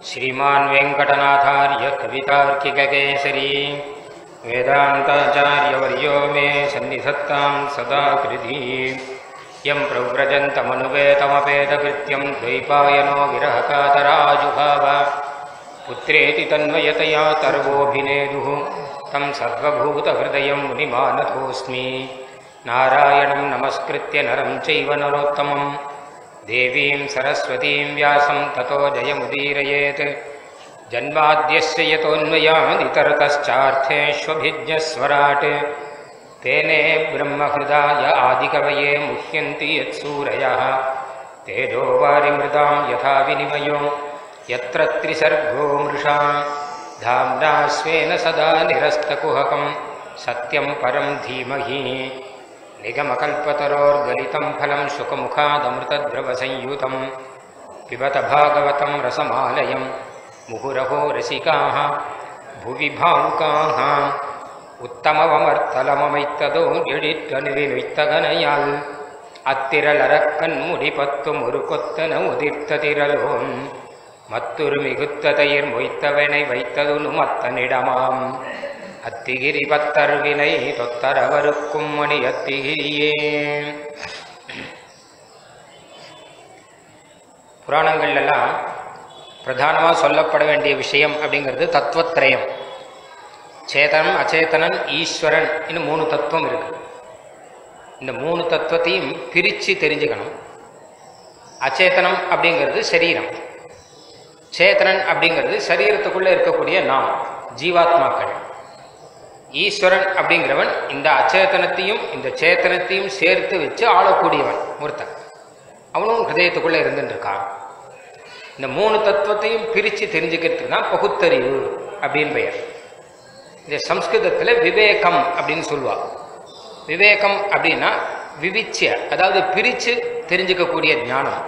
श्रीमान् वेङ्कटनाथार्य कवितार्किककेसरी वेदान्ताचार्यवर्यो मे सन्निधत्तां सदा कृति यं प्रव्रजन्तमनुपेतमपेतकृत्यं द्वैपायनो विरहकातराजुभाव पुत्रेति तन्मयतया तर्वोऽभिनेदुः तं सर्वभूतहृदयं मुनिमानतोऽस्मि नारायणं नमस्कृत्य नरं चैव नरोत्तमम् देवीं सरस्वतीं व्यासं ततो जयमुदीरयेत् जन्माद्यस्य यतोऽन्वयादितरतश्चार्थेष्वभिज्ञस्वराट् तेने ब्रह्महृदाय आदिकवये मुह्यन्ति यत्सूरयः तेजो वारिमृदां यथा विनिमयो यत्र त्रिसर्गो मृषा धाम्ना स्वेन सदा निरस्तकुहकं सत्यं परं धीमहि निगमकल्पतरोर्गलितं फलं सुखमुखादमृतद्रवसंयुतं पिबत भागवतं रसमालयं मुहुरहो रसिकाः भुवि भावुकाः உத்தமவமர்த்தலமமைத்ததோ எடிற்றனுவினுய்த்தகனையால் அத்திரளரக்கண் முடிபத்தும் ஒரு கொத்தன உதிர்த்த திரலோன் மத்துரு மிகுத்த தயிர் மொய்த்தவனை வைத்ததுனு மத்தனிடமாம் அத்திகிரி பத்தர்வினை தொத்தரவருக்கும் மணி அத்திகிரியே புராணங்கள்லாம் பிரதானமாக சொல்லப்பட வேண்டிய விஷயம் அப்படிங்கிறது தத்துவத்திரயம் சேதனம் அச்சேதனன் ஈஸ்வரன் இன்னும் மூணு தத்துவம் இருக்கு இந்த மூணு தத்துவத்தையும் பிரித்து தெரிஞ்சுக்கணும் அச்சேதனம் அப்படிங்கிறது சரீரம் சேத்தனன் அப்படிங்கிறது சரீரத்துக்குள்ளே இருக்கக்கூடிய நாம் ஜீவாத்மாக்கள் ஈஸ்வரன் அப்படிங்கிறவன் இந்த அச்சேதனத்தையும் இந்த சேத்தனத்தையும் சேர்த்து வச்சு ஆளக்கூடியவன் ஒருத்தன் அவனும் ஹிருதயத்துக்குள்ளே இருந்துட்டுருக்கான் இந்த மூணு தத்துவத்தையும் பிரித்து தெரிஞ்சுக்கிறதுக்கு தான் பகுத்தறிவு அப்படின்னு பெயர் இந்த சம்ஸ்கிருதத்தில் விவேகம் அப்படின்னு சொல்லுவா விவேகம் அப்படின்னா விவிச்சிய அதாவது பிரித்து தெரிஞ்சுக்கக்கூடிய ஞானம்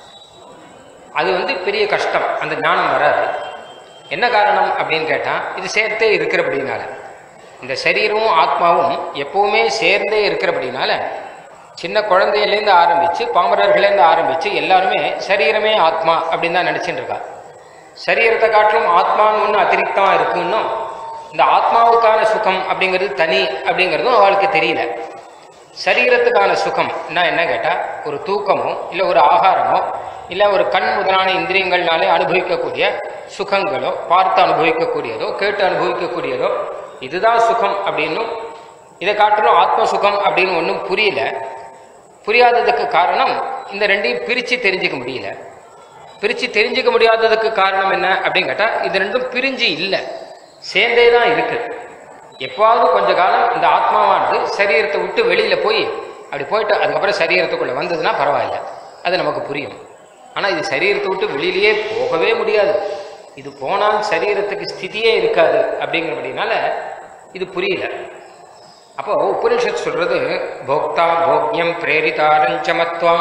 அது வந்து பெரிய கஷ்டம் அந்த ஞானம் வராது என்ன காரணம் அப்படின்னு கேட்டால் இது சேர்த்தே இருக்கிறபடினால இந்த சரீரமும் ஆத்மாவும் எப்பவுமே சேர்ந்தே இருக்கிறபடினால சின்ன குழந்தையிலேருந்து ஆரம்பித்து பாமரர்களேருந்து ஆரம்பித்து எல்லாருமே சரீரமே ஆத்மா அப்படின்னு தான் நினச்சிட்டு இருக்கா சரீரத்தை காட்டிலும் ஆத்மான்னு ஒன்று அதிரிக்தமாக இருக்குன்னும் இந்த ஆத்மாவுக்கான சுகம் அப்படிங்கிறது தனி அப்படிங்கிறதும் அவளுக்கு தெரியல சரீரத்துக்கான சுகம் என்ன என்ன கேட்டால் ஒரு தூக்கமோ இல்லை ஒரு ஆகாரமோ இல்லை ஒரு கண் முதலான இந்திரியங்கள்னாலே அனுபவிக்கக்கூடிய சுகங்களோ பார்த்து அனுபவிக்கக்கூடியதோ கேட்டு அனுபவிக்கக்கூடியதோ இதுதான் சுகம் அப்படின்னும் இதை காட்டிலும் ஆத்ம சுகம் அப்படின்னு ஒன்றும் புரியல புரியாததுக்கு காரணம் இந்த ரெண்டையும் பிரித்து தெரிஞ்சுக்க முடியல பிரித்து தெரிஞ்சுக்க முடியாததுக்கு காரணம் என்ன அப்படின்னு கேட்டால் இது ரெண்டும் பிரிஞ்சு இல்லை சேர்ந்தே தான் இருக்கு எப்பாவது கொஞ்ச காலம் இந்த ஆத்மாவானது சரீரத்தை விட்டு வெளியில் போய் அப்படி போயிட்டு அதுக்கப்புறம் சரீரத்துக்குள்ளே வந்ததுன்னா பரவாயில்ல அது நமக்கு புரியும் ஆனால் இது சரீரத்தை விட்டு வெளியிலேயே போகவே முடியாது இது போனால் சரீரத்துக்கு ஸ்திதியே இருக்காது அப்படிங்கிறபடினால இது புரியல அப்போ உபனிஷத் சொல்றது போக்தா போக்யம் பிரேரிதாரஞ்சமத்வா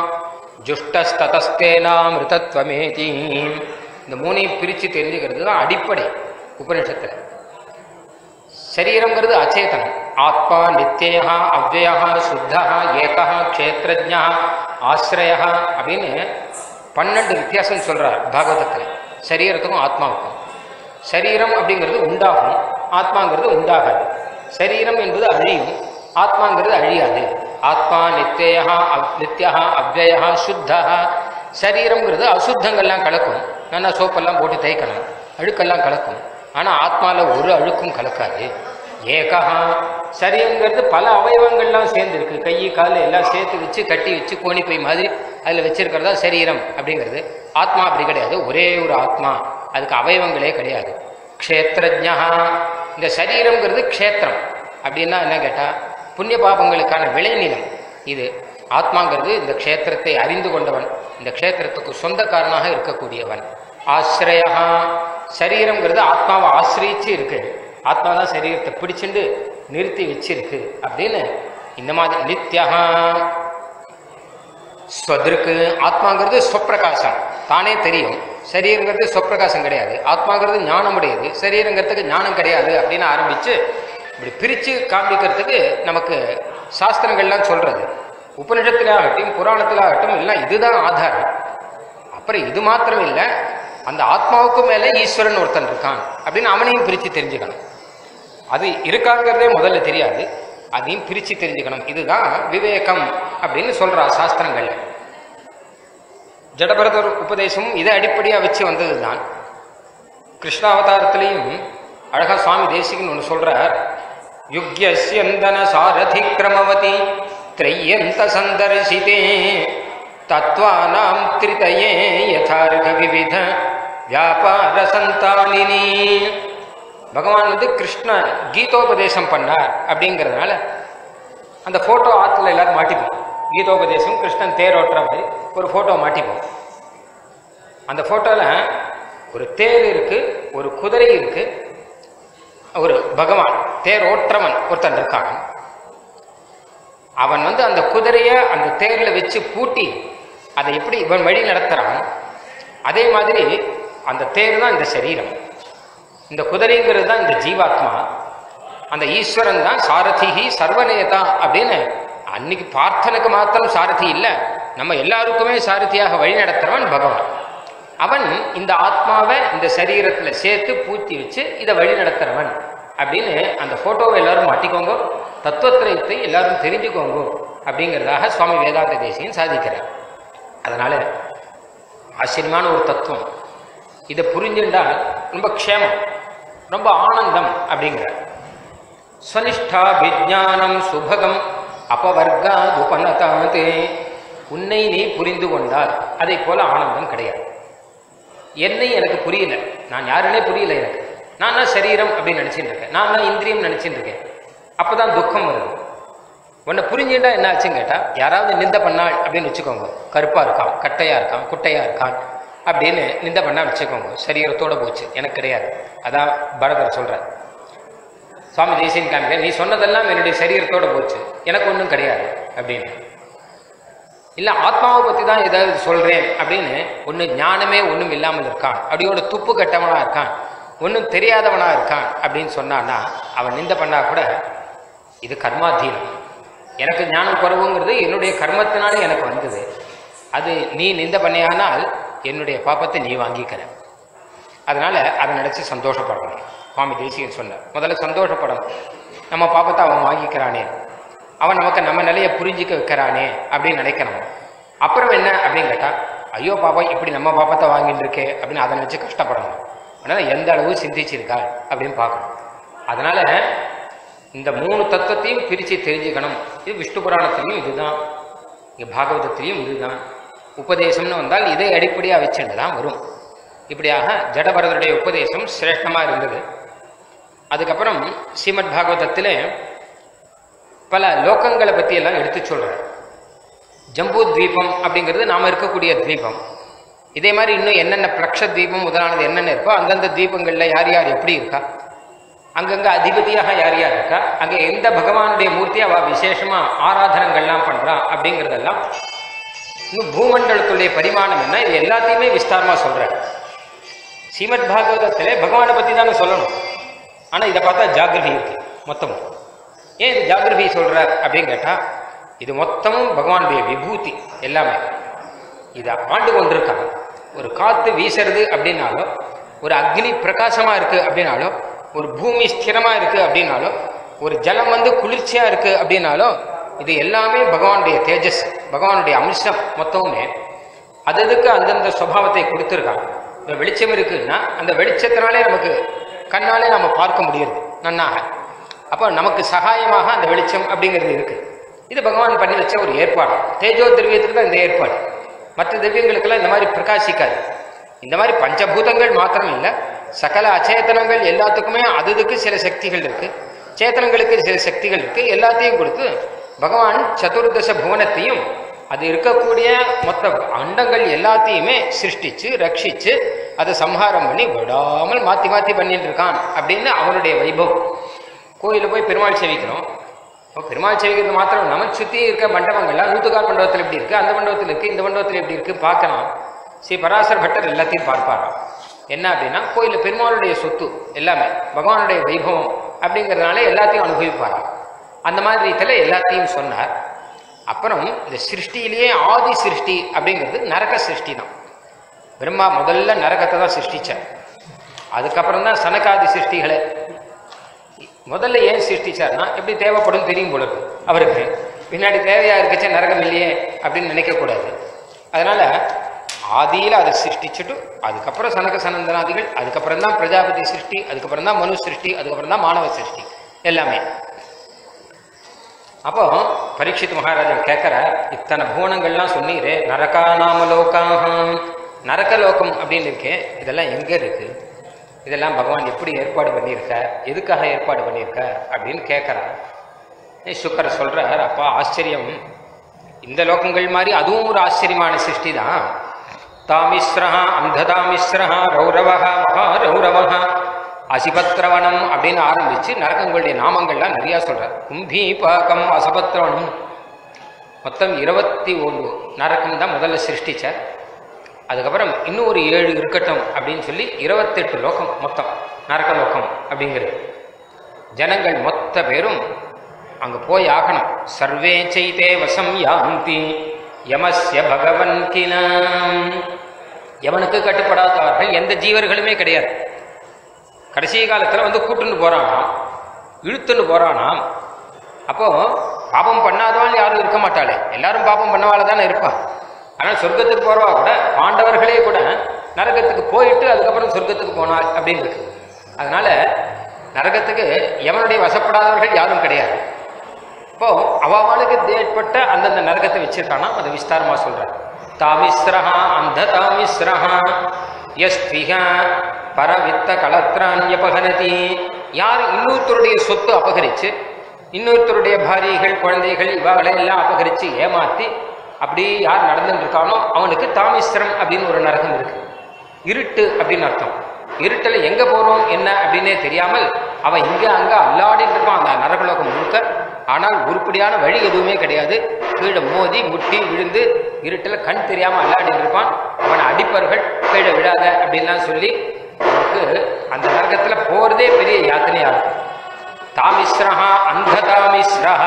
ஜுஷ்டஸ்ததஸ்தேனாமிருதத்வமேதி இந்த மூணையும் பிரித்து தெரிஞ்சுக்கிறது தான் அடிப்படை உபனிஷத்தில் சரீரங்கிறது அச்சேதனம் ஆத்மா நித்தியா அவ்வயா சுத்தா ஏகா க்ஷேத்திரஜா ஆசிரய அப்படின்னு பன்னெண்டு வித்தியாசம் சொல்றார் பாகவதத்தில் சரீரத்துக்கும் ஆத்மாவுக்கும் சரீரம் அப்படிங்கிறது உண்டாகும் ஆத்மாங்கிறது உண்டாகாது சரீரம் என்பது அழியும் ஆத்மாங்கிறது அழியாது ஆத்மா நித்தியா நித்யா அவ்வயா சுத்தா சரீரம்ங்கிறது அசுத்தங்கள்லாம் கலக்கும் நல்லா சோப்பெல்லாம் போட்டு தேய்க்கணும் அழுக்கெல்லாம் கலக்கும் ஆனால் ஆத்மாவில் ஒரு அழுக்கும் கலக்காது ஏகா சரீரங்கிறது பல அவயவங்கள்லாம் சேர்ந்துருக்கு கை கால் எல்லாம் சேர்த்து வச்சு கட்டி வச்சு கோணிப்பை மாதிரி அதில் வச்சிருக்கிறதா சரீரம் அப்படிங்கிறது ஆத்மா அப்படி கிடையாது ஒரே ஒரு ஆத்மா அதுக்கு அவயவங்களே கிடையாது க்ஷேத்திரஜா இந்த சரீரங்கிறது க்ஷேத்திரம் அப்படின்னா என்ன கேட்டால் புண்ணிய பாபங்களுக்கான விளைநிலம் இது ஆத்மாங்கிறது இந்த க்ஷேத்திரத்தை அறிந்து கொண்டவன் இந்த க்ஷேத்திரத்துக்கு சொந்தக்காரனாக இருக்கக்கூடியவன் ஆசிரயா சரீரங்கிறது ஆத்மாவை ஆசிரியிச்சு இருக்கு ஆத்மா தான் சரீரத்தை பிடிச்சிண்டு நிறுத்தி வச்சிருக்கு அப்படின்னு இந்த மாதிரி நித்யா ஸ்வதற்கு ஆத்மாங்கிறது ஸ்வப்பிரகாசம் தானே தெரியும் சரீரங்கிறது சொப்பிரகாசம் கிடையாது ஆத்மாங்கிறது ஞானம் உடையது சரீரங்கிறதுக்கு ஞானம் கிடையாது அப்படின்னு ஆரம்பிச்சு இப்படி பிரித்து காண்பிக்கிறதுக்கு நமக்கு சாஸ்திரங்கள்லாம் சொல்றது உபனிஷத்திலாகட்டும் புராணத்திலாகட்டும் எல்லாம் இதுதான் ஆதாரம் அப்புறம் இது மாத்திரம் இல்லை அந்த ஆத்மாவுக்கு மேலே ஈஸ்வரன் ஒருத்தன் இருக்கான் அப்படின்னு அவனையும் பிரித்து தெரிஞ்சுக்கணும் அது இருக்காங்கிறதே முதல்ல தெரியாது அதையும் பிரித்து தெரிஞ்சுக்கணும் இதுதான் விவேகம் அப்படின்னு சொல்றா சாஸ்திரங்கள்ல ஜடபரதர் உபதேசம் இதை அடிப்படையாக வச்சு வந்தது தான் கிருஷ்ணாவதாரத்திலையும் அழகா சுவாமி தேசிகன் ஒன்று சொல்றார் யுக்யஸ்யந்தன சாரதி கிரமவதி திரையந்த சந்தர்சிதே தத்வானாம் திரிதயே யதார்க விவித வியாபார சந்தானினி பகவான் வந்து கிருஷ்ண கீதோபதேசம் பண்ணார் அப்படிங்கிறதுனால அந்த ஃபோட்டோ ஆற்றுல எல்லாரும் மாட்டிப்போம் கீதோபதேசம் கிருஷ்ணன் தேரோட்டுற மாதிரி ஒரு ஃபோட்டோ மாட்டிப்போம் அந்த ஃபோட்டோவில் ஒரு தேர் இருக்கு ஒரு குதிரை இருக்கு ஒரு பகவான் தேர் ஓட்டுறவன் ஒருத்தன் இருக்கான் அவன் வந்து அந்த குதிரைய அந்த தேர்ல வச்சு பூட்டி அதை எப்படி இவன் வழி நடத்துறான் அதே மாதிரி அந்த தேர் தான் இந்த சரீரம் இந்த குதிரைங்கிறது தான் இந்த ஜீவாத்மா அந்த ஈஸ்வரன் தான் சாரதிகி சர்வநேதா அப்படின்னு அன்னைக்கு பார்த்தனுக்கு மாத்திரம் சாரதி இல்லை நம்ம எல்லாருக்குமே சாரதியாக வழி நடத்துறவன் பகவான் அவன் இந்த ஆத்மாவை இந்த சரீரத்துல சேர்த்து பூத்தி வச்சு இதை வழி நடத்துறவன் அப்படின்னு அந்த போட்டோவை எல்லாரும் மாட்டிக்கோங்க தத்துவத்திரயத்தை எல்லாரும் தெரிஞ்சுக்கோங்க அப்படிங்கிறதாக சுவாமி வேதாந்த தேசியன் சாதிக்கிறார் அதனால ஆச்சரியமான ஒரு தத்துவம் இதை புரிஞ்சுட்டால் ரொம்ப க்ஷேமம் ரொம்ப ஆனந்தம் அப்படிங்கிறார் ஸ்வனிஷ்டா விஜானம் சுபகம் அபவர்கா உபநதாதே உன்னை நீ புரிந்து கொண்டால் அதை போல ஆனந்தம் கிடையாது என்னை எனக்கு புரியல நான் யாருன்னே புரியல எனக்கு நான் தான் சரீரம் அப்படின்னு நினைச்சிட்டு இருக்கேன் நான் தான் இந்திரியம் நினைச்சிட்டு இருக்கேன் அப்பதான் துக்கம் வருது உன்னை புரிஞ்சுட்டா என்ன ஆச்சுன்னு கேட்டா யாராவது நிந்த பண்ணாள் அப்படின்னு வச்சுக்கோங்க கருப்பா இருக்கான் கட்டையா இருக்கான் குட்டையா இருக்கான் அப்படின்னு நிந்த பண்ணா வச்சுக்கோங்க சரீரத்தோட போச்சு எனக்கு கிடையாது அதான் பரதர் சொல்றார் சுவாமி தேசியன் காமிக்க நீ சொன்னதெல்லாம் என்னுடைய சரீரத்தோட போச்சு எனக்கு ஒன்றும் கிடையாது அப்படின்னு இல்ல ஆத்மாவை பத்தி தான் ஏதாவது சொல்றேன் அப்படின்னு ஒண்ணு ஞானமே ஒண்ணும் இல்லாமல் இருக்கான் அப்படியோட துப்பு கட்டவனா இருக்கான் ஒன்றும் தெரியாதவனா இருக்கான் அப்படின்னு சொன்னான்னா அவன் நிந்த பண்ணா கூட இது கர்மாதீனம் எனக்கு ஞானம் குறைவுங்கிறது என்னுடைய கர்மத்தினாலே எனக்கு வந்தது அது நீ நிந்த பண்ணியானால் என்னுடைய பாப்பத்தை நீ வாங்கிக்கிற அதனால அதை நினைச்சு சந்தோஷப்படணும் சுவாமி தேசிகன் சொன்னார் முதல்ல சந்தோஷப்படணும் நம்ம பாப்பத்தை அவன் வாங்கிக்கிறானே அவன் நமக்கு நம்ம நிலையை புரிஞ்சிக்க வைக்கிறானே அப்படின்னு நினைக்கணும் அப்புறம் என்ன அப்படின்னு கேட்டா ஐயோ பாப்பா இப்படி நம்ம பாப்பத்தை வாங்கிட்டு இருக்கே அப்படின்னு அதை நினைச்சு கஷ்டப்படணும் அதனால எந்த அளவு சிந்திச்சிருக்கா அப்படின்னு பார்க்கணும் அதனால இந்த மூணு தத்துவத்தையும் பிரித்து தெரிஞ்சுக்கணும் இது விஷ்ணு புராணத்திலையும் இதுதான் இங்கே பாகவதத்திலையும் இதுதான் உபதேசம்னு வந்தால் இதை அடிப்படையாக வச்சுட்டு தான் வரும் இப்படியாக ஜடபரதருடைய உபதேசம் சிரேஷ்டமாக இருந்தது அதுக்கப்புறம் ஸ்ரீமத் பாகவதத்தில் பல லோகங்களை பற்றி எல்லாம் எடுத்து சொல்கிறார் ஜம்பூ தீபம் அப்படிங்கிறது நாம் இருக்கக்கூடிய தீபம் இதே மாதிரி இன்னும் என்னென்ன பிளக்ஷ தீபம் முதலானது என்னென்ன இருக்கோ அந்தந்த தீபங்களில் யார் யார் எப்படி இருக்கா அங்கங்கே அதிபதியாக யார் யார் இருக்கா அங்கே எந்த பகவானுடைய மூர்த்தி அவள் விசேஷமாக ஆராதனங்கள்லாம் பண்ணுறா அப்படிங்கிறதெல்லாம் இன்னும் பூமண்டலத்துடைய பரிமாணம் என்ன இது எல்லாத்தையுமே விஸ்தாரமாக சொல்கிறார் ஸ்ரீமத் பாகவதத்தில் பகவானை பற்றி தானே சொல்லணும் ஆனால் இதை பார்த்தா ஜாகிரபி இருக்கு மொத்தமும் ஏன் இது ஜாகிரபி சொல்கிறார் அப்படின்னு கேட்டால் இது மொத்தமும் பகவானுடைய விபூதி எல்லாமே இதை ஆண்டு கொண்டிருக்காங்க ஒரு காற்று வீசுறது அப்படின்னாலும் ஒரு அக்னி பிரகாசமாக இருக்குது அப்படின்னாலும் ஒரு பூமி ஸ்திரமாக இருக்குது அப்படின்னாலும் ஒரு ஜலம் வந்து குளிர்ச்சியாக இருக்குது அப்படின்னாலும் இது எல்லாமே பகவானுடைய தேஜஸ் பகவானுடைய அம்சம் மொத்தமுமே அது அதுக்கு அந்தந்த சுபாவத்தை கொடுத்துருக்காங்க இந்த வெளிச்சம் இருக்குன்னா அந்த வெளிச்சத்தினாலே நமக்கு கண்ணாலே நம்ம பார்க்க முடியுது நன்னாக அப்போ நமக்கு சகாயமாக அந்த வெளிச்சம் அப்படிங்கிறது இருக்கு இது பகவான் பண்ணி வச்ச ஒரு ஏற்பாடு தேஜோ திரவியத்துக்கு தான் இந்த ஏற்பாடு மற்ற திரவியங்களுக்கெல்லாம் இந்த மாதிரி பிரகாசிக்காது இந்த மாதிரி பஞ்சபூதங்கள் மாத்திரம் இல்லை சகல அச்சேதனங்கள் எல்லாத்துக்குமே அதுக்கு சில சக்திகள் இருக்கு சேத்தனங்களுக்கு சில சக்திகள் இருக்கு எல்லாத்தையும் கொடுத்து பகவான் சதுர்தச புவனத்தையும் அது இருக்கக்கூடிய மொத்த அண்டங்கள் எல்லாத்தையுமே சிருஷ்டிச்சு ரட்சிச்சு அதை சம்ஹாரம் பண்ணி விடாமல் மாத்தி மாத்தி பண்ணிட்டு இருக்கான் அப்படின்னு அவனுடைய வைபவம் கோயிலில் போய் பெருமாள் சேவிக்கிறோம் இப்போ பெருமாள் சேவிக்கிறது மாத்திரம் நம்ம சுற்றி இருக்க மண்டபங்கள்லாம் நூத்துக்கால் மண்டபத்தில் எப்படி இருக்கு அந்த மண்டபத்தில் இருக்கு இந்த மண்டபத்தில் எப்படி இருக்கு பார்க்கலாம் ஸ்ரீ பராசர் பட்டர் எல்லாத்தையும் பார்ப்பாராம் என்ன அப்படின்னா கோயிலில் பெருமாளுடைய சொத்து எல்லாமே பகவானுடைய வைபவம் அப்படிங்கிறதுனால எல்லாத்தையும் அனுபவிப்பாராம் அந்த மாதிரி ரீதியில் எல்லாத்தையும் சொன்னார் அப்புறம் இந்த சிருஷ்டியிலேயே ஆதி சிருஷ்டி அப்படிங்கிறது நரக சிருஷ்டி தான் பிரம்மா முதல்ல நரகத்தை தான் சிருஷ்டிச்சார் அதுக்கப்புறம் தான் சனகாதி சிருஷ்டிகளை முதல்ல ஏன் சிருஷ்டிச்சார்னா எப்படி தேவைப்படும் தெரியும் போல இருக்கு அவருக்கு பின்னாடி தேவையா இருக்குச்சே நரகம் இல்லையே அப்படின்னு நினைக்கக்கூடாது அதனால ஆதியில அதை சிருஷ்டிச்சுட்டு அதுக்கப்புறம் சனக சனந்தனாதிகள் அதுக்கப்புறம் தான் பிரஜாபதி சிருஷ்டி அதுக்கப்புறம் தான் மனு சிருஷ்டி அதுக்கப்புறம் தான் மாணவ சிருஷ்டி எல்லாமே அப்போ பரீட்சித் மகாராஜன் கேட்குற இத்தனை புவனங்கள்லாம் சொன்னீரே நரகா நாம லோகாகம் நரகலோகம் அப்படின்னு இருக்கே இதெல்லாம் எங்க இருக்கு இதெல்லாம் பகவான் எப்படி ஏற்பாடு பண்ணியிருக்கார் எதுக்காக ஏற்பாடு பண்ணியிருக்கார் அப்படின்னு கேட்குறார் சுக்கர் சொல்றார் அப்பா ஆச்சரியம் இந்த லோகங்கள் மாதிரி அதுவும் ஒரு ஆச்சரியமான சிருஷ்டி தான் தாமிஸ்ரஹா அந்ததாமிஸ்ரஹா ரௌரவஹா மகாரௌரவஹா அசிபத்ரவணம் அப்படின்னு ஆரம்பிச்சு நரகங்களுடைய நாமங்கள்லாம் நிறையா சொல்றார் கும்பீபாக்கம் அசபத்ரவணம் மொத்தம் இருபத்தி ஒன்று நரகம் தான் முதல்ல சிருஷ்டிச்சார் அதுக்கப்புறம் இன்னும் ஒரு ஏழு இருக்கட்டும் அப்படின்னு சொல்லி இருபத்தெட்டு லோகம் மொத்தம் நரக லோகம் அப்படிங்கிறது ஜனங்கள் மொத்த பேரும் அங்கே போய் ஆகணும் சர்வே செய்தே வசம் யாந்தி யமஸ்ய பகவன் கினாம் யமனுக்கு கட்டுப்படாதவர்கள் எந்த ஜீவர்களுமே கிடையாது கடைசி காலத்தில் வந்து கூட்டுன்னு போறானாம் இழுத்துன்னு போறானாம் அப்போ பாபம் பண்ணாதவன் யாரும் இருக்க மாட்டாளே எல்லாரும் பாபம் பண்ணவாள் தானே இருப்பான் ஆனால் சொர்க்கத்துக்கு போறவா கூட பாண்டவர்களே கூட நரகத்துக்கு போயிட்டு அதுக்கப்புறம் சொர்க்கத்துக்கு போனாள் அப்படின்னு இருக்கு அதனால நரகத்துக்கு எவனுடைய வசப்படாதவர்கள் யாரும் கிடையாது இப்போ அவளுக்கு ஏற்பட்ட அந்தந்த நரகத்தை வச்சிருக்கானா அதை விஸ்தாரமா சொல்றார் தாமிஸ்ரஹா அந்த தாமிஸ்ரஹா எஸ்திகா பரவித்த கலத்ரான்யபகனதி யார் இன்னொருத்தருடைய சொத்து அபகரிச்சு இன்னொருத்தருடைய பாரியைகள் குழந்தைகள் இவங்களை எல்லாம் அபகரிச்சு ஏமாத்தி அப்படி யார் நடந்துட்டு இருக்கானோ அவனுக்கு தாமிஸ்திரம் அப்படின்னு ஒரு நரகம் இருக்கு இருட்டு அப்படின்னு அர்த்தம் இருட்டில் எங்க போறோம் என்ன அப்படின்னே தெரியாமல் அவன் இங்க அங்க அல்லாடிட்டு இருப்பான் அந்த நரகலோகம் முழுக்க ஆனால் உருப்படியான வழி எதுவுமே கிடையாது கீழே மோதி முட்டி விழுந்து இருட்டில் கண் தெரியாம அல்லாடிட்டு இருப்பான் அவனை அடிப்பர்கள் கீழே விழாத அப்படின்லாம் சொல்லி அவனுக்கு அந்த நரகத்துல போறதே பெரிய யாத்தனையா இருக்கும் தாமிஸ்ரஹா அந்த தாமிஸ்ரஹா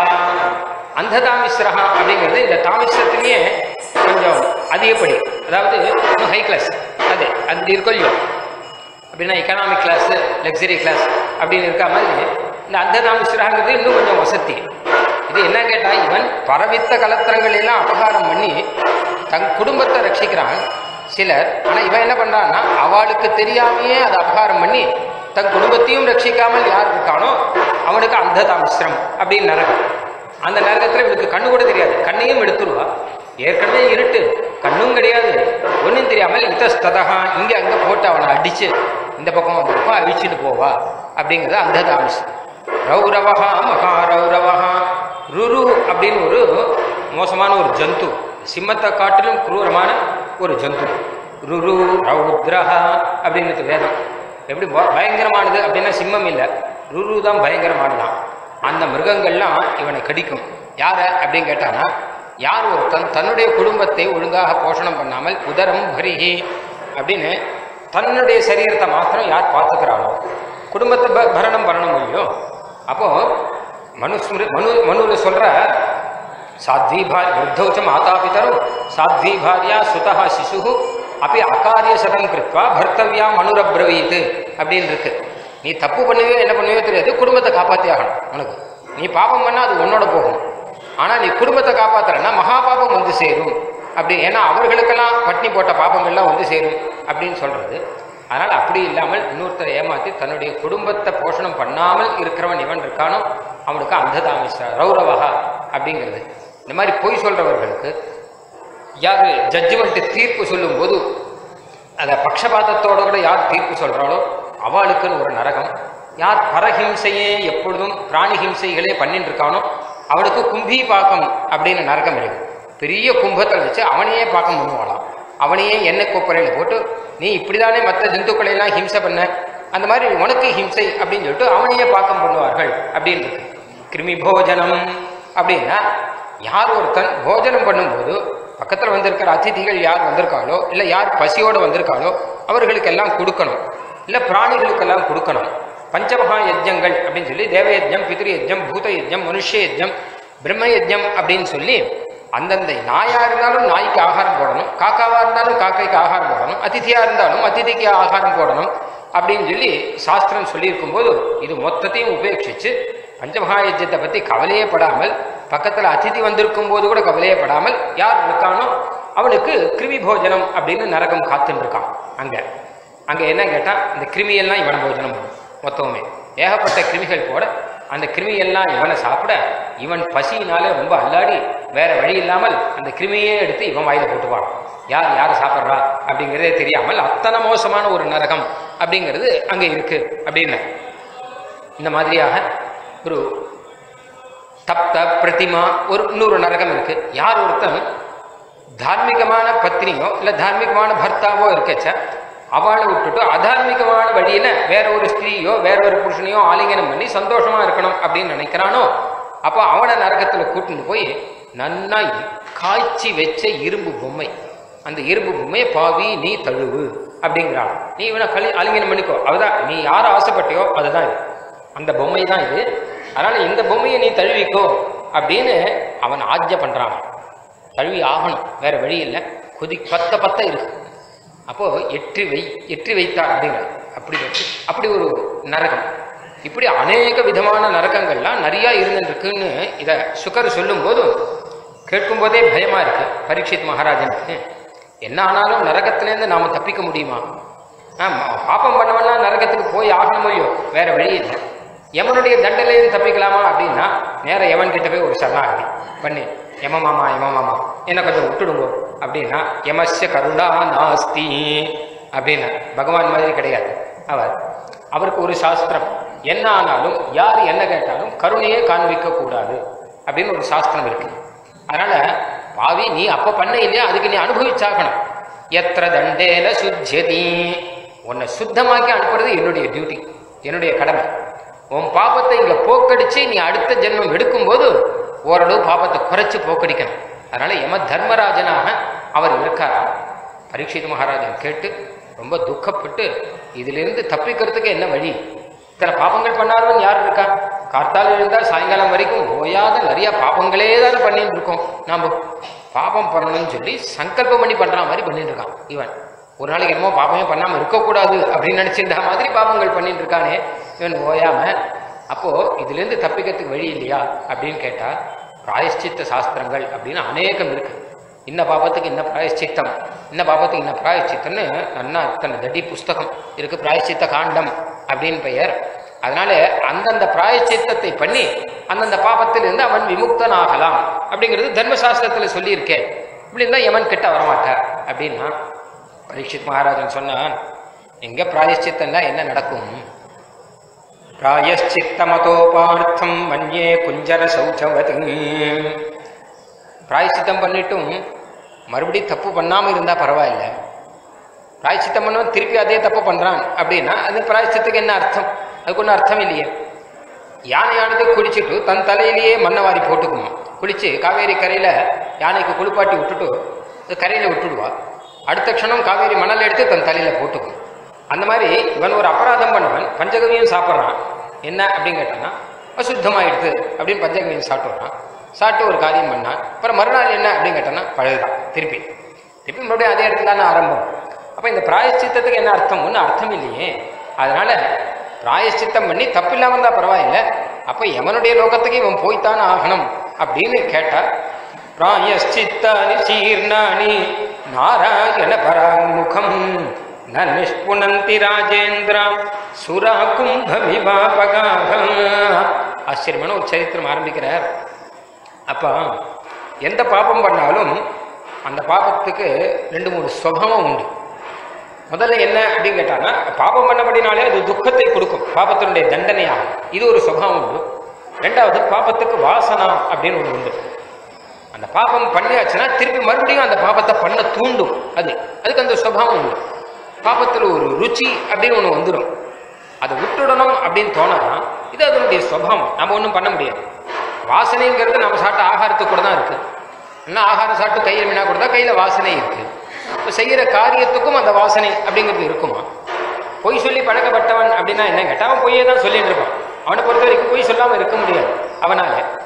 அந்த தாமிஸ்ரஹா அப்படிங்கிறது இந்த தாமிஸ்ரத்திலேயே கொஞ்சம் அதிகப்படி அதாவது இன்னும் ஹை கிளாஸ் அது அது இருக்கும் இல்லையோ அப்படின்னா எக்கனாமிக் கிளாஸ் லக்ஸரி கிளாஸ் அப்படின்னு இருக்கா மாதிரி இந்த அந்த தாமிஸ்ரஹாங்கிறது இன்னும் கொஞ்சம் வசதி இது என்ன கேட்டா இவன் பரவித்த கலத்திரங்கள் எல்லாம் அபகாரம் பண்ணி தன் குடும்பத்தை ரட்சிக்கிறான் சிலர் ஆனா இவன் என்ன பண்றான்னா அவளுக்கு தெரியாமையே அதை அபகாரம் பண்ணி தன் குடும்பத்தையும் ரட்சிக்காமல் யார் இருக்கானோ அவனுக்கு அந்த தாமிஸ்ரம் அப்படின்னு நரகம் அந்த நரகத்துல இவனுக்கு கண்ணு கூட தெரியாது கண்ணையும் எடுத்துருவா ஏற்கனவே இருட்டு கண்ணும் கிடையாது ஒன்றும் தெரியாமல் இத்தஸ்ததகா இங்க அங்க போட்டு அவனை அடிச்சு இந்த பக்கம் அந்த பக்கம் அழிச்சுட்டு போவா அப்படிங்கிறது அந்த தாமிஸ்ரம் ரௌரவஹா மகாரௌரவஹா ருரு அப்படின்னு ஒரு மோசமான ஒரு ஜந்து சிம்மத்தை காட்டிலும் குரூரமான ஒரு ஜந்து ருரு ரௌத்ரஹா அப்படின்னு வேதம் எப்படி ப- பயங்கரமானது அப்படின்னா சிம்மம் இல்லை ருரு தான் பயங்கரமானதான் அந்த மிருகங்கள்லாம் இவனை கடிக்கும் யார அப்படின்னு கேட்டானா யார் ஒரு தன் தன்னுடைய குடும்பத்தை ஒழுங்காக போஷணம் பண்ணாமல் உதரம் பரிஹி அப்படின்னு தன்னுடைய சரீரத்தை மாத்திரம் யார் பார்த்துக்கிறானோ குடும்பத்தை ப- பரணம் பண்ண முடியும் அப்போ மனுஸ்மிரு மனு மனுவில் சொல்ற சாத்வி பார் விருத்தௌச்ச மாதா பிதரும் சாத்வி பாரியா சுதா சிசு அப்படி அகாரிய சதம் கிருத்வா பர்த்தவியா மனுரப்ரவீத் அப்படின்னு இருக்கு நீ தப்பு பண்ணுவே என்ன பண்ணுவே தெரியாது குடும்பத்தை காப்பாத்தி ஆகணும் உனக்கு நீ பாபம் பண்ணா அது உன்னோட போகும் ஆனா நீ குடும்பத்தை காப்பாத்துறன்னா மகா பாபம் வந்து சேரும் அப்படி ஏன்னா அவர்களுக்கெல்லாம் பட்னி போட்ட பாபங்கள்லாம் வந்து சேரும் அப்படின்னு சொல்றது அதனால் அப்படி இல்லாமல் இன்னொருத்தரை ஏமாத்தி தன்னுடைய குடும்பத்தை போஷணம் பண்ணாமல் இருக்கிறவன் இவன் இருக்கானோ அவனுக்கு அந்ததாமிஸ்ரா ரௌரவஹா அப்படிங்கிறது இந்த மாதிரி பொய் சொல்றவர்களுக்கு யார் ஜட்ஜ்மெண்ட் தீர்ப்பு சொல்லும்போது அதை பக்ஷபாதத்தோட கூட யார் தீர்ப்பு சொல்றாளோ அவளுக்குன்னு ஒரு நரகம் யார் பரஹிம்சையே எப்பொழுதும் பிராணி ஹிம்சைகளே பண்ணிட்டு இருக்கானோ அவனுக்கு கும்பி பாக்கம் அப்படின்னு நரகம் இருக்கு பெரிய கும்பத்தை வச்சு அவனையே பாக்கம் பண்ணுவாளாம் அவனையே எண்ணெய் கொப்பரையில் போட்டு நீ இப்படிதானே மற்ற ஜந்துக்களை எல்லாம் ஹிம்சை பண்ண அந்த மாதிரி உனக்கு ஹிம்சை அப்படின்னு சொல்லிட்டு அவனையே பாக்கம் பண்ணுவார்கள் அப்படின்னு இருக்கு கிருமி போஜனம் அப்படின்னா யார் ஒருத்தன் போஜனம் பண்ணும்போது பக்கத்தில் வந்திருக்கிற அதிதிகள் யார் வந்திருக்காளோ இல்லை யார் பசியோடு வந்திருக்காளோ அவர்களுக்கெல்லாம் கொடுக்கணும் இல்லை பிராணிகளுக்கெல்லாம் கொடுக்கணும் பஞ்சமகா யஜ்ஞங்கள் அப்படின்னு சொல்லி தேவ யஜ்ஞம் பித்ரு யஜ்ஞம் பூத யஜ்ஞம் மனுஷ யஜ்ஞம் பிரம்ம யஜ்ஞம் அப்படின்னு சொல்லி அந்தந்த நாயா இருந்தாலும் நாய்க்கு ஆகாரம் போடணும் காக்காவா இருந்தாலும் காக்கைக்கு ஆகாரம் போடணும் அதிதியா இருந்தாலும் அதிதிக்கு ஆகாரம் போடணும் அப்படின்னு சொல்லி சாஸ்திரம் சொல்லியிருக்கும் போது இது மொத்தத்தையும் உபேட்சிச்சு பஞ்சமகாயஜ்யத்தை பத்தி கவலையே படாமல் பக்கத்துல அதிதி வந்திருக்கும் போது கூட கவலையே படாமல் யார் இருக்கானோ அவனுக்கு கிருமி போஜனம் அப்படின்னு நரகம் காத்துன்னு இருக்கான் அங்க அங்க என்ன கேட்டா இந்த கிருமியெல்லாம் இவன போஜனம் பண்ணும் மொத்தமுமே ஏகப்பட்ட கிருமிகள் போட அந்த கிருமியெல்லாம் இவனை சாப்பிட இவன் பசியினாலே ரொம்ப அல்லாடி வேற வழி இல்லாமல் அந்த கிருமியே எடுத்து இவன் வாயில போட்டுவான் யார் யார் சாப்பிட்றா அப்படிங்கிறதே தெரியாமல் அத்தனை மோசமான ஒரு நரகம் அப்படிங்கிறது அங்க இருக்கு அப்படின்னு இந்த மாதிரியாக ஒரு தப்த பிரதிமா ஒரு இன்னொரு நரகம் இருக்கு யார் ஒருத்தன் தார்மீகமான பத்னியோ இல்ல தார்மீகமான பர்த்தாவோ இருக்கச்ச அவளை விட்டுட்டு அதார்மீகமான வழியில வேற ஒரு ஸ்திரீயோ வேற ஒரு புருஷனையோ ஆலிங்கனம் பண்ணி சந்தோஷமா இருக்கணும் அப்படின்னு நினைக்கிறானோ அப்போ அவனை நரகத்துல கூட்டிட்டு போய் நன்னா காய்ச்சி வச்ச இரும்பு பொம்மை அந்த இரும்பு பொம்மையை பாவி நீ தழுவு அப்படிங்கிறான் நீ இவனை கலி ஆலிங்கனம் பண்ணிக்கோ அவதான் நீ யாரை ஆசைப்பட்டியோ அதுதான் இது அந்த பொம்மை தான் இது அதனால இந்த பொம்மையை நீ தழுவிக்கோ அப்படின்னு அவன் ஆஜ்ய பண்றான் தழுவி ஆகணும் வேற வழி இல்லை கொதி பத்த பத்த இருக்கு அப்போ எற்றி வை எற்றி வைத்தார் அப்படிங்கிறார் அப்படி வச்சு அப்படி ஒரு நரகம் இப்படி அநேக விதமான நரகங்கள்லாம் நிறைய இருந்துருக்குன்னு இதை சுகர் சொல்லும்போது கேட்கும்போதே பயமா இருக்கு பரீட்சித் மகாராஜனுக்கு என்ன ஆனாலும் நரகத்திலேருந்து நாம தப்பிக்க முடியுமா ஆமா பாப்பம் பண்ணவனா நரகத்துக்கு போய் ஆகணுமோ இல்லையோ வேற வழி இல்லை யமனுடைய தண்டனையும் தப்பிக்கலாமா அப்படின்னா நேர யமன் கிட்ட போய் ஒரு சரணாகதி பண்ணி யம மாமா யம மாமா என்ன கொஞ்சம் விட்டுடுங்க அப்படின்னா யமஸ்ய கருணா நாஸ்தி அப்படின்னா பகவான் மாதிரி கிடையாது அவர் அவருக்கு ஒரு சாஸ்திரம் என்ன ஆனாலும் யார் என்ன கேட்டாலும் கருணையே காண்பிக்க கூடாது அப்படின்னு ஒரு சாஸ்திரம் இருக்கு அதனால பாவி நீ அப்ப பண்ண இல்லையா அதுக்கு நீ அனுபவிச்சாகணும் எத்திர தண்டேன சுத்தியதி உன்னை சுத்தமாக்கி அனுப்புறது என்னுடைய டியூட்டி என்னுடைய கடமை உன் பாப்பத்தை இங்க போக்கடிச்சு நீ அடுத்த ஜென்மம் எடுக்கும்போது ஓரளவு பாப்பத்தை குறைச்சு போக்கடிக்கணும் அதனால யம தர்மராஜனாக அவர் இருக்காரா பரீட்சித் மகாராஜன் கேட்டு ரொம்ப துக்கப்பட்டு இதிலிருந்து தப்பிக்கிறதுக்கு என்ன வழி இத்தனை பாப்பங்கள் பண்ணாதவன் யார் இருக்கா கார்த்தால் இருந்தால் சாயங்காலம் வரைக்கும் ஓயாத நிறைய பாப்பங்களே தானே பண்ணிட்டு இருக்கோம் நாம பாப்பம் பண்ணணும்னு சொல்லி சங்கல்பம் பண்ணி பண்ற மாதிரி பண்ணிட்டு இருக்கான் இவன் ஒரு நாளைக்கு என்னமோ பாப்பமே பண்ணாம இருக்கக்கூடாது அப்படின்னு நினைச்சிருந்த மாதிரி பாப்பங்கள் பண்ணிட்டு இருக்கானே இவன் ஓயாம அப்போ இதுல இருந்து தப்பிக்கிறதுக்கு வழி இல்லையா அப்படின்னு கேட்டா பிராயஷ்சித்த சாஸ்திரங்கள் அப்படின்னு அநேகம் இருக்கு இன்ன பாபத்துக்கு இன்ன பிராயஷ்சித்தம் இன்ன பாபத்துக்கு இன்ன பிராயஷ்சித்தம்னு நன்னா இத்தனை தடி புஸ்தகம் இருக்கு பிராயஷ்சித்த காண்டம் அப்படின்னு பெயர் அதனால அந்தந்த பிராயச்சித்தத்தை பண்ணி அந்தந்த பாபத்திலிருந்து அவன் விமுக்தனாகலாம் அப்படிங்கிறது தர்மசாஸ்திரத்துல சொல்லியிருக்கேன் இப்படி இருந்தா யமன் கிட்ட வரமாட்டார் அப்படின்னா பரீட்சித் மகாராஜன் சொன்னான் எங்க பிராயச்சித்தம்னா என்ன நடக்கும் பிராயச்சித்தமதோபார்த்தம் மன்யே குஞ்சர சௌச்சவதி பிராயச்சித்தம் பண்ணிட்டும் மறுபடி தப்பு பண்ணாம இருந்தா பரவாயில்ல பிராயச்சித்தம் பண்ணவன் திருப்பி அதே தப்பு பண்றான் அப்படின்னா அது பிராயச்சித்துக்கு என்ன அர்த்தம் அதுக்கு ஒன்றும் அர்த்தம் இல்லையே யானையானது குளிச்சுட்டு தன் தலையிலேயே மண்ணை வாரி போட்டுக்குமா குளிச்சு காவேரி கரையில யானைக்கு குளிப்பாட்டி விட்டுட்டு அது கரையில விட்டுடுவா அடுத்த க்ஷணம் காவேரி மணல் எடுத்து தன் தலையில போட்டுக்கும் அந்த மாதிரி இவன் ஒரு அபராதம் பண்ணவன் பஞ்சகவியும் சாப்பிட்றான் என்ன அப்படின்னு கேட்டான்னா அசுத்தமாயிடுது அப்படின்னு பஞ்சகவியும் சாப்பிட்டுறான் சாப்பிட்டு ஒரு காரியம் பண்ணான் அப்புறம் மறுநாள் என்ன அப்படின்னு கேட்டான்னா பழுதுதான் திருப்பி திருப்பி மறுபடியும் அதே இடத்துல தானே ஆரம்பம் அப்போ இந்த பிராயச்சித்தத்துக்கு என்ன அர்த்தம் ஒன்றும் அர்த்தம் இல்லையே அதனால பிராயச்சித்தம் பண்ணி தப்பில்லாம இருந்தா பரவாயில்ல அப்ப யமனுடைய லோகத்துக்கு இவன் போய்த்தானே ஆகணும் அப்படின்னு கேட்டா பிராயச்சித்தானி சீர்ணானி நாராயண பராமுகம் ந நிஷ்புணந்தி ராஜேந்திரம் சுரா கும்பமிவாபகாகம் ஆச்சரியமான ஒரு சரித்திரம் ஆரம்பிக்கிறார் அப்போ எந்த பாபம் பண்ணாலும் அந்த பாபத்துக்கு ரெண்டு மூணு சுபம் உண்டு முதல்ல என்ன அப்படின்னு கேட்டாங்கன்னா பாபம் பண்ணபடினாலே அது துக்கத்தை கொடுக்கும் பாபத்தினுடைய தண்டனையாகும் இது ஒரு சுபாவம் உண்டு ரெண்டாவது பாபத்துக்கு வாசனா அப்படின்னு ஒன்று உண்டு அந்த பாபம் பண்ணியாச்சுன்னா திருப்பி மறுபடியும் அந்த பாபத்தை பண்ண தூண்டும் அது அதுக்கு அந்த சுபாவம் உண்டு பாபத்தில் ஒரு ருச்சி அப்படின்னு ஒன்று வந்துடும் அதை விட்டுடணும் அப்படின்னு தோணாதான் இது அதனுடைய சுபாவம் நம்ம ஒன்றும் பண்ண முடியாது வாசனைங்கிறது நம்ம சாப்பிட்ட ஆகாரத்துக்கு கூட தான் இருக்கு என்ன ஆகாரம் சாப்பிட்டு கையில் மீனா கொடுத்தா கையில் வாசனை இருக்கு இப்போ செய்கிற காரியத்துக்கும் அந்த வாசனை அப்படிங்கிறது இருக்குமா பொய் சொல்லி பழக்கப்பட்டவன் அப்படின்னா என்ன கேட்டால் அவன் பொய்யே தான் சொல்லிட்டு இருப்பான் அவனை பொறுத்த வரைக்கும் பொய் சொல்லாமல் இருக்க முடியாது அவனால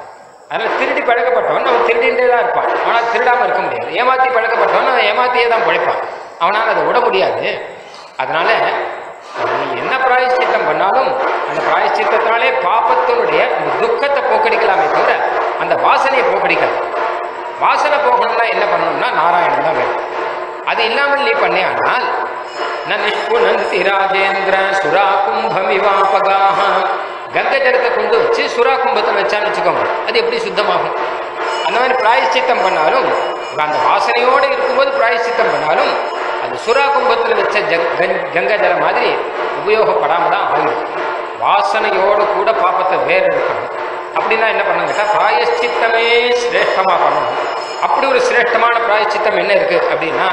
அதனால திருடி பழக்கப்பட்டவன் அவன் திருடின்றே தான் இருப்பான் அவனால் திருடாமல் இருக்க முடியாது ஏமாத்தி பழக்கப்பட்டவன் அவன் ஏமாத்தியே தான் பழைப்பான் அவனால் அதை விட முடியாது அதனால நீ என்ன பிராயச்சித்தம் பண்ணாலும் அந்த பிராயச்சித்தத்தினாலே பாப்பத்தினுடைய அந்த துக்கத்தை போக்கடிக்கலாமே தவிர அந்த வாசனையை போக்கடிக்காது வாசனை போகணும்னா என்ன பண்ணணும்னா நாராயணன் தான் வேணும் அது இல்லாமல் நீ பண்ணே ஆனால் ந நிஷ்குணந்தி ராஜேந்திர சுரா கும்பமிவாபகாக கங்கை ஜலத்தை கொண்டு வச்சு சுறா கும்பத்தை வச்சான்னு வச்சுக்கோங்க அது எப்படி சுத்தமாகும் அந்த மாதிரி பிராயச்சித்தம் பண்ணாலும் அந்த வாசனையோடு இருக்கும்போது பிராயச்சித்தம் பண்ணாலும் அது சுறா கும்பத்தில் வச்ச ஜங் கங்- கங்கை ஜலம் மாதிரி உபயோகப்படாம தான் ஆயிடும் வாசனையோடு கூட பாப்பத்தை வேறு எடுக்கணும் அப்படின்னா என்ன பண்ணணும் கேட்டால் பிராயச்சித்தமே சிரேஷ்டமாக பண்ணணும் அப்படி ஒரு சிரேஷ்டமான பிராயச்சித்தம் என்ன இருக்கு அப்படின்னா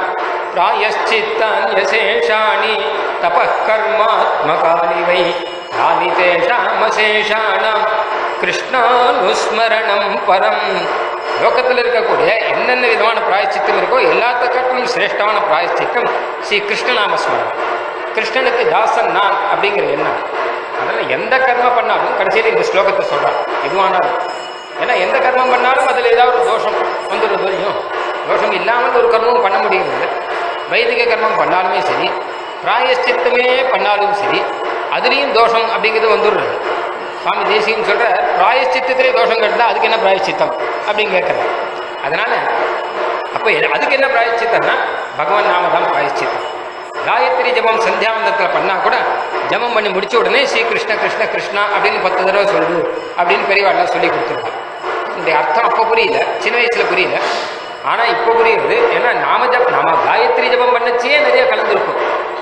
பிராயச்சித்தான்யசேஷாணி தபகர்மாத்மகானி வை யானி தேஷாமசேஷாணாம் கிருஷ்ணானுஸ்மரணம் பரம் லோகத்தில் இருக்கக்கூடிய என்னென்ன விதமான பிராயச்சித்தம் இருக்கோ எல்லாத்துக்காட்டிலும் சிரேஷ்டமான பிராயச்சித்தம் ஸ்ரீ கிருஷ்ணநாமஸ்மரணம் கிருஷ்ணனுக்கு தாசன் நான் அப்படிங்கிற எண்ணம் அதனால் எந்த கர்மம் பண்ணாலும் கடைசியில் இந்த ஸ்லோகத்தை சொல்கிறான் எதுவானாலும் ஏன்னா எந்த கர்மம் பண்ணாலும் அதில் ஏதாவது ஒரு தோஷம் வந்துடும் தெரியும் தோஷம் இல்லாமல் ஒரு கர்மமும் பண்ண முடியறது வைதிக கர்மம் பண்ணாலுமே சரி பிராயஷ்சித்தமே பண்ணாலும் சரி அதுலேயும் தோஷம் அப்படிங்கிறது வந்துடுறது சுவாமி தேசியம் சொல்கிற பிராயஷ்சித்தத்திலே தோஷம் கட்டினா அதுக்கு என்ன பிராயஷ்சித்தம் அப்படின்னு கேட்குறேன் அதனால் அப்போ அதுக்கு என்ன பிராயச்சித்தம்னா பகவான் நாம தான் பிராயச்சித்தம் காயத்ரி ஜபம் சந்தியாவந்தத்தில் பண்ணால் கூட ஜபம் பண்ணி முடிச்ச உடனே ஸ்ரீ கிருஷ்ண கிருஷ்ண கிருஷ்ணா அப்படின்னு பத்து தடவை சொல்லு அப்படின்னு பெரியவாள்லாம் சொல்லி கொடுத்துருக்காங்க இந்த அர்த்தம் அப்போ புரியல சின்ன வயசில் புரியல ஆனால் இப்போ புரியுது ஏன்னா நாம ஜப் நாம காயத்ரி ஜபம் பண்ணச்சே நிறைய கலந்துருக்கும்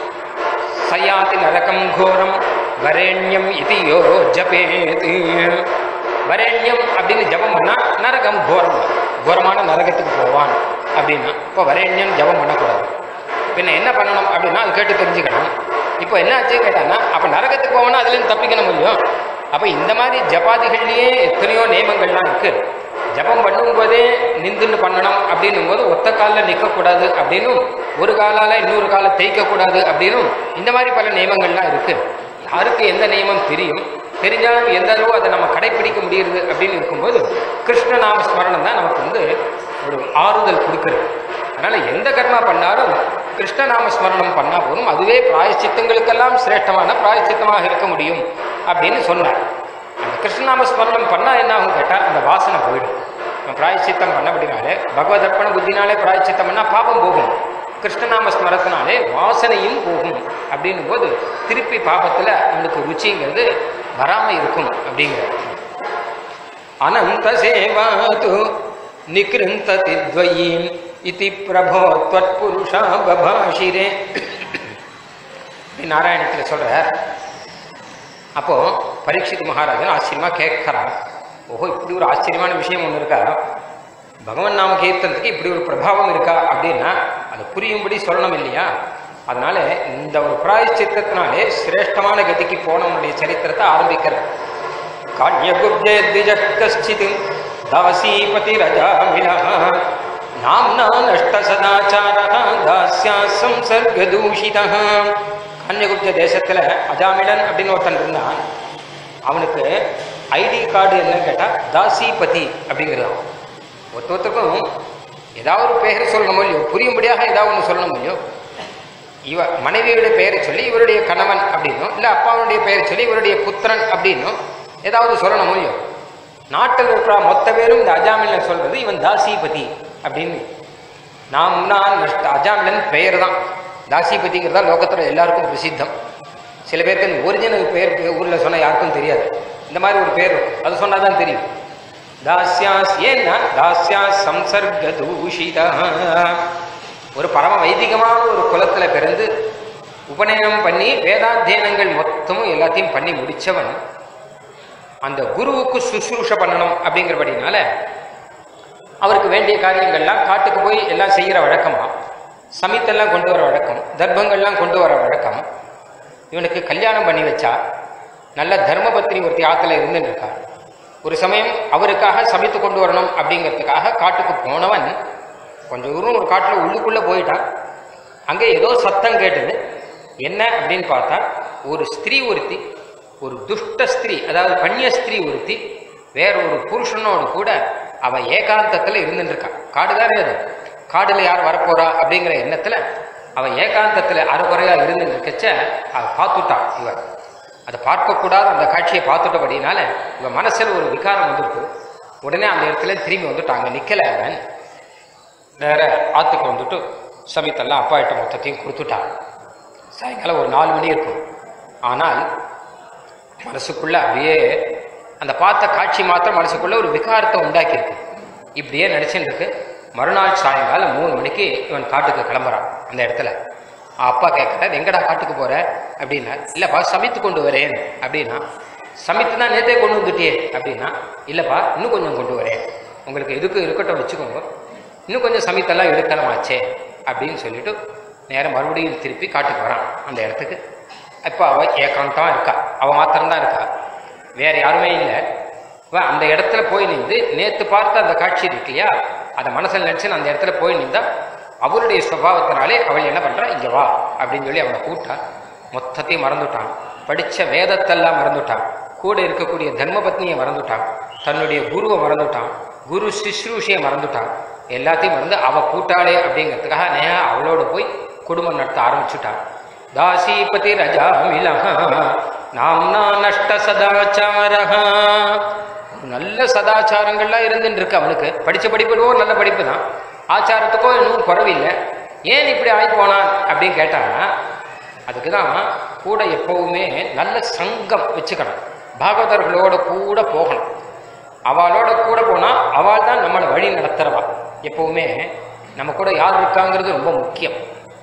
சயாதி நரகம் கோரம் வரேண்யம் இது யோ ஜபேது வரேண்யம் அப்படின்னு ஜபம் பண்ணா நரகம் கோரம் கோரமான நரகத்துக்கு போவான் அப்படின்னா இப்போ வரேண்யம் ஜபம் பண்ணக்கூடாது பின்ன என்ன பண்ணணும் அப்படின்னா அது கேட்டு தெரிஞ்சுக்கணும் இப்போ என்ன ஆச்சு கேட்டான்னா அப்போ நரகத்துக்கு போவோம்னா அதுலேருந்து தப்பிக்கணும் முடியும் அப்போ இந்த மாதிரி ஜபாதிகள்லேயே எத்தனையோ நியமங்கள்லாம் இருக்கு ஜபம் பண்ணும்போதே நிந்துன்னு பண்ணணும் அப்படின்னும் போது ஒத்த காலில் நிற்கக்கூடாது அப்படின்னும் ஒரு காலால் இன்னொரு காலை தேய்க்கக்கூடாது அப்படின்னும் இந்த மாதிரி பல நியமங்கள்லாம் இருக்கு யாருக்கு எந்த நியமம் தெரியும் தெரிஞ்சாலும் எந்த அளவு அதை நம்ம கடைப்பிடிக்க முடியுது அப்படின்னு இருக்கும்போது கிருஷ்ணநாம ஸ்மரணம் தான் நமக்கு வந்து ஒரு ஆறுதல் கொடுக்குறது அதனால எந்த கர்மா பண்ணாலும் கிருஷ்ணநாம ஸ்மரணம் பண்ணா போதும் அதுவே பிராயச்சித்தங்களுக்கெல்லாம் சிரேஷ்டமான பிராயச்சித்தமாக இருக்க முடியும் அப்படின்னு சொன்னார் அந்த கிருஷ்ணநாம ஸ்மரணம் பண்ணா என்ன ஆகும் கேட்டால் அந்த வாசனை போயிடும் நம்ம பிராயச்சித்தம் பண்ணபடினாலே பகவத் அர்ப்பண புத்தினாலே பிராயச்சித்தம் பண்ணா பாபம் போகும் கிருஷ்ணநாம ஸ்மரத்தினாலே வாசனையும் போகும் அப்படின்னும் போது திருப்பி பாபத்தில் நம்மளுக்கு ருச்சிங்கிறது வராமல் இருக்கும் அப்படிங்கிறது அனந்த சேவாது நிகிருந்ததி துவயீம் இதி பிரபோ त्वत्पुरुषा பபாஷிரே நாராயணத்தில் சொல்கிறார் அப்போ பரீட்சித் மகாராஜன் ஆச்சரியமா கேட்கிறார் ஓஹோ இப்படி ஒரு ஆச்சரியமான விஷயம் ஒன்று இருக்கா பகவன் நாம கீர்த்தனத்துக்கு இப்படி ஒரு பிரபாவம் இருக்கா அப்படின்னா அது புரியும்படி சொல்லணும் இல்லையா அதனால இந்த ஒரு பிராயச்சித்தத்தினாலே சிரேஷ்டமான கதிக்கு போனவனுடைய சரித்திரத்தை ஆரம்பிக்கிறார் காண்யகுப்ஜே திஜ கஷ்டித் தாசீபதி ரஜாமிலா நாம்னா நஷ்ட சதாச்சார தாஸ்யா சம்சர்கதூஷிதா காண்யகுப்ஜ தேசத்துல அஜாமிலன் அப்படின்னு ஒருத்தன் இருந்தான் அவனுக்கு ஐடி கார்டு என்னன்னு கேட்டா தாசிபதி அப்படிங்கிறது ஒருத்த ஒருத்தருக்கும் ஏதாவது ஒரு பெயர் சொல்லணும் இல்லையோ புரியும்படியாக ஏதாவது ஒன்று சொல்லணும் இல்லையோ இவ மனைவியுடைய பெயரை சொல்லி இவருடைய கணவன் அப்படின்னும் இல்லை அப்பாவுடைய பெயரை சொல்லி இவருடைய புத்திரன் அப்படின்னும் ஏதாவது சொல்லணும் இல்லையோ நாட்டில் இருக்கிற மொத்த பேரும் இந்த அஜாமிலன் சொல்றது இவன் தாசிபதி அப்படின்னு நாம் நான் நஷ்ட அஜாமிலன் பெயர் தான் தாசிபதிங்கிறதா லோகத்தில் எல்லாருக்கும் பிரசித்தம் சில பேருக்கு இந்த ஒரிஜினல் பெயர் ஊரில் சொன்னால் யாருக்கும் தெரியாது இந்த மாதிரி ஒரு பேர் இருக்கும். அது சொன்னால் தான் தெரியும் தாஸ்யாஸ் ஏன்னா தாஸ்யா சம்சர்க தூஷிதா ஒரு பரம வைதிகமான ஒரு குலத்தில் பிறந்து உபநயனம் பண்ணி வேதாத்தியனங்கள் மொத்தமும் எல்லாத்தையும் பண்ணி முடிச்சவன் அந்த குருவுக்கு சுசுரூஷ பண்ணணும் அப்படிங்கிறபடினால அவருக்கு வேண்டிய காரியங்கள்லாம் காட்டுக்கு போய் எல்லாம் செய்கிற வழக்கமா சமித்தெல்லாம் கொண்டு வர வழக்கம் தர்ப்பங்கள்லாம் கொண்டு வர வழக்கம் இவனுக்கு கல்யாணம் பண்ணி வச்சா நல்ல தர்மபத்னி ஒருத்தி ஆத்துல இருந்துன்னு இருக்கா ஒரு சமயம் அவருக்காக சமைத்து கொண்டு வரணும் அப்படிங்கிறதுக்காக காட்டுக்கு போனவன் கொஞ்சம் தூரம் ஒரு காட்டில் உள்ளுக்குள்ளே போயிட்டான் அங்கே ஏதோ சத்தம் கேட்டது என்ன அப்படின்னு பார்த்தா ஒரு ஸ்திரீ ஒருத்தி ஒரு துஷ்ட ஸ்திரீ அதாவது கன்னிய ஸ்திரீ ஒருத்தி வேற ஒரு புருஷனோடு கூட அவ ஏகாந்தத்துல இருந்துட்டு இருக்கா காடு தானே அது காடுல யார் வரப்போறா அப்படிங்கிற எண்ணத்துல அவ ஏகாந்தத்துல அரைகுறையா இருந்துட்டு இருக்கச்ச அதை பார்த்துட்டான் இவன் அதை பார்க்கக்கூடாத அந்த காட்சியை பார்த்துட்டபடினால இவன் மனசுல ஒரு விகாரம் வந்துருக்கு உடனே அந்த இடத்துல திரும்பி வந்துட்டாங்க நிக்கல அவன் வேற ஆத்துக்கு வந்துட்டு சமயத்தெல்லாம் அப்பா கிட்ட மொத்தத்தையும் கொடுத்துட்டான் சாயங்காலம் ஒரு நாலு மணி இருக்கும் ஆனால் மனசுக்குள்ள அப்படியே அந்த பார்த்த காட்சி மாத்திரம் மனசுக்குள்ள ஒரு விகாரத்தை உண்டாக்கியிருக்கு இப்படியே நினைச்சுட்டு இருக்கு மறுநாள் சாயங்காலம் மூணு மணிக்கு இவன் காட்டுக்கு கிளம்புறான் அந்த இடத்துல அப்பா கேட்கறாரு எங்கடா காட்டுக்கு போற அப்படின்னா இல்லப்பா சமைத்து கொண்டு வரேன் அப்படின்னா சமைத்து தான் நேத்தே கொண்டு வந்துட்டியே அப்படின்னா இல்லப்பா இன்னும் கொஞ்சம் கொண்டு வரேன் உங்களுக்கு எதுக்கு இருக்கட்டும் வச்சுக்கோங்க இன்னும் கொஞ்சம் சமைத்தெல்லாம் எடுத்தனமாச்சே அப்படின்னு சொல்லிட்டு நேரம் மறுபடியும் திருப்பி காட்டுக்கு வரான் அந்த இடத்துக்கு இப்போ அவ ஏகாந்தமா இருக்கா அவ மாத்திரம்தான் இருக்கா வேற யாருமே இல்லை அவ அந்த இடத்துல போய் நின்று நேத்து பார்த்த அந்த காட்சி இருக்கு இல்லையா அதை மனசில் நினைச்சு அந்த இடத்துல போய் நின்றா அவளுடைய சுபாவத்தினாலே அவள் என்ன பண்றா இங்க வா அப்படின்னு சொல்லி அவனை கூட்டா மொத்தத்தையும் மறந்துட்டான் படிச்ச வேதத்தெல்லாம் மறந்துட்டான் கூட இருக்கக்கூடிய தர்மபத்னியை மறந்துட்டான் தன்னுடைய குருவை மறந்துட்டான் குரு சிஸ்ரூஷியை மறந்துட்டான் எல்லாத்தையும் மறந்து அவ கூட்டாளே அப்படிங்கிறதுக்காக நேரா அவளோட போய் குடும்பம் நடத்த ஆரம்பிச்சுட்டான் தாசீபதி ரஜாமிலஹ நாம்னா நஷ்ட சதாச்சாரஹ ஒரு நல்ல சதாச்சாரங்கள்லாம் இருந்துட்டு இருக்கு அவனுக்கு படிச்ச படிப்புடவோ நல்ல படிப்பு தான் ஆச்சாரத்துக்கோ இன்னும் குறவில்லை ஏன் இப்படி ஆகி போனான் அப்படின்னு கேட்டாங்கன்னா அதுக்கு தான் கூட எப்பவுமே நல்ல சங்கம் வச்சுக்கணும் பாகவதர்களோட கூட போகணும் அவளோட கூட போனா அவள் தான் நம்மளை வழி நடத்துறவா எப்பவுமே நம்ம கூட யார் இருக்காங்கிறது ரொம்ப முக்கியம்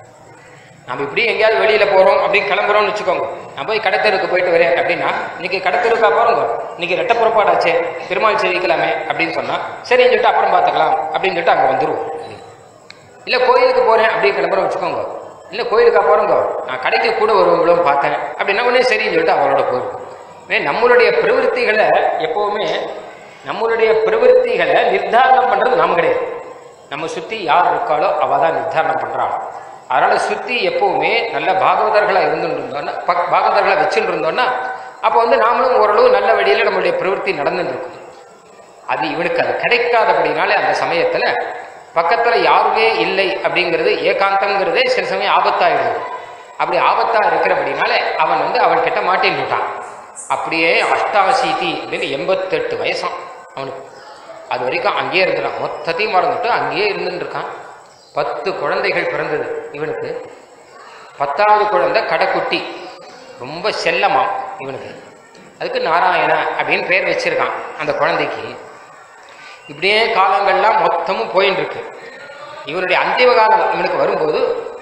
நம்ம இப்படி எங்கேயாவது வெளியில போறோம் அப்படின்னு கிளம்புறோம்னு வச்சுக்கோங்க நான் போய் கடத்தருக்கு போயிட்டு வரேன் அப்படின்னா இன்னைக்கு கடத்தருக்கா போறோங்க இன்னைக்கு ரெட்ட புறப்பாடாச்சே பெருமாள் சேவிக்கலாமே அப்படின்னு சொன்னா சரின்னு சொல்லிட்டு அப்புறம் பார்த்துக்கலாம் அப்படின்னு சொல்லிட்டு அங்க வந்துருவோம் இல்ல கோயிலுக்கு போறேன் அப்படின்னு கிளம்புறோம் வச்சுக்கோங்க இல்ல கோயிலுக்கா போறோங்க நான் கடைக்கு கூட வருவங்களும் பார்த்தேன் அப்படின்னா உடனே சரின்னு சொல்லிட்டு அவளோட போயிருக்கும் மே நம்மளுடைய பிரவருத்திகளை எப்பவுமே நம்மளுடைய பிரவருத்திகளை நிர்தாரணம் பண்றது நாம் கிடையாது நம்ம சுத்தி யார் இருக்காளோ அவ தான் நிர்தாரணம் பண்றாள் அதனால சுத்தி எப்பவுமே நல்ல பாகவதர்களா இருந்துட்டு இருந்தோம்னா பக் பாகவதர்களை வச்சுட்டு இருந்தோம்னா அப்போ வந்து நாமளும் ஓரளவு நல்ல வழியில நம்மளுடைய பிரவருத்தி நடந்துட்டு இருக்கும் அது இவனுக்கு அது கிடைக்காதபடினாலே அந்த சமயத்துல பக்கத்துல யாருமே இல்லை அப்படிங்கிறது ஏகாந்தம்ங்கிறதே சில சமயம் ஆபத்தாயிடுது அப்படி ஆபத்தா இருக்கிறபடினாலே அவன் வந்து அவன் கிட்ட மாட்டின்னுட்டான் அப்படியே அஷ்டாசீதி அப்படின்னு எண்பத்தெட்டு வயசாம் அவனுக்கு அது வரைக்கும் அங்கேயே இருந்துட்டான் மொத்தத்தையும் மறந்துட்டு அங்கேயே இருந்துட்டு இருக்கான் பத்து குழந்தைகள் பிறந்தது இவனுக்கு பத்தாவது குழந்தை கடைக்குட்டி ரொம்ப செல்லமாம் இவனுக்கு அதுக்கு நாராயண அப்படின்னு பேர் வச்சிருக்கான் அந்த குழந்தைக்கு இப்படியே காலங்கள்லாம் மொத்தமும் போயின்னு இருக்கு இவனுடைய அந்திம காலம் இவனுக்கு வரும்போது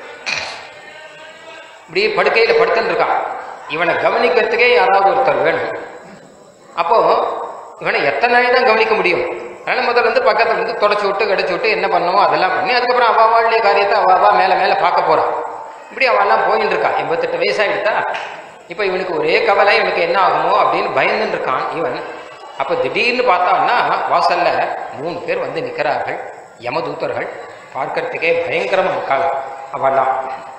இப்படியே படுக்கையில் படுத்துன்னு இருக்கான் இவனை கவனிக்கிறதுக்கே யாராவது ஒருத்தர் வேணும் அப்போ இவனை எத்தனை நாள் தான் கவனிக்க முடியும் அதனால முதல்ல வந்து பக்கத்துல இருந்து தொடச்சி விட்டு கடிச்சு விட்டு என்ன பண்ணணுமோ அதெல்லாம் பண்ணி அதுக்கப்புறம் அவ அவளுடைய காரியத்தை அவ அவ மேல மேல பார்க்க போறான் இப்படி அவெல்லாம் போயின்னு இருக்கா எண்பத்தெட்டு வயசாகிடுதா இப்போ இவனுக்கு ஒரே கவலை இவனுக்கு என்ன ஆகுமோ அப்படின்னு பயந்துன்னு இருக்கான் இவன் அப்போ திடீர்னு பார்த்தான்னா வாசல்ல மூணு பேர் வந்து நிற்கிறார்கள் யமதூதர்கள் பார்க்கறதுக்கே பயங்கரமா இருக்காள் அவெல்லாம்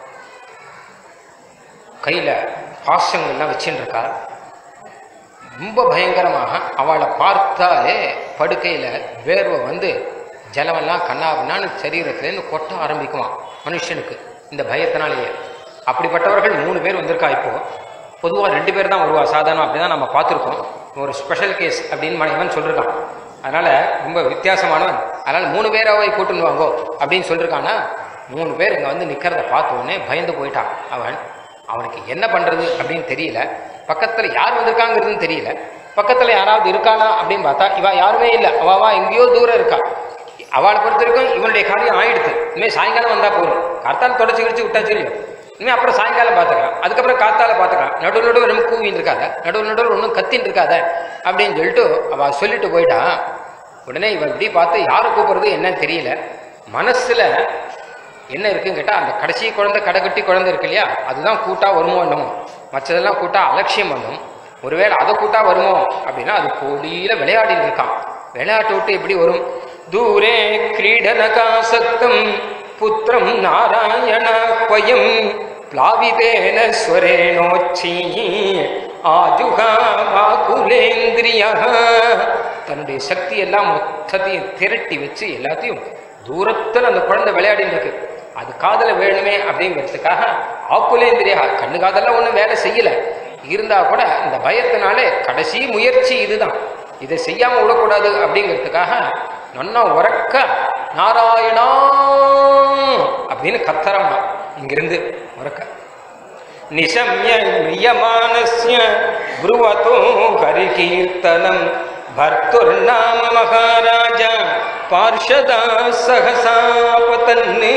கையில பாசங்கள்லாம் வச்சுட்டு இருக்கா ரொம்ப பயங்கரமாக அவளை பார்த்தாலே படுக்கையில வேர்வை வந்து ஜலமெல்லாம் கண்ணாபின்னான்னு சரீரத்துலேருந்து கொட்ட ஆரம்பிக்குமா மனுஷனுக்கு இந்த பயத்தினாலேயே அப்படிப்பட்டவர்கள் மூணு பேர் வந்திருக்கா இப்போ பொதுவாக ரெண்டு பேர் தான் வருவா சாதாரணம் அப்படி தான் நம்ம பார்த்துருக்கோம் ஒரு ஸ்பெஷல் கேஸ் அப்படின்னு மனைவன் சொல்லியிருக்கான் அதனால ரொம்ப வித்தியாசமானவன் அதனால மூணு பேராவை கூட்டுன்னு வாங்கோ அப்படின்னு சொல்லியிருக்கான்னா மூணு பேர் இங்கே வந்து நிற்கிறத பார்த்த உடனே பயந்து போயிட்டான் அவன் அவனுக்கு என்ன பண்றது அப்படின்னு தெரியல பக்கத்துல யார் வந்திருக்காங்கிறதுன்னு தெரியல பக்கத்துல யாராவது இருக்கானா அப்படின்னு பார்த்தா இவ யாருமே இல்லை அவாவா எங்கேயோ தூரம் இருக்கா அவளை பொறுத்த வரைக்கும் இவனுடைய காரியம் ஆயிடுது இனிமேல் சாயங்காலம் வந்தா போதும் காத்தால தொடச்சி கிடிச்சு விட்டாச்சு இல்லையோ இனிமேல் அப்புறம் சாயங்காலம் பார்த்துக்கலாம் அதுக்கப்புறம் காத்தால பார்த்துக்கலாம் நடுவு நடுவு நம்ம கூவின்னு இருக்காத நடுவு நடுவில் ஒன்றும் கத்தின்னு இருக்காத அப்படின்னு சொல்லிட்டு அவ சொல்லிட்டு போயிட்டான் உடனே இவன் இப்படி பார்த்து யாரை கூப்பிடுறது என்னன்னு தெரியல மனசுல என்ன இருக்குன்னு கேட்டால் அந்த கடைசி குழந்தை கடைக்கட்டி குழந்தை இருக்கு இல்லையா அதுதான் கூட்டா வருமோ என்னமோ மற்றதெல்லாம் கூட்டா அலட்சியம் பண்ணும் ஒருவேளை அதை கூட்டா வருமோ அப்படின்னா அது கோடியில விளையாடின்னு இருக்கான் விளையாட்டு விட்டு எப்படி வரும் தூரே கிரீடனகாசக்தம் புத்திரம் நாராயண பயம் பிளாவிதேன ஸ்வரேணோச்சி ஆஜுகா வாகுலேந்திரிய தன்னுடைய சக்தி எல்லாம் மொத்தத்தையும் திரட்டி வச்சு எல்லாத்தையும் தூரத்துல அந்த குழந்தை விளையாடிட்டு இருக்கு அது காதல வேணுமே அப்படிங்கிறதுக்காக ஆக்குலேந்திரியா கண்ணு காதெல்லாம் ஒன்றும் வேலை செய்யல இருந்தா கூட இந்த பயத்தினாலே கடைசி முயற்சி இதுதான் இதை செய்யாம விடக்கூடாது அப்படிங்கிறதுக்காக நன்னா உறக்க நாராயணா அப்படின்னு கத்தரமா இங்கிருந்து உறக்க நிசம்ய நியமானஸ்ய புருவதோ ஹரிகீர்த்தனம் பர்த்துர்நாம மகாராஜ பார்ஷதா சகசாபதன்னே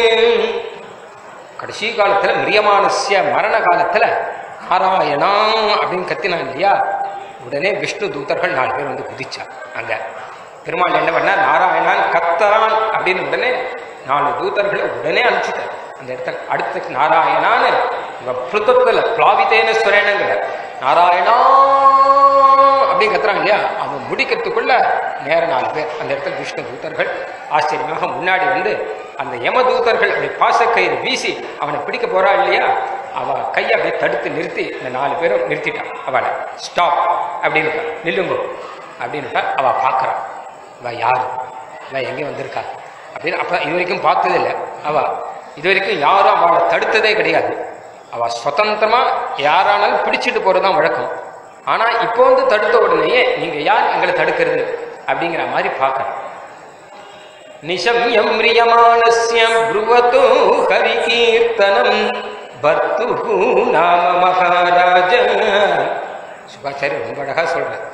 கடைசி காலத்துல மிரியமானஸ்ய மரண காலத்துல நாராயணா அப்படின்னு கத்தினான் இல்லையா உடனே விஷ்ணு தூதர்கள் நாலு பேர் வந்து குதிச்சா அங்க பெருமாள் என்ன பண்ணா நாராயணான் கத்தரான் அப்படின்னு உடனே நாலு தூதர்களை உடனே அனுப்பிச்சிட்டார் அந்த இடத்துல அடுத்த நாராயணான்னு இவன் பிளுத்தத்துல பிளாவிதேன சுரேனங்கிற நாராயணா அப்படின்னு கத்துறான் இல்லையா அவன் முடிக்கிறதுக்குள்ள நேர நாலு பேர் அந்த இடத்துல விஷ்ணு தூதர்கள் ஆச்சரியமாக முன்னாடி வந்து அந்த யம தூதர்கள் அப்படி பாசக்கயிறு வீசி அவனை பிடிக்க போறா இல்லையா அவ கையை அப்படியே தடுத்து நிறுத்தி இந்த நாலு பேரும் நிறுத்திட்டான் அவளை ஸ்டாப் அப்படின்னு நில்லுங்க அப்படின்னுட்டா அவ பார்க்கறான் இவ யாரு இவ எங்கே வந்திருக்கா அப்படின்னு அப்ப இது வரைக்கும் பார்த்ததில்லை அவ இது வரைக்கும் யாரும் அவளை தடுத்ததே கிடையாது அவ சுதந்திரமா யாரானாலும் பிடிச்சிட்டு போறதுதான் வழக்கம் ஆனா இப்போ வந்து தடுத்த உடனேயே நீங்க யார் எங்களை தடுக்கிறது அப்படிங்கிற மாதிரி பார்க்கறேன் நிஷம்யம் மிரியமானஸ்யம் புருவத்தோ ஹரிகீர்த்தனம் பர்த்து நாம மகாராஜ சுபாச்சாரி ரொம்ப அழகா சொல்றார்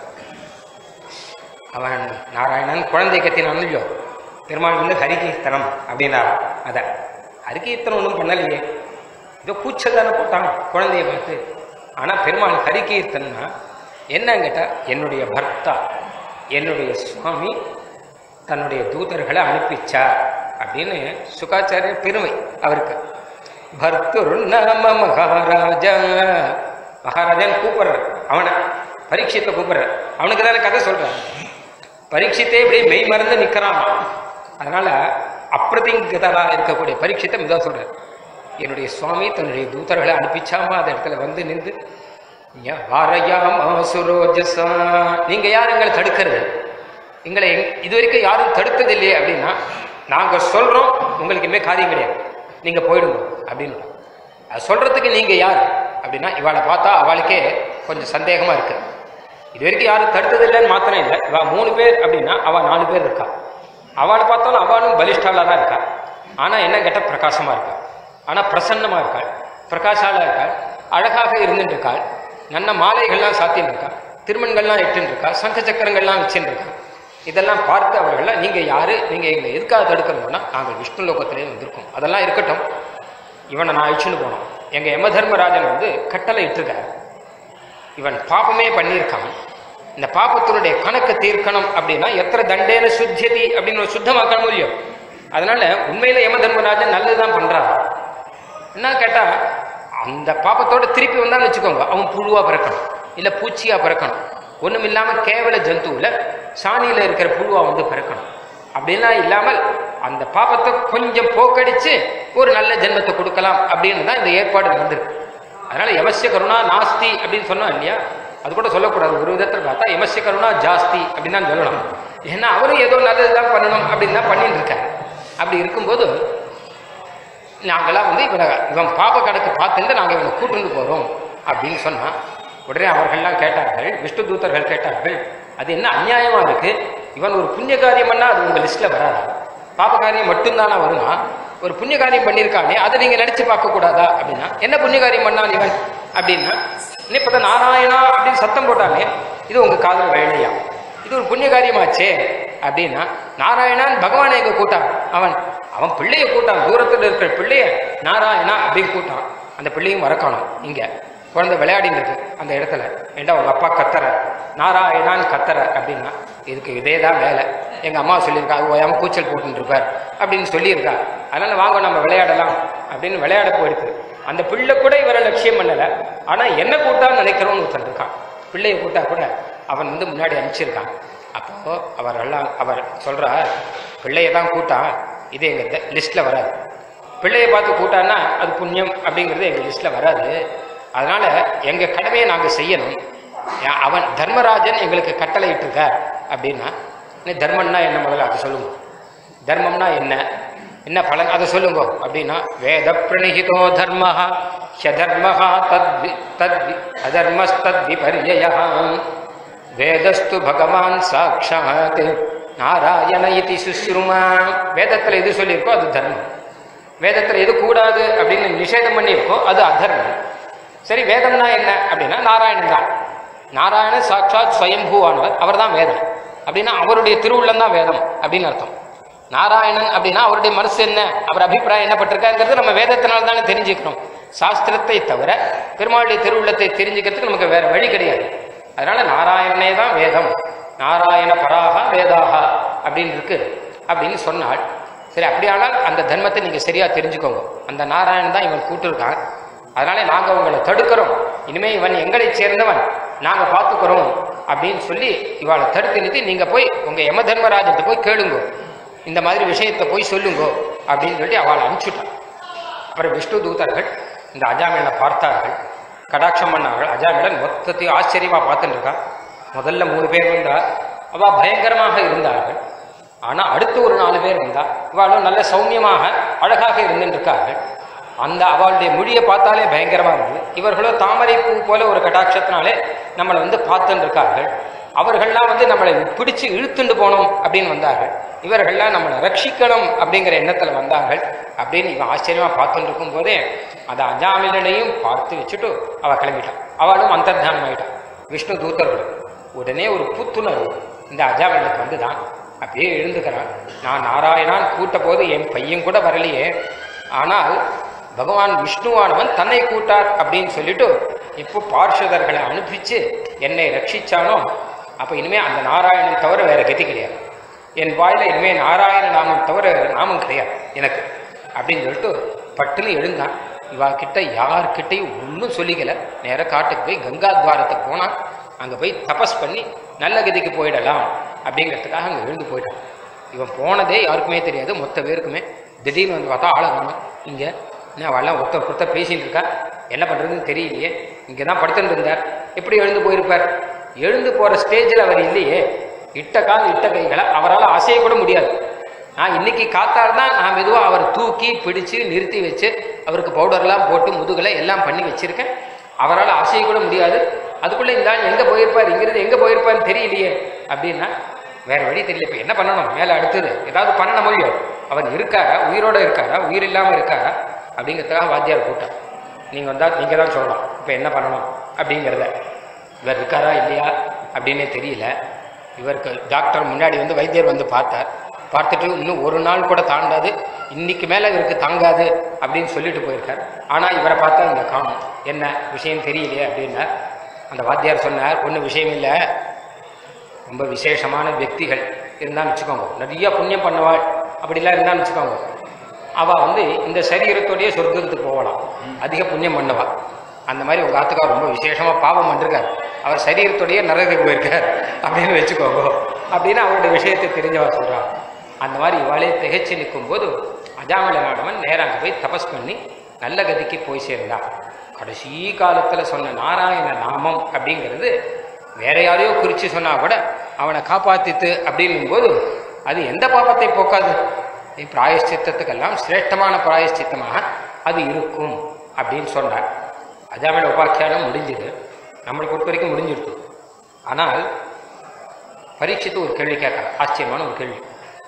அவன் நாராயணன் குழந்தை கத்தினான் இல்லையோ பெருமாள் வந்து ஹரிகீர்த்தனம் அப்படின்னாரா அத ஹரிகீர்த்தனம் ஒன்றும் பண்ணலையே இதோ கூச்சல் தானே போட்டான் குழந்தைய பார்த்து ஆனா பெருமாள் ஹரிகீர்த்தன்னா என்னன்னு கேட்டா என்னுடைய பர்த்தா என்னுடைய சுவாமி தன்னுடைய தூதர்களை அனுப்பிச்சா அப்படின்னு சுகாச்சாரிய பெருமை அவருக்கு பர்த்துர் நாம மகாராஜா மகாராஜான்னு கூப்பிடுறார் அவனை பரீட்சித்தை கூப்பிடுறார் அவனுக்கு தானே கதை சொல்றார் பரீட்சித்தே இப்படி மெய் மறந்து நிற்கிறான் அதனால அப்பிரதிங்கதரா இருக்கக்கூடிய பரீட்சித்தை மிதா சொல்றார் என்னுடைய சுவாமி தன்னுடைய தூதர்களை அனுப்பிச்சாமா அந்த இடத்துல வந்து நின்று வாரயாமாசுரோஜசா நீங்க யார் எங்களை தடுக்கிறது எங்களை எங்- இது வரைக்கும் யாரும் தடுத்தது இல்லையே அப்படின்னா நாங்க சொல்றோம் உங்களுக்கு இனிமே காரியம் கிடையாது நீங்க போயிடுங்க அப்படின்னு அது சொல்றதுக்கு நீங்க யார் அப்படின்னா இவாளை பார்த்தா அவளுக்கே கொஞ்சம் சந்தேகமா இருக்கு இது வரைக்கும் யாரும் தடுத்தது இல்லைன்னு மாத்திரம் இல்லை இவ மூணு பேர் அப்படின்னா அவ நாலு பேர் இருக்கா அவளை பார்த்தாலும் அவளும் பலிஷ்டாலா தான் இருக்கா ஆனா என்ன கேட்ட பிரகாசமா இருக்கா ஆனா பிரசன்னமா இருக்காள் பிரகாசாலா இருக்காள் அழகாக இருந்துட்டு இருக்காள் நல்ல மாலைகள்லாம் சாத்தின்னு இருக்கா திருமண்கள்லாம் இட்டுன்னு இருக்கா சங்க சக்கரங்கள்லாம் வச்சுன்னு இருக்கா இதெல்லாம் பார்த்து அவர்கள்லாம் நீங்க யாரு நீங்க எங்களை எதுக்காக தடுக்கணும்னா நாங்கள் விஷ்ணு லோகத்திலே வந்திருக்கோம் அதெல்லாம் இருக்கட்டும் இவனை நான் அழிச்சுன்னு போனோம் எங்க யம தர்மராஜன் வந்து கட்டளை இட்டிருக்கார் இவன் பாபமே பண்ணியிருக்கான் இந்த பாபத்தினுடைய கணக்கு தீர்க்கணும் அப்படின்னா எத்தனை தண்டேன சுத்தியதி அப்படின்னு ஒரு சுத்தமாக்கணும் இல்லையோ அதனால உண்மையில யம தர்மராஜன் நல்லதுதான் பண்றான் என்ன கேட்டா அந்த பாப்பத்தோட திருப்பி வந்தான்னு வச்சுக்கோங்க அவன் புழுவா பிறக்கணும் இல்ல பூச்சியா பிறக்கணும் ஒண்ணும் இல்லாம கேவல ஜந்துவுல சாணியில இருக்கிற புழுவா வந்து பிறக்கணும் அப்படிலாம் இல்லாமல் அந்த பாப்பத்தை கொஞ்சம் போக்கடிச்சு ஒரு நல்ல ஜென்மத்தை கொடுக்கலாம் அப்படின்னு தான் இந்த ஏற்பாடு நடந்திருக்கு அதனால எமஸ்ய கருணா நாஸ்தி அப்படின்னு சொன்னோம் இல்லையா அது கூட சொல்லக்கூடாது ஒரு விதத்தில் பார்த்தா எமஸ்ய கருணா ஜாஸ்தி அப்படின்னு தான் சொல்லணும் ஏன்னா அவரும் ஏதோ நல்லது தான் பண்ணணும் அப்படின்னு தான் பண்ணிட்டு இருக்காரு அப்படி இருக்கும்போது நாங்களாம் வந்து இவனை இவன் பாப கணக்கு பார்த்துட்டு நாங்கள் இவனை கூட்டுண்டு போகிறோம் அப்படின்னு சொன்னா உடனே அவர்கள்லாம் கேட்டார்கள் விஷ்ணு தூதர்கள் கேட்டார்கள் அது என்ன அநியாயமா இருக்கு இவன் ஒரு புண்ணிய காரியம் பண்ணா அது உங்க லிஸ்ட்ல வராதா பாப காரியம் மட்டும்தானா வருமா ஒரு புண்ணிய காரியம் பண்ணியிருக்கானே அதை நீங்க நினைச்சு பார்க்க கூடாதா அப்படின்னா என்ன புண்ணிய காரியம் பண்ணான் இவன் அப்படின்னா இப்பதான் நாராயணா அப்படின்னு சத்தம் போட்டானே இது உங்க காதல் வேலையா இது ஒரு புண்ணிய காரியமாச்சே அப்படின்னா நாராயணான் பகவானை எங்க கூட்டான் அவன் அவன் பிள்ளைய கூட்டான் தூரத்தில் இருக்கிற பிள்ளைய நாராயணா அப்படின்னு கூட்டான் அந்த பிள்ளையும் வரக்காணும் இங்க குழந்தை விளையாடின்னு இருக்கு அந்த இடத்துல ஏண்டா உங்க அப்பா கத்தற நாராயணான் கத்தற அப்படின்னா இதுக்கு இதே தான் வேலை எங்க அம்மா சொல்லியிருக்கா ஓயாம கூச்சல் போட்டுட்டு இருப்பார் அப்படின்னு சொல்லியிருக்கா அதனால வாங்க நம்ம விளையாடலாம் அப்படின்னு விளையாட போயிருக்கு அந்த பிள்ளை கூட இவரை லட்சியம் பண்ணல ஆனா என்ன கூட்டான்னு நினைக்கிறோன்னு ஒருத்தன் இருக்கான் பிள்ளையை கூட்டா கூட அவன் வந்து முன்னாடி அனுப்பிச்சிருக்கான் அப்போ அவரெல்லாம் அவர் சொல்றார் பிள்ளையை தான் கூட்டா இது எங்க லிஸ்ட்ல வராது பிள்ளையை பார்த்து கூட்டான்னா அது புண்ணியம் அப்படிங்கிறது எங்க லிஸ்ட்ல வராது அதனால எங்க கடமையை நாங்க செய்யணும் ஏன் அவன் தர்மராஜன் எங்களுக்கு கட்டளை இட்டிருக்கார் அப்படின்னா "நீ தர்மம்னா என்ன முதல்ல அதை சொல்லுங்க தர்மம்னா என்ன என்ன பலன் அதை சொல்லுங்க அப்படின்னா வேத பிரணிகிதோ தர்ம ஹதர்ம தத் தத் அதர்மஸ்தத் விபர்யம் வேதஸ்து பகவான் சாட்சாத் நாராயண இதி சுஸ்ருமா வேதத்தில் எது சொல்லியிருக்கோ அது தர்மம் வேதத்தில் எது கூடாது அப்படின்னு நிஷேதம் பண்ணியிருக்கோ அது அதர்மம் சரி வேதம்னா என்ன அப்படின்னா நாராயணன் தான் நாராயண சாட்சாத் ஸ்வயம்பூவானவர் அவர் தான் வேதம் அப்படின்னா அவருடைய திருவுள்ளம் தான் வேதம் அப்படின்னு அர்த்தம் நாராயணன் அப்படின்னா அவருடைய மனசு என்ன அவர் அபிப்பிராயம் என்ன பட்டிருக்காங்கிறது நம்ம வேதத்தினால தானே தெரிஞ்சுக்கணும் சாஸ்திரத்தை தவிர பெருமாளுடைய திருவுள்ளத்தை தெரிஞ்சுக்கிறதுக்கு நமக்கு வேற வழி கிடையாது அதனால நாராயணனே தான் வேதம் நாராயண பராக வேதாக அப்படின்னு இருக்கு அப்படின்னு சொன்னாள் சரி அப்படியானால் அந்த தர்மத்தை நீங்க சரியா தெரிஞ்சுக்கோங்க அந்த நாராயணன் தான் இவன் கூட்டிருக்கான் அதனால நாங்க உங்களை தடுக்கிறோம் இனிமே இவன் எங்களை சேர்ந்தவன் நாங்க பார்த்துக்கிறோம் அப்படின்னு சொல்லி இவாளை தடுத்து நிறுத்தி நீங்க போய் உங்க யம தர்மராஜன்ட்ட போய் கேளுங்க இந்த மாதிரி விஷயத்தை போய் சொல்லுங்க அப்படின்னு சொல்லி அவளை அனுப்பிச்சுட்டான் அப்புறம் விஷ்ணு தூதர்கள் இந்த அஜாமிலனை பார்த்தார்கள் கடாட்சம் பண்ணார்கள் அஜாமிலன் மொத்தத்தையும் ஆச்சரியமா பார்த்துட்டு இருக்கான் முதல்ல மூணு பேர் வந்தா அவ பயங்கரமாக இருந்தார்கள் ஆனா அடுத்து ஒரு நாலு பேர் வந்தா இவாளும் நல்ல சௌமியமாக அழகாக இருந்துட்டு இருக்கார்கள் அந்த அவளுடைய மொழியை பார்த்தாலே பயங்கரமா இருந்தது இவர்களோ தாமரை பூ போல ஒரு கடாட்சத்தினாலே நம்மளை வந்து பார்த்துட்டு இருக்கார்கள் அவர்கள்லாம் வந்து நம்மளை பிடிச்சு இழுத்துண்டு போகணும் அப்படின்னு வந்தார்கள் இவர்கள்லாம் நம்மளை ரட்சிக்கணும் அப்படிங்கிற எண்ணத்துல வந்தார்கள் அப்படின்னு இவன் ஆச்சரியமா பார்த்துட்டு இருக்கும் போதே அந்த அஜாமிலனையும் பார்த்து வச்சுட்டு அவ கிளம்பிட்டான் அவளும் அந்தர்தானம் ஆயிட்டான் விஷ்ணு தூதர்களும் உடனே ஒரு புத்துணர்வு இந்த அஜாமிலனுக்கு வந்துதான் அப்படியே எழுந்துக்கிறான் நான் நாராயணான் கூட்ட போது என் பையன் கூட வரலையே ஆனால் பகவான் விஷ்ணுவானவன் தன்னை கூட்டார் அப்படின்னு சொல்லிட்டு இப்போ பார்ஷதர்களை அனுப்பிச்சு என்னை ரட்சிச்சானோ அப்போ இனிமே அந்த நாராயணன் தவிர வேற கதி கிடையாது என் வாயில இனிமே நாராயண நாமம் தவிர வேற நாமம் கிடையாது எனக்கு அப்படின்னு சொல்லிட்டு பட்டுன்னு எழுந்தான் இவா கிட்ட யார்கிட்டையும் ஒன்றும் சொல்லிக்கல நேரா காட்டுக்கு போய் கங்கா துவாரத்துக்கு போனான் அங்கே போய் தபஸ் பண்ணி நல்ல கதிக்கு போயிடலாம் அப்படிங்கிறதுக்காக அங்கே எழுந்து போயிட்டான் இவன் போனதே யாருக்குமே தெரியாது மொத்த பேருக்குமே திடீர்னு வந்து பார்த்தா ஆளை காணும் இங்கே என்ன அவெல்லாம் ஒருத்தர் ஒருத்தர் பேசிட்டு இருக்கா என்ன பண்ணுறதுன்னு தெரியலையே இங்கே தான் படுத்துட்டு இருந்தார் எப்படி எழுந்து போயிருப்பார் எழுந்து போகிற ஸ்டேஜில் அவர் இல்லையே இட்ட கால் இட்ட கைகளை அவரால் அசைய கூட முடியாது நான் இன்னைக்கு காத்தால் தான் நான் மெதுவாக அவர் தூக்கி பிடிச்சு நிறுத்தி வச்சு அவருக்கு பவுடர்லாம் போட்டு முதுகலை எல்லாம் பண்ணி வச்சிருக்கேன் அவரால் அசைய கூட முடியாது அதுக்குள்ளே இந்த ஆள் எங்கே போயிருப்பார் இங்கிருந்து எங்கே போயிருப்பார்னு தெரியலையே அப்படின்னா வேற வழி தெரியல இப்போ என்ன பண்ணணும் மேலே அடுத்தது ஏதாவது பண்ண முடியும் அவன் இருக்காரா உயிரோட இருக்காரா உயிர் இல்லாமல் இருக்காரா அப்படிங்கிறதுக்காக வாத்தியார் கூட்டம் நீங்கள் வந்தால் நீங்கள் தான் சொல்லலாம் இப்போ என்ன பண்ணணும் அப்படிங்கிறத இவர் இருக்காரா இல்லையா அப்படின்னே தெரியல இவருக்கு டாக்டர் முன்னாடி வந்து வைத்தியர் வந்து பார்த்தார் பார்த்துட்டு இன்னும் ஒரு நாள் கூட தாண்டாது இன்னைக்கு மேலே இவருக்கு தாங்காது அப்படின்னு சொல்லிட்டு போயிருக்கார் ஆனால் இவரை பார்த்தா இங்கே காணும் என்ன விஷயம் தெரியலையே அப்படின்னார் அந்த வாத்தியார் சொன்னார் ஒன்றும் விஷயம் இல்லை ரொம்ப விசேஷமான వ్యక్తిகள் இருந்தான்னு வச்சுக்கோங்க நிறைய புண்ணியம் பண்ணவாள் அப்படிலாம் இருந்தான்னு வச்சுக்கோங்க அவள் வந்து இந்த சரீரத்தோடயே சொர்க்கத்துக்கு போகலாம் அதிக புண்ணியம் பண்ணவா அந்த மாதிரி உங்கள் ஆத்துக்கார் ரொம்ப விசேஷமாக பாவம் பண்ணிருக்கார் அவர் சரீரத்தோடயே நரகத்துக்கு போயிருக்கார் அப்படின்னு வச்சுக்கோங்க அப்படின்னு அவருடைய விஷயத்தை தெரிஞ்சவா சொல்கிறார் அந்த மாதிரி இவாளே திகைச்சு நிற்கும் போது அஜாமல நாடவன் நேரா அங்கே போய் தபஸ் பண்ணி நல்ல கதிக்கு போய் சேர்ந்தான் கடைசி காலத்தில் சொன்ன நாராயண நாமம் அப்படிங்கிறது வேற யாரையோ குறித்து சொன்னா கூட அவனை காப்பாத்தித்து அப்படின்னும் போது அது எந்த பாப்பத்தை போக்காது பிராயஷ்சித்தத்துக்கெல்லாம் சிரேஷ்டமான பிராயஷ்சித்தமாக அது இருக்கும் அப்படின்னு சொன்னார் அஜாமில உபாக்கியானம் முடிஞ்சுது நம்மளை பொறுத்த வரைக்கும் முடிஞ்சிருது ஆனால் பரீட்சித்து ஒரு கேள்வி கேட்கலாம் ஆச்சரியமான ஒரு கேள்வி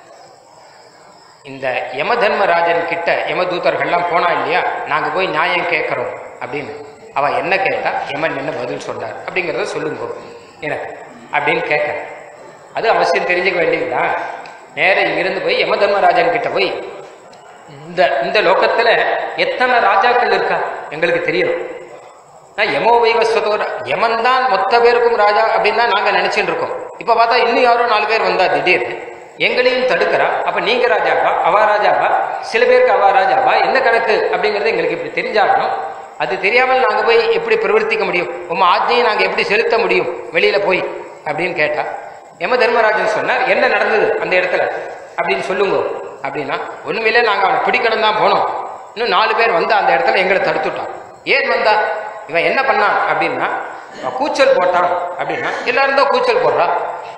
இந்த யம தர்மராஜன் கிட்ட யம தூதர்கள்லாம் போனா இல்லையா நாங்க போய் நியாயம் கேட்கறோம் அப்படின்னு அவ என்ன கேட்டா யமன் என்ன பதில் சொன்னார் அப்படிங்கிறத சொல்லுங்க எனக்கு அப்படின்னு கேட்க அது அவசியம் தெரிஞ்சுக்க வேண்டியதுதான் நேர இங்கிருந்து போய் யம தர்மராஜன் கிட்ட போய் இந்த இந்த லோகத்துல எத்தனை ராஜாக்கள் இருக்கா எங்களுக்கு தெரியணும் நான் யமோ வைவஸ்வதோர யமன் தான் மொத்த பேருக்கும் ராஜா அப்படின்னு தான் நாங்க நினைச்சுட்டு இருக்கோம் இப்ப பார்த்தா இன்னும் யாரோ நாலு பேர் வந்தா திடீர்னு எங்களையும் தடுக்கிறா அப்ப நீங்க ராஜாவா அவா ராஜாவா சில பேருக்கு அவா ராஜாவா என்ன கணக்கு அப்படிங்கறது எங்களுக்கு இப்படி தெரிஞ்சாகணும் அது தெரியாமல் நாங்க போய் எப்படி பிரவர்த்திக்க முடியும் உங்க ஆஜையை நாங்க எப்படி செலுத்த முடியும் வெளியில போய் அப்படின்னு கேட்டா யம தர்மராஜன் சொன்னார் என்ன நடந்தது அந்த இடத்துல அப்படின்னு சொல்லுங்க அப்படின்னா ஒண்ணுமில்ல நாங்க அவனை பிடிக்கணும் தான் போனோம் இன்னும் நாலு பேர் வந்து அந்த இடத்துல எங்களை தடுத்துட்டான் ஏன் வந்தா இவன் என்ன பண்ணான் அப்படின்னா அவன் கூச்சல் போட்டான் அப்படின்னா எல்லாரும் தான் கூச்சல் போடுறா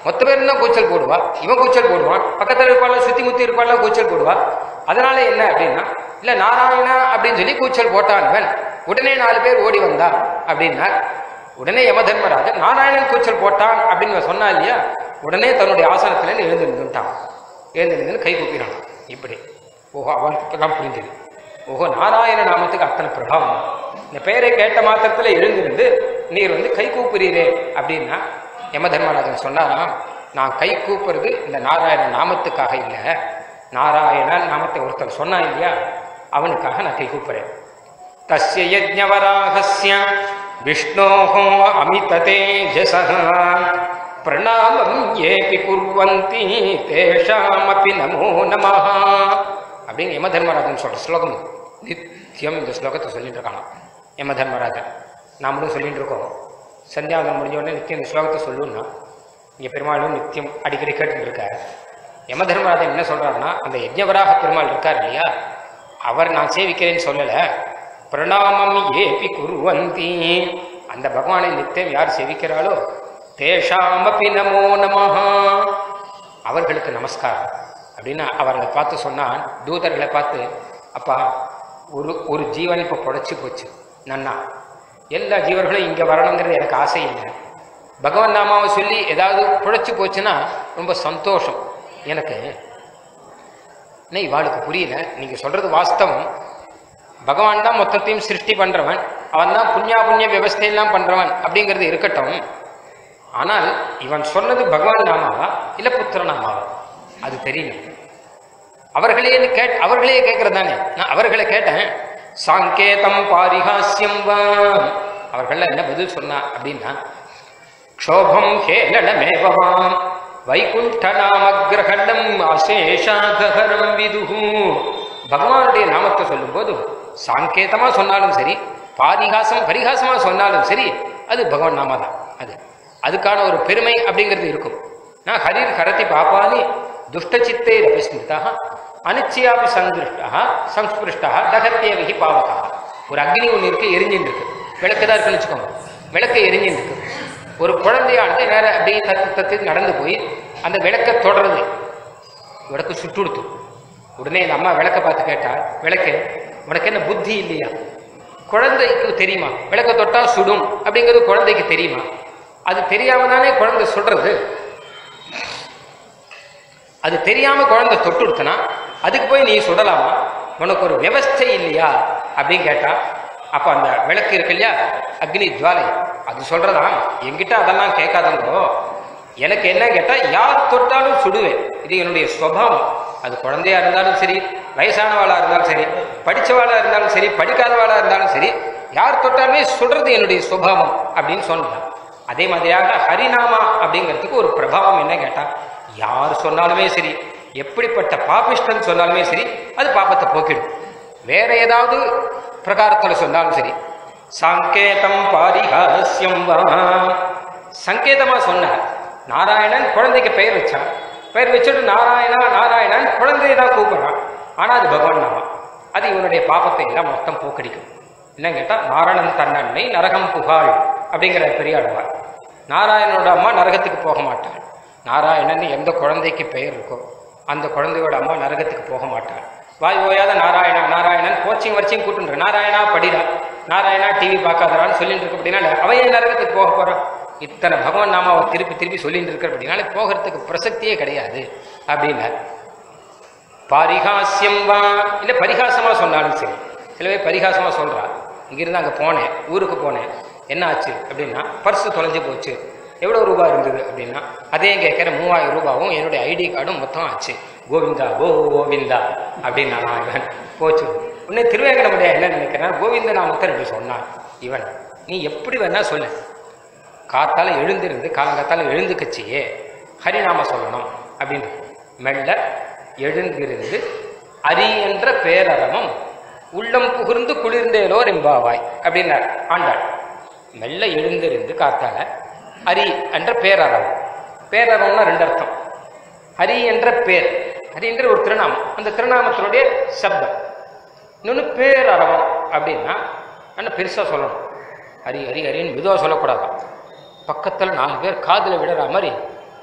மொத்த பேரும் தான் கூச்சல் போடுவா இவன் கூச்சல் போடுவான் பக்கத்தில் இருப்பாள் சுத்தி முத்தி இருப்பாள் கூச்சல் போடுவா அதனால என்ன அப்படின்னா இல்ல நாராயணா அப்படின்னு சொல்லி கூச்சல் போட்டான் இவன் உடனே நாலு பேர் ஓடி வந்தா அப்படின்னா உடனே யமதர்மராஜன் நாராயணன் கூச்சல் போட்டான் அப்படின்னு இவன் சொன்னா இல்லையா உடனே தன்னுடைய ஆசனத்துல இருந்து எழுந்து நின்றுட்டான் எழுந்து நின்று கை கூப்பினான் இப்படி ஓஹோ அவனுக்கு இப்பதான் புரிஞ்சது ஓஹோ நாராயண நாமத்துக்கு அத்தனை பிரபாவம் இந்த பெயரை கேட்ட மாத்திரத்துல எழுந்திருந்து நீர் வந்து கை கூப்புறீரே அப்படின்னா யம தர்மராஜன் சொன்னாராம் நான் கை கூப்புறது இந்த நாராயண நாமத்துக்காக இல்லை நாராயணன் நாமத்தை ஒருத்தன் சொன்னான் இல்லையா அவனுக்காக நான் கை கூப்புறேன் தஸ்ய யஜ்ஞவராகஸ்ய விஷ்ணோஹோ அமித தேஜசः பிரணாமம் ஏபி குர்வந்தி தேஷாமபி நமோ நமஹ அப்படின்னு யம தர்மராஜன் சொல்ற ஸ்லோகம் இது. நித்தியம் இந்த ஸ்லோகத்தை சொல்லிட்டு இருக்கானா யம தர்மராஜன் நாமளும் சொல்லிட்டு இருக்கோம் சந்தியாவதம் முடிஞ்ச உடனே நித்தியம் இந்த ஸ்லோகத்தை சொல்லுன்னா இங்கே பெருமாளும் நித்தியம் அடிக்கடி கேட்டுட்டு இருக்கார் யம தர்மராஜன் என்ன சொல்றாருன்னா அந்த யஜ்ஞவராக பெருமாள் இருக்கார் இல்லையா அவர் நான் சேவிக்கிறேன்னு சொல்லலை பிரணாமம் ஏபி குருவந்தி அந்த பகவானை நித்தியம் யார் சேவிக்கிறாளோ தேஷாமபி நமோ நமஹ அவர்களுக்கு நமஸ்காரம் அப்படின்னு அவர்களை பார்த்து சொன்னான் தூதர்களை பார்த்து அப்பா ஒரு ஒரு ஜீவன் இப்போ புடைச்சி போச்சு நன்னா எல்லா ஜீவர்களும் இங்கே வரணுங்கிறது எனக்கு ஆசை இல்லை பகவான் நாமாவை சொல்லி ஏதாவது புழைச்சி போச்சுன்னா ரொம்ப சந்தோஷம் எனக்கு என்ன இவாளுக்கு புரியல நீங்கள் சொல்கிறது வாஸ்தவம் பகவான் தான் மொத்தத்தையும் சிருஷ்டி பண்றவன் அவன் தான் புண்ணியா புண்ணிய விவஸ்தையெல்லாம் பண்றவன் அப்படிங்கிறது இருக்கட்டும் ஆனால் இவன் சொன்னது பகவான் நாமாவா இல்ல புத்திர நாமாவா அது தெரியல அவர்களே கேட் அவர்களே கேட்கறது தானே நான் அவர்களை கேட்டேன் சாங்கேதம் பாரிஹாஸ்யம் வா அவர்கள் என்ன பதில் சொன்னா அப்படின்னா க்ஷோபம் ஹேளனமேவமாம் வைகுண்ட நாமகிரகணம் அசேஷாகரம் விதுகு பகவானுடைய நாமத்தை சொல்லும்போது சாங்கேதமா சொன்னாலும் சரி பாரிகாசம் பரிகாசமா சொன்னாலும் சரி அது பகவான் நாம தான் அது அதுக்கான ஒரு பெருமை அப்படிங்கிறது இருக்கும் நான் ஹரிர் ஹரதி பாப்பானி துஷ்டச்சித்தே ரபிஸ்மிருதா அனிச்சயாபி சந்திருஷ்டா சம்ஸ்பிருஷ்டா தகத்தேவகி பாவகா ஒரு அக்னி ஒன்று இருக்கு எரிஞ்சுட்டு இருக்கு விளக்கு தான் இருக்குன்னு வச்சுக்கோங்க விளக்கு எரிஞ்சுட்டு இருக்கு ஒரு குழந்தையானது நேர அப்படியே தத்து தத்து நடந்து போய் அந்த விளக்கை தொடருது விளக்கு சுட்டுடுத்து உடனே இந்த அம்மா விளக்க பார்த்து கேட்டா விளக்கு உனக்கு என்ன புத்தி இல்லையா குழந்தைக்கு தெரியுமா விளக்க தொட்டா சுடும் அப்படிங்கிறது குழந்தைக்கு தெரியுமா அது தெரியாம தானே குழந்தை சொல்றது அது தெரியாம குழந்தை தொட்டுடுத்துனா அதுக்கு போய் நீ சுடலாமா உனக்கு ஒரு விவஸ்தை இல்லையா அப்படின்னு கேட்டா அப்ப அந்த விளக்கு இருக்கு இல்லையா அக்னி ஜுவாலை அது சொல்றதாம் என்கிட்ட அதெல்லாம் கேட்காதங்கோ எனக்கு என்ன கேட்டா யார் தொட்டாலும் சுடுவேன் இது என்னுடைய சுவாவம் அது குழந்தையா இருந்தாலும் சரி வயசானவாளா இருந்தாலும் சரி படிச்சவாளா இருந்தாலும் சரி படிக்காதவாளா இருந்தாலும் சரி யார் தொட்டாலுமே சுடுறது என்னுடைய சுபாவம் அப்படின்னு சொன்னான் அதே மாதிரியாக ஹரிநாமா அப்படிங்கிறதுக்கு ஒரு பிரபாவம் என்ன கேட்டா யார் சொன்னாலுமே சரி எப்படிப்பட்ட பாபிஷ்டன் சொன்னாலுமே சரி அது பாப்பத்தை போக்கிடும் வேற ஏதாவது பிரகாரத்தில் சொன்னாலும் சரி சாங்கேதம் பாரிஹாஸ்யம் வா சங்கேதமா சொன்னார் நாராயணன் குழந்தைக்கு பெயர் வச்சான் பெயர் வச்சுட்டு நாராயணா நாராயணன் குழந்தையை தான் கூப்பிடுறான் ஆனா அது பகவான் நாமா அது இவனுடைய பாபத்தை எல்லாம் மொத்தம் போக்கடிக்கும் என்ன கேட்டா நாராயணன் தன்னன்னை நரகம் புகாள் அப்படிங்கிற பெரியாழ்வார் நாராயணனோட அம்மா நரகத்துக்கு போக மாட்டாள் நாராயணன் எந்த குழந்தைக்கு பெயர் இருக்கோ அந்த குழந்தையோட அம்மா நரகத்துக்கு போக மாட்டாள் வாய் ஓயாத நாராயணா நாராயணன் கோச்சிங் வரைச்சும் கூட்டுன்ற நாராயணா படிடா நாராயணா டிவி பார்க்காதரான்னு சொல்லிட்டு இருக்க அப்படின்னால அவன் ஏன் நரகத்துக்கு போக போறான் இத்தனை பகவான் நாம அவன் திருப்பி திருப்பி சொல்லிட்டு இருக்கிற அப்படின்னால போகிறதுக்கு பிரசக்தியே கிடையாது அப்படின்னார் பாரிகாசியம் வா இல்ல பரிகாசமா சொன்னாலும் சரி சில பேர் பரிகாசமா சொல்றா இங்கிருந்து அங்க போனேன் ஊருக்கு போனேன் என்ன ஆச்சு அப்படின்னா பர்ஸ் தொலைஞ்சு போச்சு எவ்வளவு ரூபாய் இருந்தது அப்படின்னா அதையும் கேட்கிற மூவாயிரம் ரூபாவும் என்னுடைய ஐடி கார்டும் மொத்தம் ஆச்சு கோவிந்தா கோவிந்தா அப்படின்னு நான் இவன் போச்சு உடனே திருவேங்கடமுடியா என்ன நினைக்கிறேன் கோவிந்த நாமத்தை ரெண்டு சொன்னான் இவன் நீ எப்படி வேணா சொல்லு காத்தால எழுந்திருந்து காலங்காத்தால எழுந்துக்கச்சியே ஹரிநாம சொல்லணும் அப்படின்னு மெல்ல எழுந்திருந்து அரி என்ற பேரறமும் உள்ளம் புகுந்து குளிர்ந்தேலோ ரெம்பாவாய் அப்படின்னார் ஆண்டாள் மெல்ல எழுந்திருந்து காத்தால ஹரி என்ற பேரறம் பேரறம்னா ரெண்டு அர்த்தம் ஹரி என்ற பேர் ஹரி என்ற ஒரு திருநாமம் அந்த திருநாமத்தினுடைய சப்தம் இன்னொன்று பேரறவம் அப்படின்னா ஆனால் பெருசாக சொல்லணும் ஹரி ஹரி ஹரின்னு மெதுவாக சொல்லக்கூடாது பக்கத்தில் நாலு பேர் காதில் விடுற மாதிரி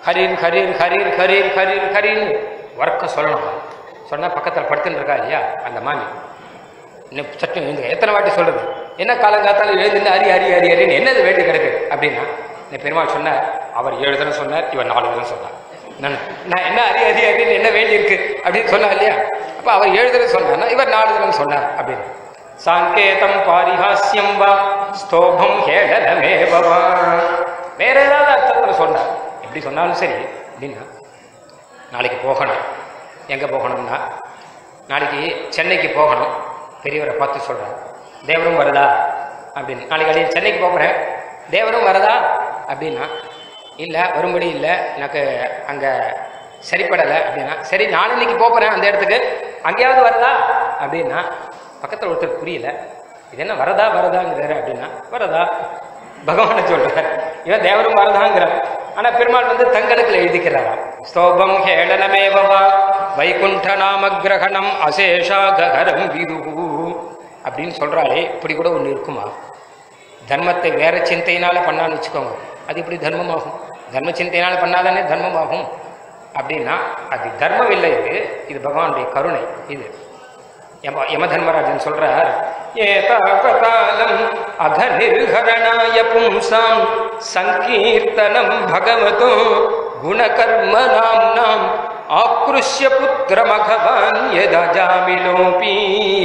ஹரீர் ஹரீர் ஹரீர் ஹரீர் ஹரீர் ஹரின்னு உறக்க சொல்லணும் சொன்னால் பக்கத்தில் படுத்துன்னு இருக்கா இல்லையா அந்த மாமி இன்னும் சட்டம் எழுந்து எத்தனை வாட்டி சொல்றது என்ன காலங்காத்தால எழுதுன்னு ஹரி ஹரி ஹரி ஹரின்னு என்னது வேண்டி கிடக்கு அப்படின்னா இந்த பெருமாள் சொன்னார் அவர் ஏழு தரம் சொன்னார் இவர் நாலு தரம் சொன்னார் நான் நான் என்ன ஹரி ஹரி ஹரின்னு என்ன வேண்டி இருக்கு அப்படின்னு சொன்னா இல்லையா அப்போ அவர் ஏழு தரம் சொன்னார்னா இவர் நாலு தரம் சொன்னார் அப்படின்னு சாங்கேதம் பாரிஹாஸ்யம் வா ஸ்தோபம் ஹேளனமேவா வேற ஏதாவது அர்த்தத்தில் சொன்னார் எப்படி சொன்னாலும் சரி அப்படின்னா நாளைக்கு போகணும் எங்கே போகணும்னா நாளைக்கு சென்னைக்கு போகணும் பெரியவரை பார்த்து சொல்கிறேன் தேவரும் வருதா அப்படின்னு நாளைக்கு அடி சென்னைக்கு போகிறேன் தேவரும் வருதா அப்படின்னா இல்லை வரும்படி இல்லை எனக்கு அங்கே சரிப்படலை அப்படின்னா சரி நாளைக்கு போகிறேன் அந்த இடத்துக்கு அங்கேயாவது வருதா அப்படின்னா பக்கத்தில் ஒருத்தர் புரியல இது என்ன வரதா வரதாங்கிறாரு அப்படின்னா வரதா பகவானை சொல்ற இவன் தேவரும் வரதாங்கிறான் ஆனா பெருமாள் வந்து தங்கடத்தில் எழுதிக்கிறாராம் ஸ்தோபம் ஹேளனமேவவா வைகுண்ட நாம கிரகணம் அசேஷாகரம் விதுகு அப்படின்னு சொல்றாளே இப்படி கூட ஒன்று இருக்குமா தர்மத்தை வேற சிந்தையினால பண்ணான்னு வச்சுக்கோங்க அது இப்படி தர்மமாகும் தர்ம சிந்தையினால பண்ணாதானே தர்மமாகும் அப்படின்னா அது தர்மம் இல்லை இது இது பகவானுடைய கருணை இது யம யம தர்மராஜன் சொல்றார் ஏதாபகாலம் அகநிர்ஹரணாய பும்சாம் சங்கீர்த்தனம் பகவதோ குணகர்ம நாம்னாம் ஆக்ருஷ்ய புத்திரமகவான் யதஜாமிலோபி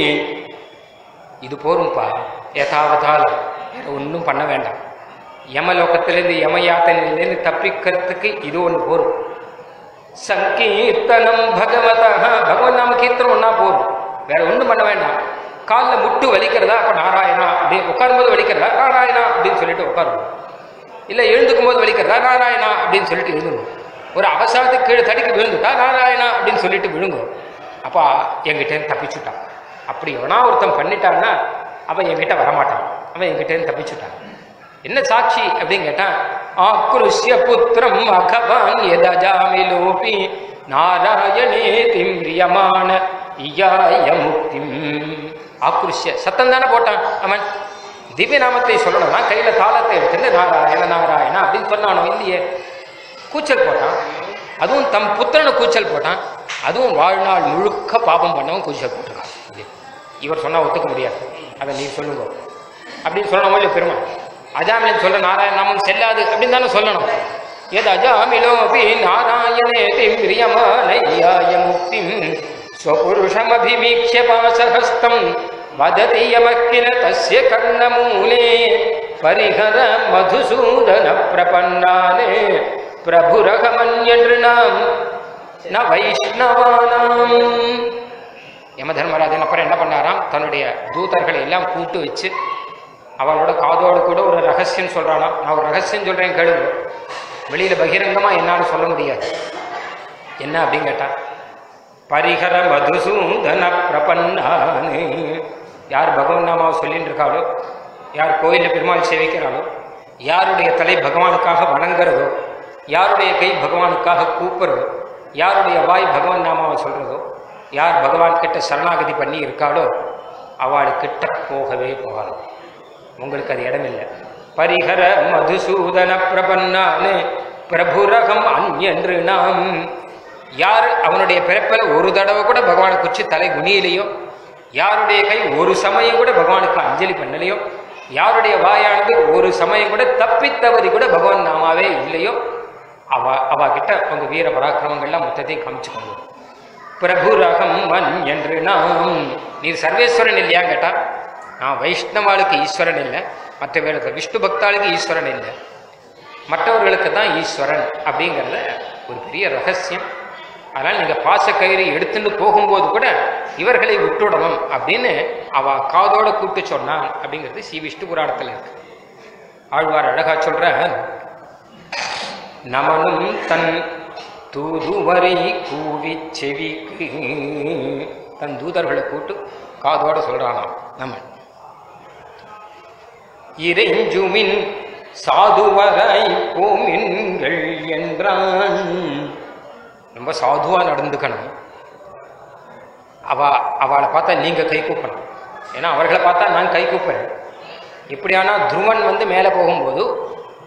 இது போரும்பா ஏதாவதாலும் வேற ஒன்றும் பண்ண வேண்டாம் யமலோகத்திலேருந்து யமயாத்தனிலேருந்து தப்பிக்கிறதுக்கு இது ஒன்று போரும் சங்கீர்த்தனம் பகவதா பகவன் நாம கீர்த்தனம் ஒன்றா போரும் வேற ஒன்றும் பண்ண வேண்டாம் காலில் முட்டு வலிக்கிறதா அப்போ நாராயணா அப்படி உட்காரும்போது வலிக்கிறதா நாராயணா அப்படின்னு சொல்லிட்டு உட்காருவோம் இல்லை எழுந்துக்கும் போது வலிக்கிறதா நாராயணா அப்படின்னு சொல்லிட்டு எழுந்துடும் ஒரு அவசரத்துக்கு கீழே தடிக்கு விழுந்துட்டா நாராயணா அப்படின்னு சொல்லிட்டு விழுங்கும் அப்போ என்கிட்டேருந்து தப்பிச்சுட்டான் அப்படி எவனா ஒருத்தன் பண்ணிட்டான்னா அவன் என்கிட்ட வரமாட்டான் அவன் என்கிட்டேருந்து தப்பிச்சுட்டான் என்ன சாட்சி அப்படின்னு கேட்டான் ஆக்ருஷ்ய புத்திரம் அகவான் எதஜாமிலோபி நாராயணே திம்ரியமான இயாய முக்திம் ஆக்ருஷ்ய சத்தம் தானே போட்டான் அவன் திவ்ய நாமத்தை சொல்லணும்னா கையில தாளத்தை எடுத்துட்டு நாராயண நாராயணா அப்படின்னு சொன்னானோ இல்லையே கூச்சல் போட்டான் அதுவும் தம் புத்திரனை கூச்சல் போட்டான் அதுவும் வாழ்நாள் முழுக்க பாபம் பண்ணவன் கூச்சல் போட்டிருக்கான் இது. இவர் சொன்னா ஒத்துக்க முடியாது அதை நீ சொல்லுங்க அப்படின்னு சொல்லணும் இல்லையா பெருமாள் அஜாமிலன் சொல்ற நாராயண நாமம் செல்லாது அப்படின்னு தானே சொல்லணும் எது அஜாமிலோபி நாராயணே திம்பிரியமானய்யாய முக்திம் ஸ்வபுருஷமபிவீக்ஷ்ய பாசஹஸ்தம் வததி யமக்கில தஸ்ய கர்ணமூலே பரிஹர மதுசூதன பிரபன்னானே பிரபுரகமன்யன்றினாம் ந வைஷ்ணவானாம் யம தர்மராஜன் அப்புறம் என்ன பண்ணாராம் தன்னுடைய தூதர்களை எல்லாம் கூட்டு வச்சு அவளோட காதோடு கூட ஒரு ரகசியம் சொல்றானாம் நான் ஒரு ரகசியம் சொல்றேன் கேளுங்க வெளியில பகிரங்கமா என்னால சொல்ல முடியாது என்ன அப்படின்னு கேட்டா பரிகர மதுசூதன பிரபன்னானு யார் பகவான் நாமாவை சொல்லிட்டு இருக்காளோ யார் கோயிலில் பெருமாள் சேவிக்கிறாளோ யாருடைய தலை பகவானுக்காக வணங்குறதோ யாருடைய கை பகவானுக்காக கூப்புறதோ யாருடைய வாய் பகவான் நாமாவை சொல்றதோ யார் பகவான் கிட்ட சரணாகதி பண்ணி இருக்காளோ அவள் கிட்ட போகவே போகாது உங்களுக்கு அது இடமில்லை பரிஹர மதுசூதன பிரபன்னானு பிரபுரகம் அந்யன்று நாம் யார் அவனுடைய பிறப்பில் ஒரு தடவை கூட பகவானை குச்சி தலை குனியிலையோ யாருடைய கை ஒரு சமயம் கூட பகவானுக்கு அஞ்சலி பண்ணலையோ யாருடைய வாயானது ஒரு சமயம் கூட தப்பித்தவதி கூட பகவான் நாமாவே இல்லையோ அவ அவ கிட்ட உங்க வீர பராக்கிரமங்கள்லாம் மொத்தத்தையும் காமிச்சுக்கோங்க பிரபுரகம் மன் என்று நாம் நீர் சர்வேஸ்வரன் இல்லையா கேட்டா நான் வைஷ்ணவாளுக்கு ஈஸ்வரன் இல்லை மற்றவர்களுக்கு விஷ்ணு பக்தாளுக்கு ஈஸ்வரன் இல்லை மற்றவர்களுக்கு தான் ஈஸ்வரன் அப்படிங்கிறத ஒரு பெரிய ரகசியம் அதனால் நீங்கள் பாசக்கயிறு எடுத்துட்டு போகும்போது கூட இவர்களை விட்டுடணும் அப்படின்னு அவ காதோட கூப்பிட்டு சொன்னான் அப்படிங்கிறது ஸ்ரீ விஷ்ணு புராணத்தில் இருக்கு ஆழ்வார் அழகா சொல்ற நமனும் தன் தூதுவரை கூவி செவிக்கு தன் தூதர்களை கூட்டு காதோட சொல்றானாம் நம்ம இறைஞ்சுமின் சாதுவராய் போமின்கள் என்றான் ரொம்ப சாதுவா நடந்துக்கணும் அவ அவளை பார்த்தா நீங்க கை கூப்பணும் ஏன்னா அவர்களை பார்த்தா நான் கை கூப்புறேன் இப்படியானா துருவன் வந்து மேலே போகும்போது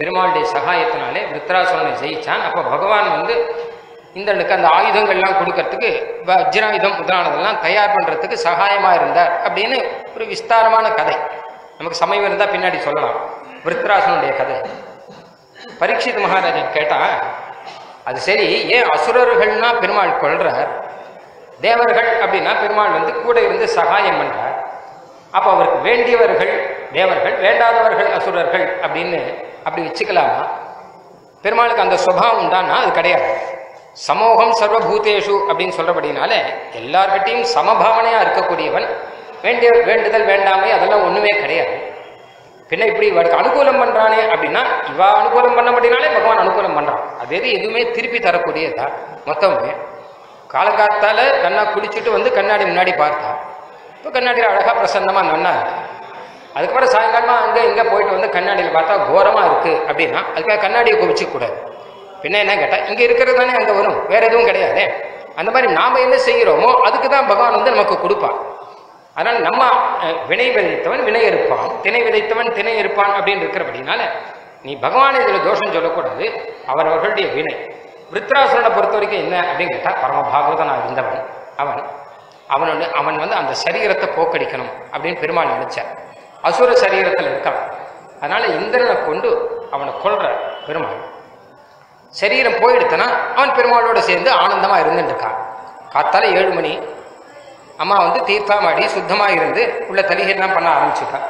பெருமாளுடைய சகாயத்தினாலே விருத்ராசுரனை ஜெயிச்சான் அப்போ பகவான் வந்து இந்திரனுக்கு அந்த ஆயுதங்கள்லாம் கொடுக்கறதுக்கு வஜ்ராயுதம் முதலானதெல்லாம் தயார் பண்ணுறதுக்கு சகாயமாக இருந்தார் அப்படின்னு ஒரு விஸ்தாரமான கதை நமக்கு சமயம் இருந்தால் பின்னாடி சொல்லலாம் விருத்ராசனுடைய கதை பரீட்சித் மகாராஜன் கேட்டா அது சரி ஏன் அசுரர்கள்னா பெருமாள் கொள்றார் தேவர்கள் அப்படின்னா பெருமாள் வந்து கூட இருந்து சகாயம் பண்றார் அப்போ அவருக்கு வேண்டியவர்கள் தேவர்கள் வேண்டாதவர்கள் அசுரர்கள் அப்படின்னு அப்படி வச்சுக்கலாமா பெருமாளுக்கு அந்த சுபாவம் உண்டான்னா அது கிடையாது சமூகம் சர்வபூதேஷு அப்படின்னு சொல்றபடினால எல்லார்கிட்டையும் சமபாவனையா இருக்கக்கூடியவன் வேண்டிய வேண்டுதல் வேண்டாமை அதெல்லாம் ஒண்ணுமே கிடையாது பின்ன இப்படி இவருக்கு அனுகூலம் பண்றானே அப்படின்னா இவ அனுகூலம் பண்ணபடினாலே பகவான் அனுகூலம் பண்றான் அது எது எதுவுமே திருப்பி தரக்கூடியதா மொத்தமே காலகாத்தால நன்னா குளிச்சுட்டு வந்து கண்ணாடி முன்னாடி பார்த்தா இப்போ கண்ணாடியில் அழகா பிரசன்னமா நன்னா இருக்கு அதுக்கப்புறம் சாயங்காலமா அங்க இங்க போயிட்டு வந்து கண்ணாடியில் பார்த்தா கோரமா இருக்கு அப்படின்னா அதுக்காக கண்ணாடியை குவிச்சுக்க கூடாது பின்ன என்ன கேட்டா இங்க இருக்கிறது தானே அங்க வரும் வேற எதுவும் கிடையாதே அந்த மாதிரி நாம என்ன செய்கிறோமோ அதுக்கு தான் பகவான் வந்து நமக்கு கொடுப்பான் அதனால் நம்ம அஹ், வினை விதைத்தவன் வினை இருப்பான் திணை விதைத்தவன் திணை இருப்பான் அப்படின்னு இருக்கிறபடினால நீ பகவானை இதில் தோஷம் சொல்லக்கூடாது அவரவர்களுடைய வினை விருத்ராசுரனை பொறுத்த வரைக்கும் என்ன அப்படின்னு கேட்டால் பரம பாகவதனா இருந்தவன் அவன் அவன் வந்து அவன் வந்து அந்த சரீரத்தை போக்கடிக்கணும் அப்படின்னு பெருமாள் நினைச்சார் அசுர சரீரத்தில் இருக்கான் அதனால இந்திரனை கொண்டு அவனை கொல்ற பெருமாள் சரீரம் போயிடுத்தனா அவன் பெருமாளோட சேர்ந்து ஆனந்தமா இருந்துட்டு இருக்கான் காத்தால ஏழு மணி அம்மா வந்து தீர்த்தாமாடி சுத்தமா இருந்து உள்ள தலிகைலாம் பண்ண ஆரம்பிச்சுட்டா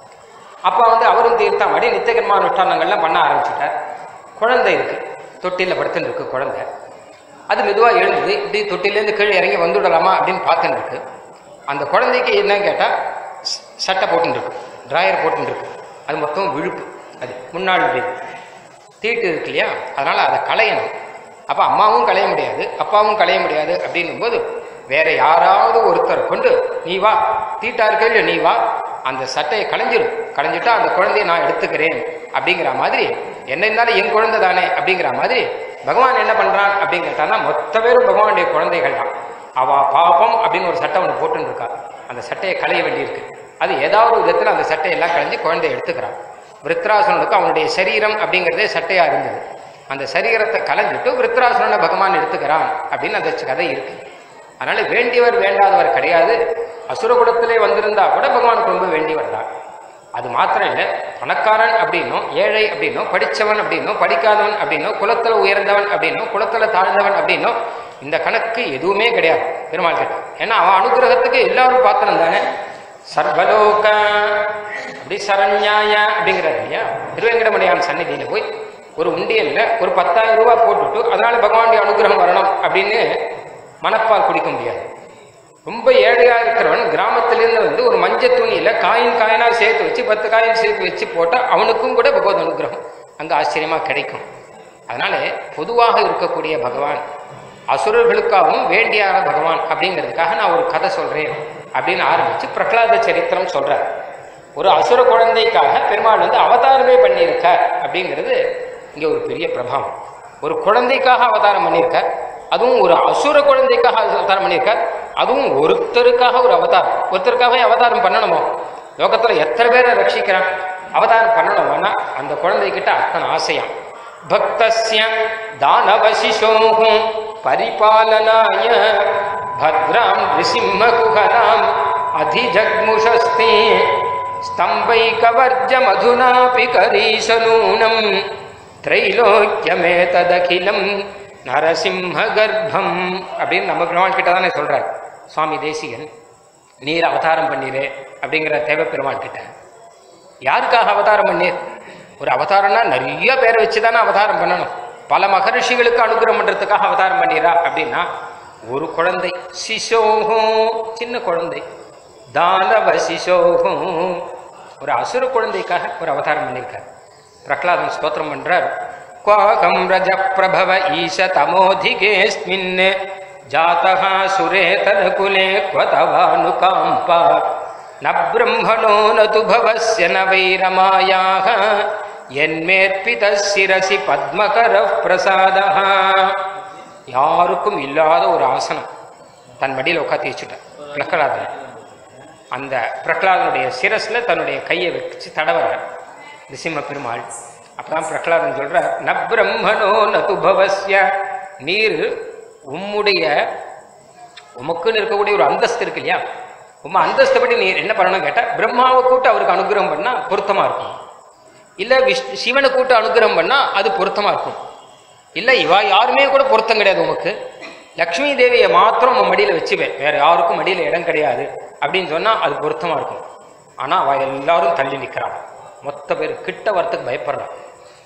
அப்பா வந்து அவரும் தீர்த்தாமாடி நித்தியகர்மா அனுஷ்டானங்கள்லாம் பண்ண ஆரம்பிச்சுட்டார் குழந்தை இருக்கு தொட்டில படுத்துன்னு இருக்கு குழந்தை அது மெதுவா எழுந்தது இப்படி தொட்டிலேருந்து கீழே இறங்கி வந்துடலாமா அப்படின்னு பார்த்துன்னு இருக்கு அந்த குழந்தைக்கு என்னன்னு கேட்டா ஸ்- சட்டை போட்டுன்னு இருக்கு டிராயர் போட்டுன்னு இருக்கு அது மொத்தம் விழுப்பு அது முன்னாள் வீடு தீட்டு இருக்கு இல்லையா அதனால அதை களையணும் அப்ப அம்மாவும் களைய முடியாது அப்பாவும் களைய முடியாது அப்படின்னும் போது வேற யாராவது ஒருத்தர் கொண்டு நீ வா தீட்டா இருக்க இல்லையா நீ வா அந்த சட்டையை களைஞ்சிடும் களைஞ்சிட்டா அந்த குழந்தையை நான் எடுத்துக்கிறேன் அப்படிங்கிற மாதிரி என்ன இருந்தாலும் என் குழந்தை தானே அப்படிங்கிற மாதிரி பகவான் என்ன பண்றான் அப்படின்னு கேட்டான்னா மொத்த பேரும் பகவானுடைய குழந்தைகள் தான் அவ பாபம் அப்படின்னு ஒரு சட்டை ஒன்று போட்டுன்னு இருக்கா அந்த சட்டையை களைய வேண்டியிருக்கு அது ஏதாவது விதத்தில் அந்த சட்டையெல்லாம் களைஞ்சு குழந்தைய எடுத்துக்கிறான் விருத்ராசுரனுக்கு அவனுடைய சரீரம் அப்படிங்கிறதே சட்டையா இருந்தது அந்த சரீரத்தை கலைஞ்சிட்டு விருத்ராசுரனை பகவான் எடுத்துக்கிறான் அப்படின்னு அந்த கதை இருக்கு அதனால வேண்டியவர் வேண்டாதவர் கிடையாது அசுரகுலத்திலே வந்திருந்தா கூட பகவானுக்கு ரொம்ப வேண்டியவர் தான் அது மாத்திரம் இல்லை பணக்காரன் அப்படின்னும் ஏழை அப்படின்னும் படித்தவன் அப்படின்னும் படிக்காதவன் அப்படின்னும் குலத்துல உயர்ந்தவன் அப்படின்னும் குலத்துல தாழ்ந்தவன் அப்படின்னும் இந்த கணக்கு எதுவுமே கிடையாது பெருமாள் கிட்ட ஏன்னா அவன் அனுகிரகத்துக்கு எல்லாரும் பாத்திரம் தானே சர்வலோக அப்படி சரண்யாய அப்படிங்கிறார் இல்லையா திருவேங்கடமணியான் சந்நிதியில போய் ஒரு உண்டியல்ல ஒரு பத்தாயிரம் ரூபாய் போட்டுட்டு அதனால பகவானுடைய அனுகிரகம் வரணும் அப்படின்னு மனப்பால் குடிக்க முடியாது ரொம்ப ஏழையா இருக்கிறவன் கிராமத்திலிருந்து வந்து ஒரு மஞ்சள் துணியில காயின் காயினா சேர்த்து வச்சு பத்து காயின் சேர்த்து வச்சு போட்டா அவனுக்கும் கூட பகவத் அனுகிரகம் அங்க ஆச்சரியமா கிடைக்கும் அதனால பொதுவாக இருக்கக்கூடிய பகவான் அசுரர்களுக்காகவும் வேண்டியான பகவான் அப்படிங்கிறதுக்காக நான் ஒரு கதை சொல்றேன் அப்படின்னு ஆரம்பிச்சு பிரகலாத சரித்திரம் சொல்றார் ஒரு அசுர குழந்தைக்காக பெருமாள் வந்து அவதாரமே பண்ணியிருக்கார் அப்படிங்கிறது இங்க ஒரு பெரிய பிரபாவம் ஒரு குழந்தைக்காக அவதாரம் பண்ணியிருக்கார் அதுவும் ஒரு அசுர குழந்தைக்காக அவதாரம் பண்ணியிருக்கார் அதுவும் ஒருத்தருக்காக ஒரு அவதாரம் ஒருத்தருக்காகவே அவதாரம் பண்ணணுமோ லோகத்துல எத்தனை பேரை ரட்சிக்கிறான் அவதாரம் பண்ணணும்னா அந்த குழந்தைகிட்ட அத்தனை ஆசையாம் பக்தஸ்ய தானவசிஷோகும் பரிபாலனாய பத்ராம் நிருசிம்ம குஹராம் அதிஜக்முஷஸ்தே ஸ்தம்பைகவர்ஜ மதுனாபி கரீசனூனம் திரைலோக்கியமேததகிலம் நரசிம்ம கர்ப்பம் அப்படின்னு நம்ம பெருமாள் கிட்ட தானே சொல்றார் சுவாமி தேசிகன் நீர் அவதாரம் பண்ணிரு அப்படிங்கிற தேவ பெருமாள் கிட்ட யாருக்காக அவதாரம் பண்ணீர் ஒரு அவதாரம்னா நிறைய பேரை வச்சு தானே அவதாரம் பண்ணணும் பல மகரிஷிகளுக்கு அனுகிரகம் பண்றதுக்காக அவதாரம் பண்ணீரா அப்படின்னா ஒரு குழந்தை சிசோகம் சின்ன குழந்தை தானவ சிசோகம் ஒரு அசுர குழந்தைக்காக ஒரு அவதாரம் பண்ணியிருக்கார் பிரகலாதன் ஸ்தோத்திரம் பண்றார் குவாகம் ரஜ பிரபவ ஈஷ தமோதிகேஸ்மின் ஜாதः சுரே தனகுலே क्वतवानुकाम्पा न ब्रह्मणो न तु भवस्य न वैरमायाः यन्मेऽर्पितः शिरसि पद्मकरः प्रसादः யாருக்கும் இல்லாத ஒரு ஆசனம் தன் மடியில் உட்காந்து வச்சுட்டார் பிரகலாதன் அந்த பிரகலாதனுடைய சிரஸ்ல தன்னுடைய கையை வச்சு தடவறார் நிசிம்ம பெருமாள் அப்பதான் பிரகலாதன் சொல்ற ந பிரம்மனோ நது பவஸ்ய நீர் உம்முடைய உமக்குன்னு இருக்கக்கூடிய ஒரு அந்தஸ்து இருக்கு இல்லையா உம்ம அந்தஸ்தை படி நீர் என்ன பண்ணணும் கேட்டா பிரம்மாவை கூட்டு அவருக்கு அனுகிரகம் பண்ணா பொருத்தமா இருக்கும் இல்ல விஷ் சிவனை கூட்டு அனுகிரகம் பண்ணா அது பொருத்தமா இருக்கும் இல்ல இவா யாருமே கூட பொருத்தம் கிடையாது உமக்கு லக்ஷ்மி தேவியை மாத்திரம் உன் மடியில வச்சுவேன் வேற யாருக்கும் மடியில இடம் கிடையாது அப்படின்னு சொன்னா அது பொருத்தமா இருக்கும் ஆனா அவ எல்லாரும் தள்ளி நிக்கிறான் மொத்த பேர் கிட்ட வரத்துக்கு பயப்படுறான்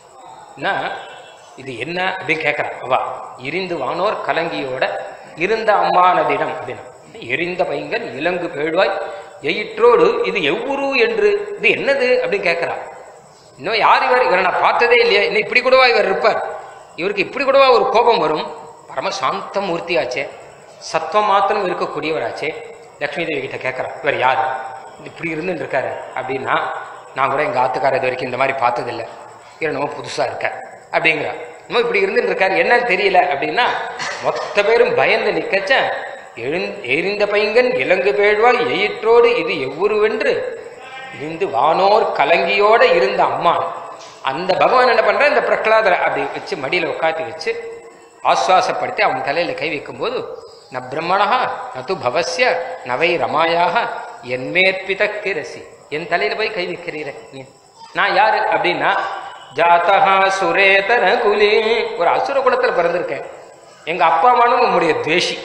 என்ன இது என்ன அப்படின்னு கேட்கறான் அவா இரிந்து வானோர் கலங்கியோட இருந்த அம்மானதிடம் அப்படின்னு எரிந்த பைங்கன் இலங்கு பேழ்வாய் எயிற்றோடு இது எவ்வூரு என்று இது என்னது அப்படின்னு கேட்கறான் இன்னும் யார் இவர் இவரை நான் பார்த்ததே இல்லையா இன்னும் இப்படி கூடவா இவர் இருப்பார் இவருக்கு இப்படி கூடவா ஒரு கோபம் வரும் பரம சாந்த மூர்த்தியாச்சே சத்துவம் மாத்திரம் இருக்கக்கூடியவராச்சே லக்ஷ்மி தேவி கிட்ட கேட்கறான் இவர் யார் இப்படி இருந்துட்டு இருக்காரு அப்படின்னா நான் கூட எங்க ஆத்துக்காரர் இது வரைக்கும் இந்த மாதிரி பார்த்ததில்லை இவர் நம்ம புதுசா இருக்க அப்படிங்கிறா நம்ம இப்படி இருந்துட்டு இருக்காரு என்னன்னு தெரியல அப்படின்னா மொத்த பேரும் பயந்து நிக்கச்ச எழுந் எரிந்த பைங்கன் இலங்கு பேழ்வாய் எயிற்றோடு இது எவ்வுருவென்று இருந்து வானோர் கலங்கியோட இருந்த அம்மா அந்த பகவான் என்ன பண்ற இந்த பிரகலாதரை அப்படி வச்சு மடியில உட்காத்தி வச்சு ஆஸ்வாசப்படுத்தி அவன் தலையில கை வைக்கும்போது ந பிரம்மணா நது பவஸ்ய நவை ரமாயாக என்மேற்பித கிரசி என் தலையில போய் கை வைக்கிறீர நீ நான் யாரு அப்படின்னா ஜாத்தகா சுரேதர குலி ஒரு அசுர குலத்துல பிறந்திருக்கேன் எங்க அப்பா அம்மானும் உம்முடைய துவேஷி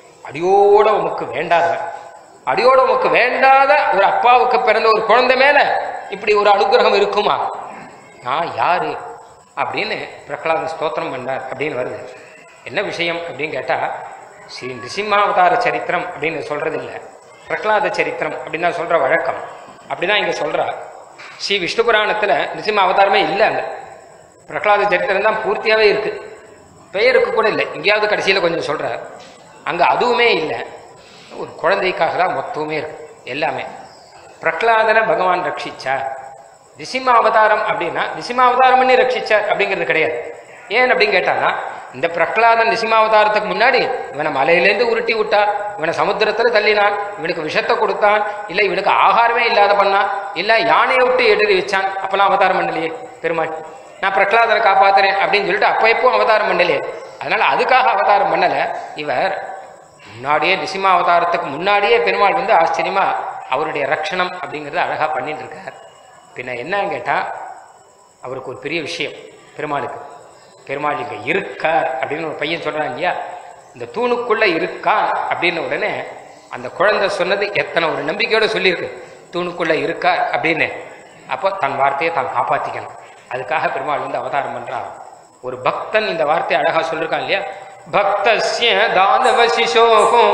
அடியோட உமக்கு வேண்டாதவன் அடியோட உமக்கு வேண்டாத ஒரு அப்பாவுக்கு பிறந்த ஒரு குழந்தை மேல இப்படி ஒரு அனுகிரகம் இருக்குமா நான் யாரு அப்படின்னு பிரகலாத ஸ்தோத்திரம் பண்ணார் அப்படின்னு வருது என்ன விஷயம் அப்படின்னு கேட்டா ஸ்ரீ நிசிம்மாவதார சரித்திரம் அப்படின்னு சொல்றது இல்ல பிரகலாத சரித்திரம் அப்படின்னு தான் சொல்ற வழக்கம் அப்படிதான் இங்க சொல்றா ஸ்ரீ விஷ்ணு புராணத்துல நிசிம்ம அவதாரமே இல்லை அங்க பிரகலாத சரித்திரம் தான் பூர்த்தியாவே இருக்கு பெயருக்கு கூட இல்லை எங்கேயாவது கடைசியில கொஞ்சம் சொல்றார் அங்க அதுவுமே இல்லை ஒரு குழந்தைக்காக தான் மொத்தமே இருக்கு எல்லாமே பிரகலாதனை பகவான் ரட்சிச்சார் நிசிம்ம அவதாரம் அப்படின்னா நிசிம்ம அவதாரம் பண்ணி ரட்சிச்சார் அப்படிங்கிறது கிடையாது ஏன் அப்படின்னு கேட்டானா இந்த பிரகலாதன் நிசிம்மாவதாரத்துக்கு முன்னாடி இவனை மலையிலேருந்து உருட்டி விட்டான் இவனை சமுத்திரத்துல தள்ளினான் இவனுக்கு விஷத்தை கொடுத்தான் இல்ல இவனுக்கு ஆகாரமே இல்லாத பண்ணான் இல்ல யானையை விட்டு எதிரி வச்சான் அப்பெல்லாம் அவதாரம் பண்ணலையே பெருமாள் நான் பிரகலாதனை காப்பாத்துறேன் அப்படின்னு சொல்லிட்டு அப்ப எப்போ அவதாரம் பண்ணலையே அதனால அதுக்காக அவதாரம் பண்ணல இவர் முன்னாடியே நிசிம்மா அவதாரத்துக்கு முன்னாடியே பெருமாள் வந்து ஆச்சரியமா அவருடைய ரட்சணம் அப்படிங்கறத அழகா பண்ணிட்டு இருக்கார் பின்ன என்னன்னு கேட்டா அவருக்கு ஒரு பெரிய விஷயம் பெருமாளுக்கு பெருமாள் இங்க இருக்கார் அப்படின்னு ஒரு பையன் சொல்றான் இல்லையா இந்த தூணுக்குள்ள இருக்கான் அப்படின்னு உடனே அந்த குழந்தை சொன்னது எத்தனை ஒரு நம்பிக்கையோட சொல்லியிருக்கு தூணுக்குள்ள இருக்கார் அப்படின்னு அப்போ தன் வார்த்தையை தான் காப்பாத்திக்கணும் அதுக்காக பெருமாள் வந்து அவதாரம் பண்றான் ஒரு பக்தன் இந்த வார்த்தையை அழகா சொல்லிருக்கான் இல்லையா பக்தஸ்ய தானவ சிசோகம்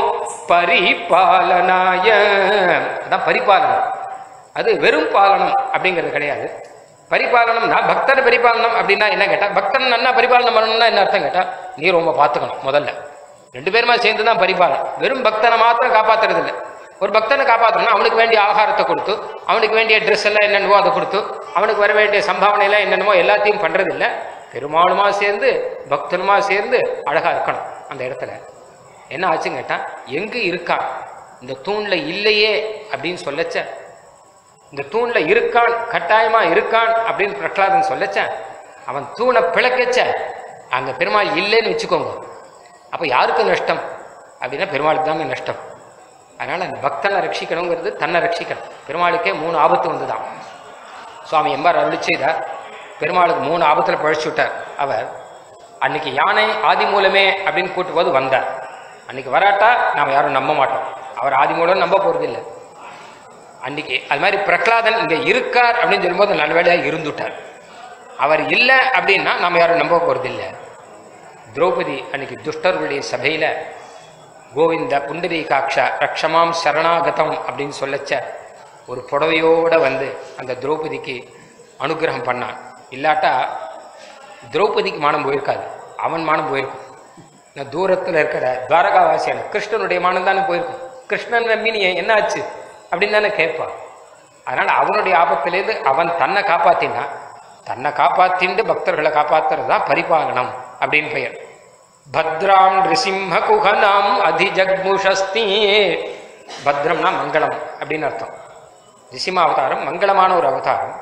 பரிபாலனாய அதான் பரிபாலனம் அது வெறும் பாலனம் அப்படிங்கிறது கிடையாது பரிபாலனம்னா பக்தனை பரிபாலனம் அப்படின்னா என்ன கேட்டா பக்தன் நன்னா பரிபாலனம் பண்ணணும்னா என்ன அர்த்தம் கேட்டா நீ ரொம்ப பார்த்துக்கணும் முதல்ல ரெண்டு பேருமா சேர்ந்து தான் பரிபாலனம் வெறும் பக்தனை மாத்திரம் காப்பாத்துறது இல்லை ஒரு பக்தனை காப்பாற்றணும்னா அவனுக்கு வேண்டிய ஆகாரத்தை கொடுத்து அவனுக்கு வேண்டிய ட்ரெஸ் எல்லாம் என்னென்னவோ அதை கொடுத்து அவனுக்கு வர வேண்டிய சம்பாவனை எல்லாம் என்னென்னமோ எல்லாத்தையும் பண்றது இல்லை பெருமாளுமா சேர்ந்து பக்தனுமா சேர்ந்து அழகா இருக்கணும் அந்த இடத்துல என்ன ஆச்சுன்னு கேட்டா எங்க இருக்கான் இந்த தூண்ல இல்லையே அப்படின்னு சொல்லச்ச இந்த தூண்ல இருக்கான் கட்டாயமா இருக்கான் அப்படின்னு பிரகலாதன் சொல்லச்ச அவன் தூணை பிளக்கச்ச அங்க பெருமாள் இல்லைன்னு வச்சுக்கோங்க அப்ப யாருக்கு நஷ்டம் அப்படின்னா பெருமாளுக்கு தாங்க நஷ்டம் அதனால அந்த பக்தனை ரட்சிக்கணுங்கிறது தன்னை ரட்சிக்கணும் பெருமாளுக்கே மூணு ஆபத்து வந்துதான் சுவாமி எம்பார் அருளி செய்தார் பெருமாளுக்கு மூணு ஆபத்துல பழிச்சு விட்டார் அவர் அன்னைக்கு யானை ஆதி மூலமே அப்படின்னு கூட்டு போது வந்தார் அன்னைக்கு வராட்டா நாம் யாரும் நம்ப மாட்டோம் அவர் ஆதி மூலம் நம்ப போறது இல்லை அன்னைக்கு அது மாதிரி பிரகலாதன் இங்க இருக்கார் அப்படின்னு சொல்லும்போது நல்லவேளையா இருந்துட்டார் அவர் இல்லை அப்படின்னா நம்ம யாரும் நம்ப போறது இல்லை திரௌபதி அன்னைக்கு துஷ்டர்களுடைய சபையில கோவிந்த புண்டரீகாட்ச ரக்ஷமாம் சரணாகதம் அப்படின்னு சொல்லச்ச ஒரு புடவையோட வந்து அந்த திரௌபதிக்கு அனுகிரகம் பண்ணான் இல்லாட்டா திரௌபதிக்கு மானம் போயிருக்காது அவன் மானம் போயிருக்கும் நான் தூரத்தில் இருக்கிற துவாரகாவாசியான கிருஷ்ணனுடைய மானம் தானே போயிருக்கும் கிருஷ்ணன் நம்பி நீ என்ன ஆச்சு அப்படின்னு தானே கேட்பான் அதனால அவனுடைய ஆபத்திலேருந்து அவன் தன்னை காப்பாத்தினா தன்னை காப்பாத்திண்டு பக்தர்களை காப்பாத்துறது தான் பரிபாலனம் அப்படின்னு பெயர் பத்ராம் ரிசிம்ம குஹனாம் அதிஜக்முஷஸ்தி பத்ரம்னா மங்களம் அப்படின்னு அர்த்தம் ரிசிம்ம அவதாரம் மங்களமான ஒரு அவதாரம்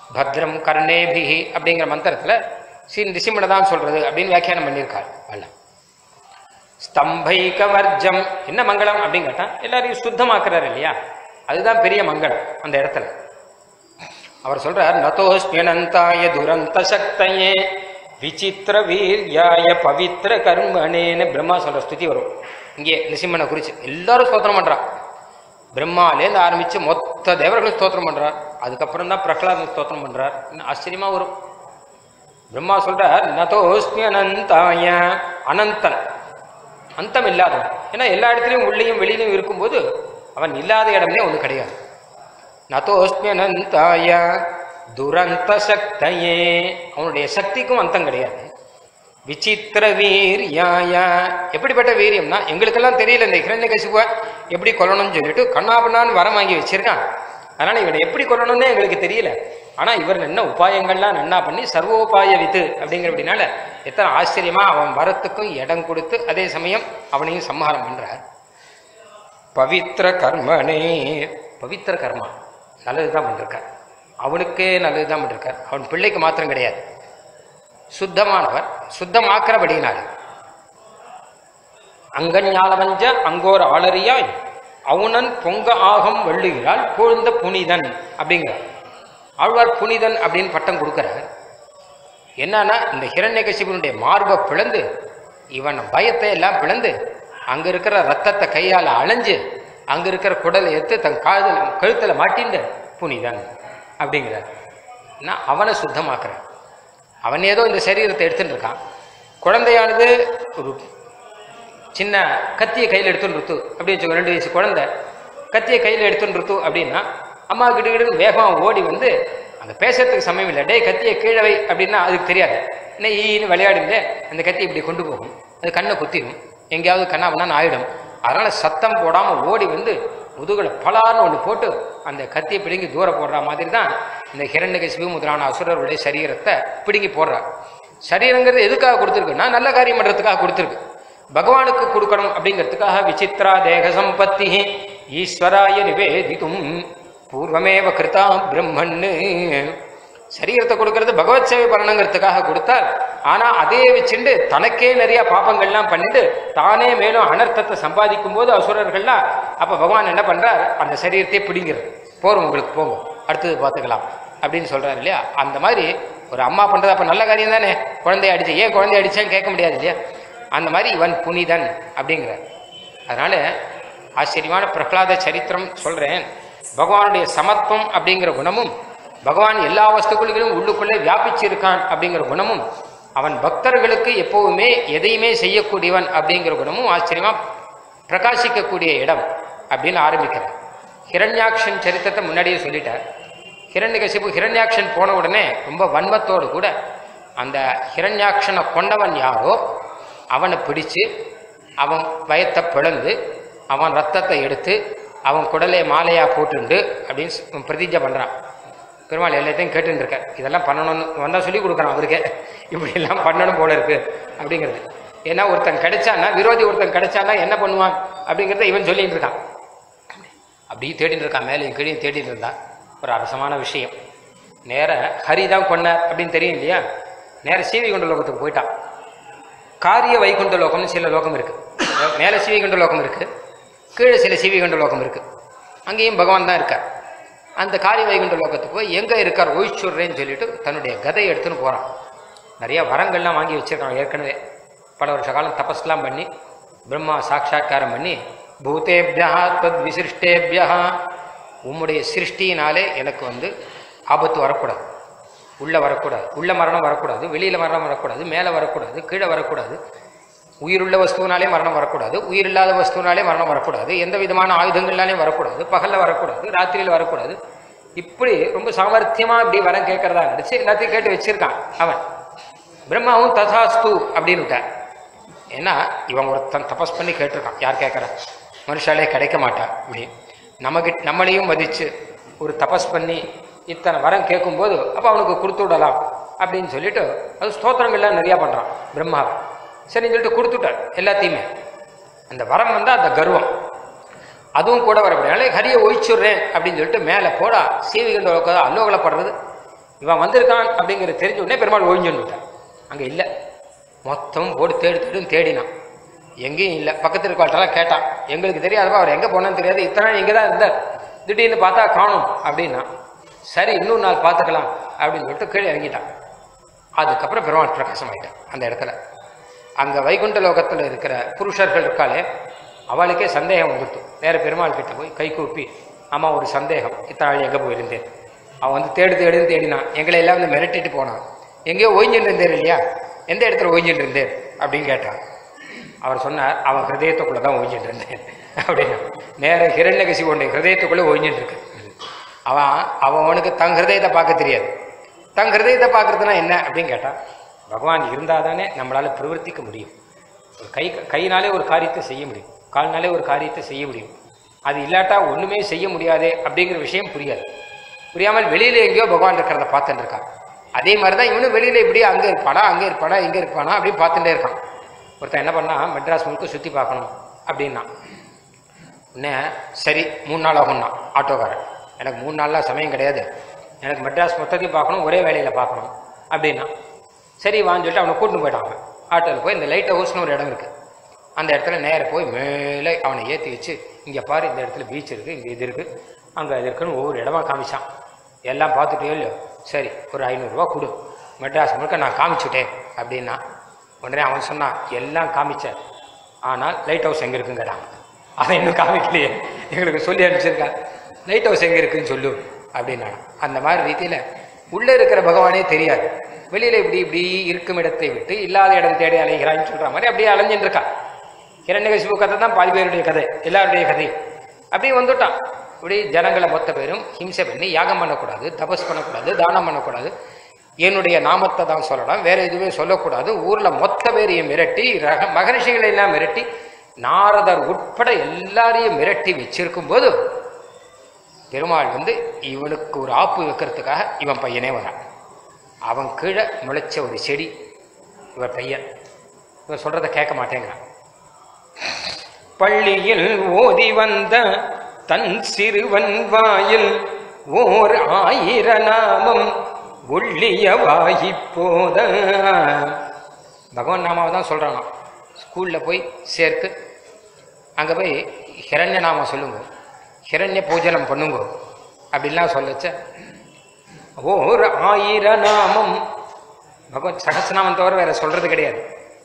பத்ரம் கர்ணேபிஹி அப்படிங்கிற மந்திரத்துல ஸ்ரீ ரிஷிமனை தான் சொல்றது அப்படின்னு வியாக்கியானம் பண்ணியிருக்கார் அல்ல ஸ்தம்பைக வர்ஜம் என்ன மங்களம் அப்படின்னு கேட்டா எல்லாரையும் சுத்தமாக்குறாரு இல்லையா அதுதான் பெரிய மங்களம் அந்த இடத்துல அவர் சொல்றார் நதோஸ்மியனந்தாய துரந்த சக்தையே விசித்திர வீர்யாய பவித்திர கர்மனேன்னு பிரம்மா சொல்ற ஸ்துதி வரும் இங்கே நிசிம்மனை குறிச்சு எல்லாரும் ஸ்தோத்திரம் பண்றான் பிரம்மாலேருந்து ஆரம்பிச்சு மொத்த தேவர்களும் ஸ்தோத்திரம் பண்றார் அதுக்கப்புறம் தான் பிரகலாதன் ஸ்தோத்திரம் பண்றார் இன்னும் ஆச்சரியமா வரும் பிரம்மா சொல்றார் நதோஸ்மி அனந்தாய அனந்தன் அந்தம் இல்லாதவன் ஏன்னா எல்லா இடத்துலையும் உள்ளேயும் வெளியிலையும் இருக்கும்போது அவன் இல்லாத இடமே ஒன்று கிடையாது நதோஸ்மி அனந்தாய துரந்த சக்தையே அவனுடைய சக்திக்கும் அந்தம் கிடையாது விசித்திர வீரியாய எப்படிப்பட்ட வீரியம்னா எங்களுக்கெல்லாம் தெரியல இந்த ஹிரண்யகசிபுவை எப்படி கொல்லணும்னு சொல்லிட்டு கண்ணாபண்ணான்னு வரம் வாங்கி வச்சிருக்கான் அதனால இவனை எப்படி கொல்லணும்னே எங்களுக்கு தெரியல ஆனா இவர் என்ன உபாயங்கள்லாம் நன்னா பண்ணி சர்வோபாய வித்து அப்படிங்கிறபடினால எத்தனை ஆச்சரியமா அவன் வரத்துக்கும் இடம் கொடுத்து அதே சமயம் அவனையும் சம்ஹாரம் பண்றார் பவித்திர கர்மனே பவித்திர கர்மா நல்லதுதான் பண்ணிருக்கார் அவனுக்கே நல்லதுதான் பண்ணிருக்கார் அவன் பிள்ளைக்கு மாத்திரம் கிடையாது சுத்தமானவர் சுத்தமாக்கிறபடினாலே அங்கஞாலவஞ்ச அங்கோர் ஆளறியாய் அவுணன் பொங்க ஆகம் வள்ளுகிறாள் பொழுந்த புனிதன் அப்படிங்கிறார் ஆழ்வார் புனிதன் அப்படின்னு பட்டம் கொடுக்கிறார் என்னன்னா இந்த ஹிரண்யகசிபனுடைய மார்பை பிளந்து இவன் பயத்தை எல்லாம் பிளந்து அங்க இருக்கிற ரத்தத்தை கையால அலைஞ்சு அங்க இருக்கிற குடலை எடுத்து தன் காதல் கழுத்துல மாட்டிண்டு புனிதன் அப்படிங்கிறார் நான் அவனை சுத்தமாக்குறேன் அவன் ஏதோ இந்த சரீரத்தை எடுத்துட்டு இருக்கான் குழந்தையானது ஒரு சின்ன கத்தியை கையில் எடுத்துன்னு ருத்து அப்படி வச்சுக்கோ ரெண்டு வயசு குழந்தை கத்தியை கையில் எடுத்துன்னு ருத்து அப்படின்னா அம்மா கிட்ட கிட்ட வேகமாக ஓடி வந்து அந்த பேசுறதுக்கு சமயம் இல்லை டேய் கத்தியை கீழே வை அப்படின்னா அதுக்கு தெரியாது என்ன ஈன்னு விளையாடுங்க அந்த கத்தி இப்படி கொண்டு போகும் அது கண்ணை குத்திடும் எங்கேயாவது கண்ணாபண்ணான்னு ஆயிடும் அதனால சத்தம் போடாமல் ஓடி வந்து முதுகுல பலார்னு ஒன்று போட்டு அந்த கத்தியை பிடுங்கி தூர போடுற மாதிரி தான் இந்த ஹிரண்யகசிபு முதலான அசுரருடைய சரீரத்தை பிடுங்கி போடுறார் சரீரங்கிறது எதுக்காக கொடுத்துருக்குன்னா நல்ல காரியம் பண்ணுறதுக்காக கொடுத்துருக்கு பகவானுக்கு கொடுக்கணும் அப்படிங்கிறதுக்காக விசித்ரா தேக சம்பத்தி ஈஸ்வராய நிவேதிக்கும் பூர்வமேவ கிருதா பிரம்மன்னு சரீரத்தை கொடுக்கறது பகவத் சேவை பண்ணணுங்கிறதுக்காக கொடுத்தார் ஆனா அதே வச்சுண்டு தனக்கே நிறைய பாப்பங்கள்லாம் பண்ணிட்டு தானே மேலும் அனர்த்தத்தை சம்பாதிக்கும் போது அசுரர்கள்லாம் அப்ப பகவான் என்ன பண்றார் அந்த சரீரத்தை பிடிங்கிறது போறோம் உங்களுக்கு போங்க அடுத்தது பார்த்துக்கலாம் அப்படின்னு சொல்றாரு இல்லையா அந்த மாதிரி ஒரு அம்மா பண்றது அப்ப நல்ல காரியம் தானே குழந்தைய அடிச்சு ஏன் குழந்தைய அடிச்சான்னு கேட்க முடியாது இல்லையா அந்த மாதிரி இவன் புனிதன் அப்படிங்கிறார் அதனால ஆச்சரியமான பிரகலாத சரித்திரம் சொல்றேன் பகவானுடைய சமத்துவம் அப்படிங்கிற குணமும் பகவான் எல்லா வஸ்துக்களிலும் உள்ளுக்குள்ளே வியாபிச்சிருக்கான் அப்படிங்கிற குணமும் அவன் பக்தர்களுக்கு எப்பவுமே எதையுமே செய்யக்கூடியவன் அப்படிங்கிற குணமும் ஆச்சரியமா பிரகாசிக்கக்கூடிய இடம் அப்படின்னு ஆரம்பிக்கிறார் ஹிரண்யாக்ஷன் சரித்திரத்தை முன்னாடியே சொல்லிட்டார் ஹிரண்யகசிபு ஹிரண்யாக்ஷன் போன உடனே ரொம்ப வன்மத்தோடு கூட அந்த ஹிரண்யாக்ஷனை கொண்டவன் யாரோ அவனை பிடிச்சு அவன் வயத்தை பிளந்து அவன் ரத்தத்தை எடுத்து அவன் குடலை மாலையா போட்டுண்டு அப்படின்னு ஸ்- பிரதிஜை பண்றான் பெருமாள் எல்லாத்தையும் கேட்டுன்னு இருக்க இதெல்லாம் பண்ணணும்னு வந்தா சொல்லி கொடுக்குறான் அவருக்கே இப்படி எல்லாம் பண்ணணும் போல இருக்கு அப்படிங்கிறது ஏன்னா ஒருத்தன் கிடைச்சான்னா விரோதி ஒருத்தன் கிடைச்சான்னா என்ன பண்ணுவான் அப்படிங்கிறத இவன் சொல்லிட்டு இருக்கான் அப்படியே தேடிட்டு இருக்கான் மேலேயும் கீழே தேடிட்டு இருந்தான் ஒரு அரசமான விஷயம் நேர ஹரி தான் கொண்டார் அப்படின்னு தெரியும் இல்லையா நேர சீவிகுண்ட லோகத்துக்கு போயிட்டான் காரிய வைகுண்ட லோகம்னு சில லோகம் இருக்கு மேலே சீவிகுண்ட லோகம் இருக்கு கீழே சில சீவிகுண்ட லோகம் இருக்கு அங்கேயும் பகவான் தான் இருக்கார் அந்த காரிய வைகுண்ட லோகத்துக்கு போய் எங்க இருக்கார் ஒய்ச்சுடுறேன்னு சொல்லிட்டு தன்னுடைய கதையை எடுத்துன்னு போறான் நிறைய வரங்கள்லாம் வாங்கி வச்சிருக்கான் ஏற்கனவே பல வருஷ காலம் தபஸ்லாம் பண்ணி பிரம்மா சாட்சா்காரம் பண்ணி பூதேபியா தத் விசிருஷ்டேபியா உம்முடைய சிருஷ்டியினாலே எனக்கு வந்து ஆபத்து வரக்கூடாது உள்ள வரக்கூடாது உள்ள மரணம் வரக்கூடாது வெளியில மரணம் வரக்கூடாது மேலே வரக்கூடாது கீழே வரக்கூடாது உயிருள்ள வஸ்துவினாலே மரணம் வரக்கூடாது உயிரில்லாத வஸ்துவினாலே மரணம் வரக்கூடாது எந்த விதமான ஆயுதங்கள்னாலே வரக்கூடாது பகல்ல வரக்கூடாது ராத்திரியில் வரக்கூடாது இப்படி ரொம்ப சாமர்த்தியமா இப்படி வரம் கேட்கறதா நினைச்சு எல்லாத்தையும் கேட்டு வச்சிருக்கான் அவன் பிரம்மாவும் ததாஸ்து அப்படின்னு விட்டார் ஏன்னா இவன் ஒருத்தன் தபஸ் பண்ணி கேட்டிருக்கான் யார் கேட்கறா மனுஷாலே கிடைக்க மாட்டா அப்படி நமக்கு நம்மளையும் மதிச்சு ஒரு தபஸ் பண்ணி இத்தனை வரம் கேட்கும்போது அப்போ அவனுக்கு கொடுத்து விடலாம் அப்படின்னு சொல்லிட்டு அது ஸ்தோத்திரங்கள்லாம் நிறையா பண்ணுறான் பிரம்மா சரின்னு சொல்லிட்டு கொடுத்துட்டார் எல்லாத்தையுமே அந்த வரம் வந்தால் அந்த கர்வம் அதுவும் கூட வரப்படினால ஹரியை ஒழிச்சுடுறேன் அப்படின்னு சொல்லிட்டு மேலே போடா சீவிகண்ட லோகம் அல்லோகலப்படுறது இவன் வந்திருக்கான் அப்படிங்கிறது தெரிஞ்ச உடனே பெருமாள் ஒழிஞ்சுன்னு விட்டான் அங்கே இல்லை மொத்தம் போட்டு தேடி தேடும் தேடினான் எங்கேயும் இல்லை பக்கத்து இருக்கவாட்டெல்லாம் கேட்டான் எங்களுக்கு தெரியாதப்பா அவர் எங்கே போனான்னு தெரியாது இத்தனை நாள் இங்கே தான் இருந்தார் திடீர்னு பார்த்தா காணும் அப்படின்னா சரி இன்னொரு நாள் பார்த்துக்கலாம் அப்படின்னு சொல்லிட்டு கீழே இறங்கிட்டான் அதுக்கப்புறம் பெருமாள் பிரகாசம் ஆயிட்டான் அந்த இடத்துல அங்கே வைகுண்ட லோகத்தில் இருக்கிற புருஷர்கள் இருக்காளே அவளுக்கே சந்தேகம் வந்துட்டு நேர பெருமாள் கிட்ட போய் கை கூப்பி ஆமா ஒரு சந்தேகம் இத்தனை எங்கே போயிருந்தேன் அவன் வந்து தேடு தேடுன்னு தேடினான் எங்களை எல்லாம் வந்து மிரட்டிட்டு போனான் எங்கேயோ ஓய்ஞ்சிட்டு இருந்தேர் இல்லையா எந்த இடத்துல ஓய்ஞ்சிட்டு இருந்தேன் அப்படின்னு கேட்டான் அவர் சொன்னார் அவன் ஹிருதயத்துக்குள்ளே தான் ஓய்ஞ்சிட்டு இருந்தேன் அப்படின்னா நேர ஹிரண்யகசி உடைய ஹிருதயத்துக்குள்ளே ஓய்ஞ்சிட்டு இருக்கு அவன் அவனுக்கு தன் ஹிருதயத்தை பார்க்க தெரியாது தன் ஹிருதயத்தை பார்க்கறதுனா என்ன அப்படின்னு கேட்டான் பகவான் இருந்தால் தானே நம்மளால் பிரவர்த்திக்க முடியும் ஒரு கை கையினாலே ஒரு காரியத்தை செய்ய முடியும் கால்னாலே ஒரு காரியத்தை செய்ய முடியும் அது இல்லாட்டா ஒன்றுமே செய்ய முடியாதே அப்படிங்கிற விஷயம் புரியாது புரியாமல் வெளியில எங்கேயோ பகவான் இருக்கிறத பார்த்துட்டு இருக்கான் அதே மாதிரி தான் இவனும் வெளியில இப்படியே அங்கே இருப்பானா அங்கே இருப்பானா இங்கே இருப்பானா அப்படி பார்த்துட்டே இருக்கான் ஒருத்தன் என்ன பண்ணா மெட்ராஸ் முழுக்க சுற்றி பார்க்கணும் அப்படின்னா உடனே சரி மூணு நாள் ஆகும்னா ஆட்டோக்காரன் எனக்கு மூணு நாள்லாம் சமயம் கிடையாது எனக்கு மெட்ராஸ் மொத்தத்தையும் பார்க்கணும் ஒரே வேலையில் பார்க்கணும் அப்படின்னா சரி வான்னு சொல்லிட்டு அவனை கூட்டின்னு போயிட்டாங்க ஆட்டோவில் போய் இந்த லைட் ஹவுஸ்னு ஒரு இடம் இருக்குது அந்த இடத்துல நேர போய் மேலே அவனை ஏற்றி வச்சு இங்கே பாரு இந்த இடத்துல பீச் இருக்குது இங்கே இது இருக்குது அங்கே இது இருக்குன்னு ஒவ்வொரு இடமா காமிச்சான் எல்லாம் பார்த்துட்டே இல்லையோ சரி ஒரு ஐநூறுரூவா கொடு மெட்ராஸ் முழுக்க நான் காமிச்சுட்டேன் அப்படின்னா உடனே அவன் சொன்னான் எல்லாம் காமிச்சேன் ஆனால் லைட் ஹவுஸ் எங்கே இருக்குங்கிறான் அதை இன்னும் காமிக்கலையே எங்களுக்கு சொல்லி அனுப்பிச்சிருக்கான் லைட் ஹவுஸ் எங்கே இருக்குன்னு சொல்லு அப்படின்னா அந்த மாதிரி ரீதியில் உள்ளே இருக்கிற பகவானே தெரியாது வெளியில் இப்படி இப்படி இருக்கும் இடத்தை விட்டு இல்லாத இடம் தேடி அலைகிறான்னு சொல்கிற மாதிரி அப்படியே அலைஞ்சுட்டு இருக்கான் இரண்டகசிபு கதை தான் பாதி பேருடைய கதை எல்லாருடைய கதையும் அப்படியே வந்துட்டான் இப்படி ஜனங்களை மொத்த பேரும் ஹிம்சை பண்ணி யாகம் பண்ணக்கூடாது தபஸ் பண்ணக்கூடாது தானம் பண்ணக்கூடாது என்னுடைய நாமத்தை தான் சொல்லலாம் வேற எதுவுமே சொல்லக்கூடாது ஊர்ல மொத்த பேரையும் மிரட்டி ரக மகரிஷிகளை எல்லாம் மிரட்டி நாரதர் உட்பட எல்லாரையும் மிரட்டி வச்சிருக்கும் போது பெருமாள் வந்து இவனுக்கு ஒரு ஆப்பு வைக்கிறதுக்காக இவன் பையனே வரான் அவன் கீழே முளைச்ச ஒரு செடி இவன் பையன் இவன் சொல்றதை கேட்க மாட்டேங்கிறான் பள்ளியில் ஓதி வந்த தன் சிறுவன் வாயில் ஓர் ஆயிர நாமம் ஒள்ளிய போத பகவான் நாமாவை தான் சொல்கிறானா ஸ்கூலில் போய் சேர்த்து அங்கே போய் ஹிரண்ய நாமம் சொல்லுங்க ஹிரண்ய பூஜனம் பண்ணுங்க அப்படின்லாம் சொல்லச்ச ஓர் ஆயிர நாமம் பகவத் சகசநாமம் தவிர வேற சொல்றது கிடையாது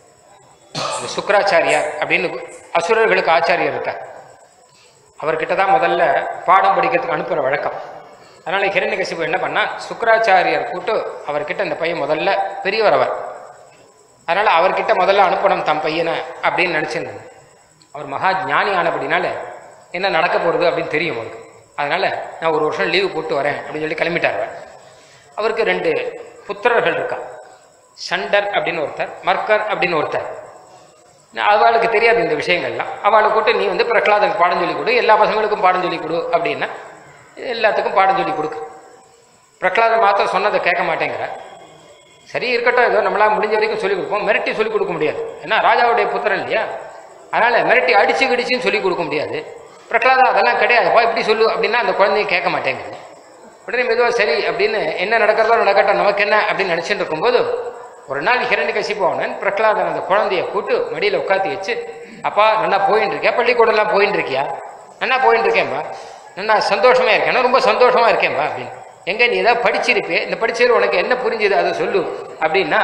இந்த சுக்கராச்சாரியார் அப்படின்னு அசுரர்களுக்கு ஆச்சாரியர் இருக்கார் அவர்கிட்ட தான் முதல்ல பாடம் படிக்கிறதுக்கு அனுப்புகிற வழக்கம் அதனால ஹிரண்யகசிபு என்ன பண்ணா சுக்கராச்சாரியார் கூட்டு அவர்கிட்ட இந்த பையன் முதல்ல பெரியவர் அவர் அதனால அவர்கிட்ட முதல்ல அனுப்பணும் தம் பையனை அப்படின்னு நினச்சிருந்தாங்க அவர் மகா ஞானி ஆனபடினால என்ன நடக்க போகிறது அப்படின்னு தெரியும் அவருக்கு அதனால நான் ஒரு வருஷம் லீவு போட்டு வரேன் அப்படின்னு சொல்லி கிளம்பிட்டார் அவர். அவருக்கு ரெண்டு புத்திரர்கள் இருக்கா சண்டர் அப்படின்னு ஒருத்தர் மர்க்கர் அப்படின்னு ஒருத்தர் அவளுக்கு தெரியாது இந்த விஷயங்கள்லாம் அவளை கூட்டு நீ வந்து பிரகலாதனுக்கு பாடம் சொல்லி கொடு எல்லா பசங்களுக்கும் பாடம் சொல்லி கொடு அப்படின்னா எல்லாத்துக்கும் பாடம் சொல்லி கொடுக்கு பிரகலாதன் மாத்திரம் சொன்னதை கேட்க மாட்டேங்கிற சரி இருக்கட்டும் ஏதோ நம்மளால முடிஞ்ச வரைக்கும் சொல்லிக் கொடுப்போம் மிரட்டி சொல்லிக் கொடுக்க முடியாது ஏன்னா ராஜாவுடைய புத்திரன் இல்லையா அதனால மிரட்டி அடிச்சு கிடிச்சுன்னு சொல்லிக் கொடுக்க முடியாது பிரகலாதா அதெல்லாம் கிடையாதுப்பா இப்படி சொல்லு அப்படின்னா அந்த குழந்தைய கேட்க மாட்டேங்குது உடனே மெதுவாக சரி அப்படின்னு என்ன நடக்கிறதோ நடக்கட்டும் நமக்கு என்ன அப்படின்னு நினச்சிட்டு இருக்கும்போது ஒரு நாள் ஹிரண்ய கசிப்பவனன் பிரகலாதன் அந்த குழந்தைய கூட்டு மடியில் உட்காத்தி வச்சு அப்பா நல்லா போயின்னு இருக்கியா பள்ளிக்கூடம்லாம் போயின்னு இருக்கியா நல்லா போயின்னு இருக்கேன்பா நல்லா சந்தோஷமா இருக்கேன் ரொம்ப சந்தோஷமா இருக்கேன்பா அப்படின்னு எங்க நீ ஏதாவது படிச்சிருப்பே இந்த படிச்சது உனக்கு என்ன புரிஞ்சுது அதை சொல்லு அப்படின்னா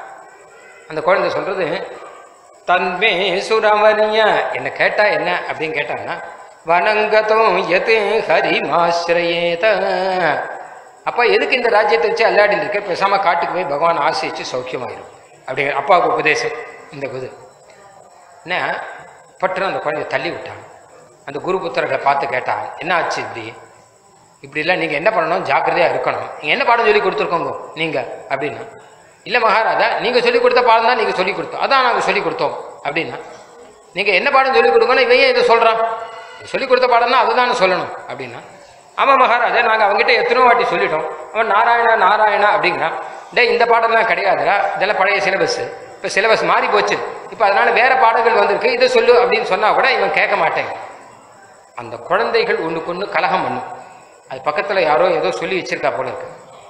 அந்த குழந்தை சொல்றது தன்மே சுரவரிய என்ன கேட்டா என்ன அப்படின்னு கேட்டாங்கன்னா வனங்கதோ எது ஹரிமாசிரயேத அப்பா எதுக்கு இந்த ராஜ்யத்தை வச்சு அல்லாடின்னு இருக்க பேசாம காட்டுக்கு போய் பகவான் ஆசைச்சு சௌக்கியமாயிரும் அப்படி அப்பாவுக்கு உபதேசம் இந்த குது என்ன பட்டுன்னு அந்த குழந்தைய தள்ளி விட்டான் அந்த குரு புத்தர்களை பார்த்து கேட்டான் என்ன ஆச்சு இப்படி இப்படிலாம் நீங்கள் என்ன பண்ணணும் ஜாக்கிரதையாக இருக்கணும் நீங்கள் என்ன பாடம் சொல்லி கொடுத்துருக்கோங்க நீங்கள் அப்படின்னா இல்லை மகாராஜா நீங்கள் சொல்லி கொடுத்த பாடம் தான் நீங்கள் சொல்லி கொடுத்தோம் அதான் நாங்கள் சொல்லி கொடுத்தோம் அப்படின்னா நீங்கள் என்ன பாடம் சொல்லி கொடுக்கணும் இவன் ஏன் இதை சொல்கிறான் சொல்லி கொடுத்த பாடம்னா அதுதான் சொல்லணும் அப்படின்னா ஆமாம் மகாராஜா நாங்கள் அவங்ககிட்ட எத்தனையோ வாட்டி சொல்லிட்டோம் அவன் நாராயணா நாராயணா அப்படிங்கிறான் டேய் இந்த பாடம்லாம் கிடையாதுடா இதெல்லாம் பழைய சிலபஸ் இப்போ சிலபஸ் மாறி போச்சு இப்போ அதனால வேற பாடங்கள் வந்திருக்கு இதை சொல்லு அப்படின்னு சொன்னா கூட இவன் கேட்க மாட்டேங்க அந்த குழந்தைகள் ஒண்ணுக்கு ஒண்ணு கலகம் பண்ணும் அது பக்கத்துல யாரோ ஏதோ சொல்லி வச்சிருக்கா போல இருக்கு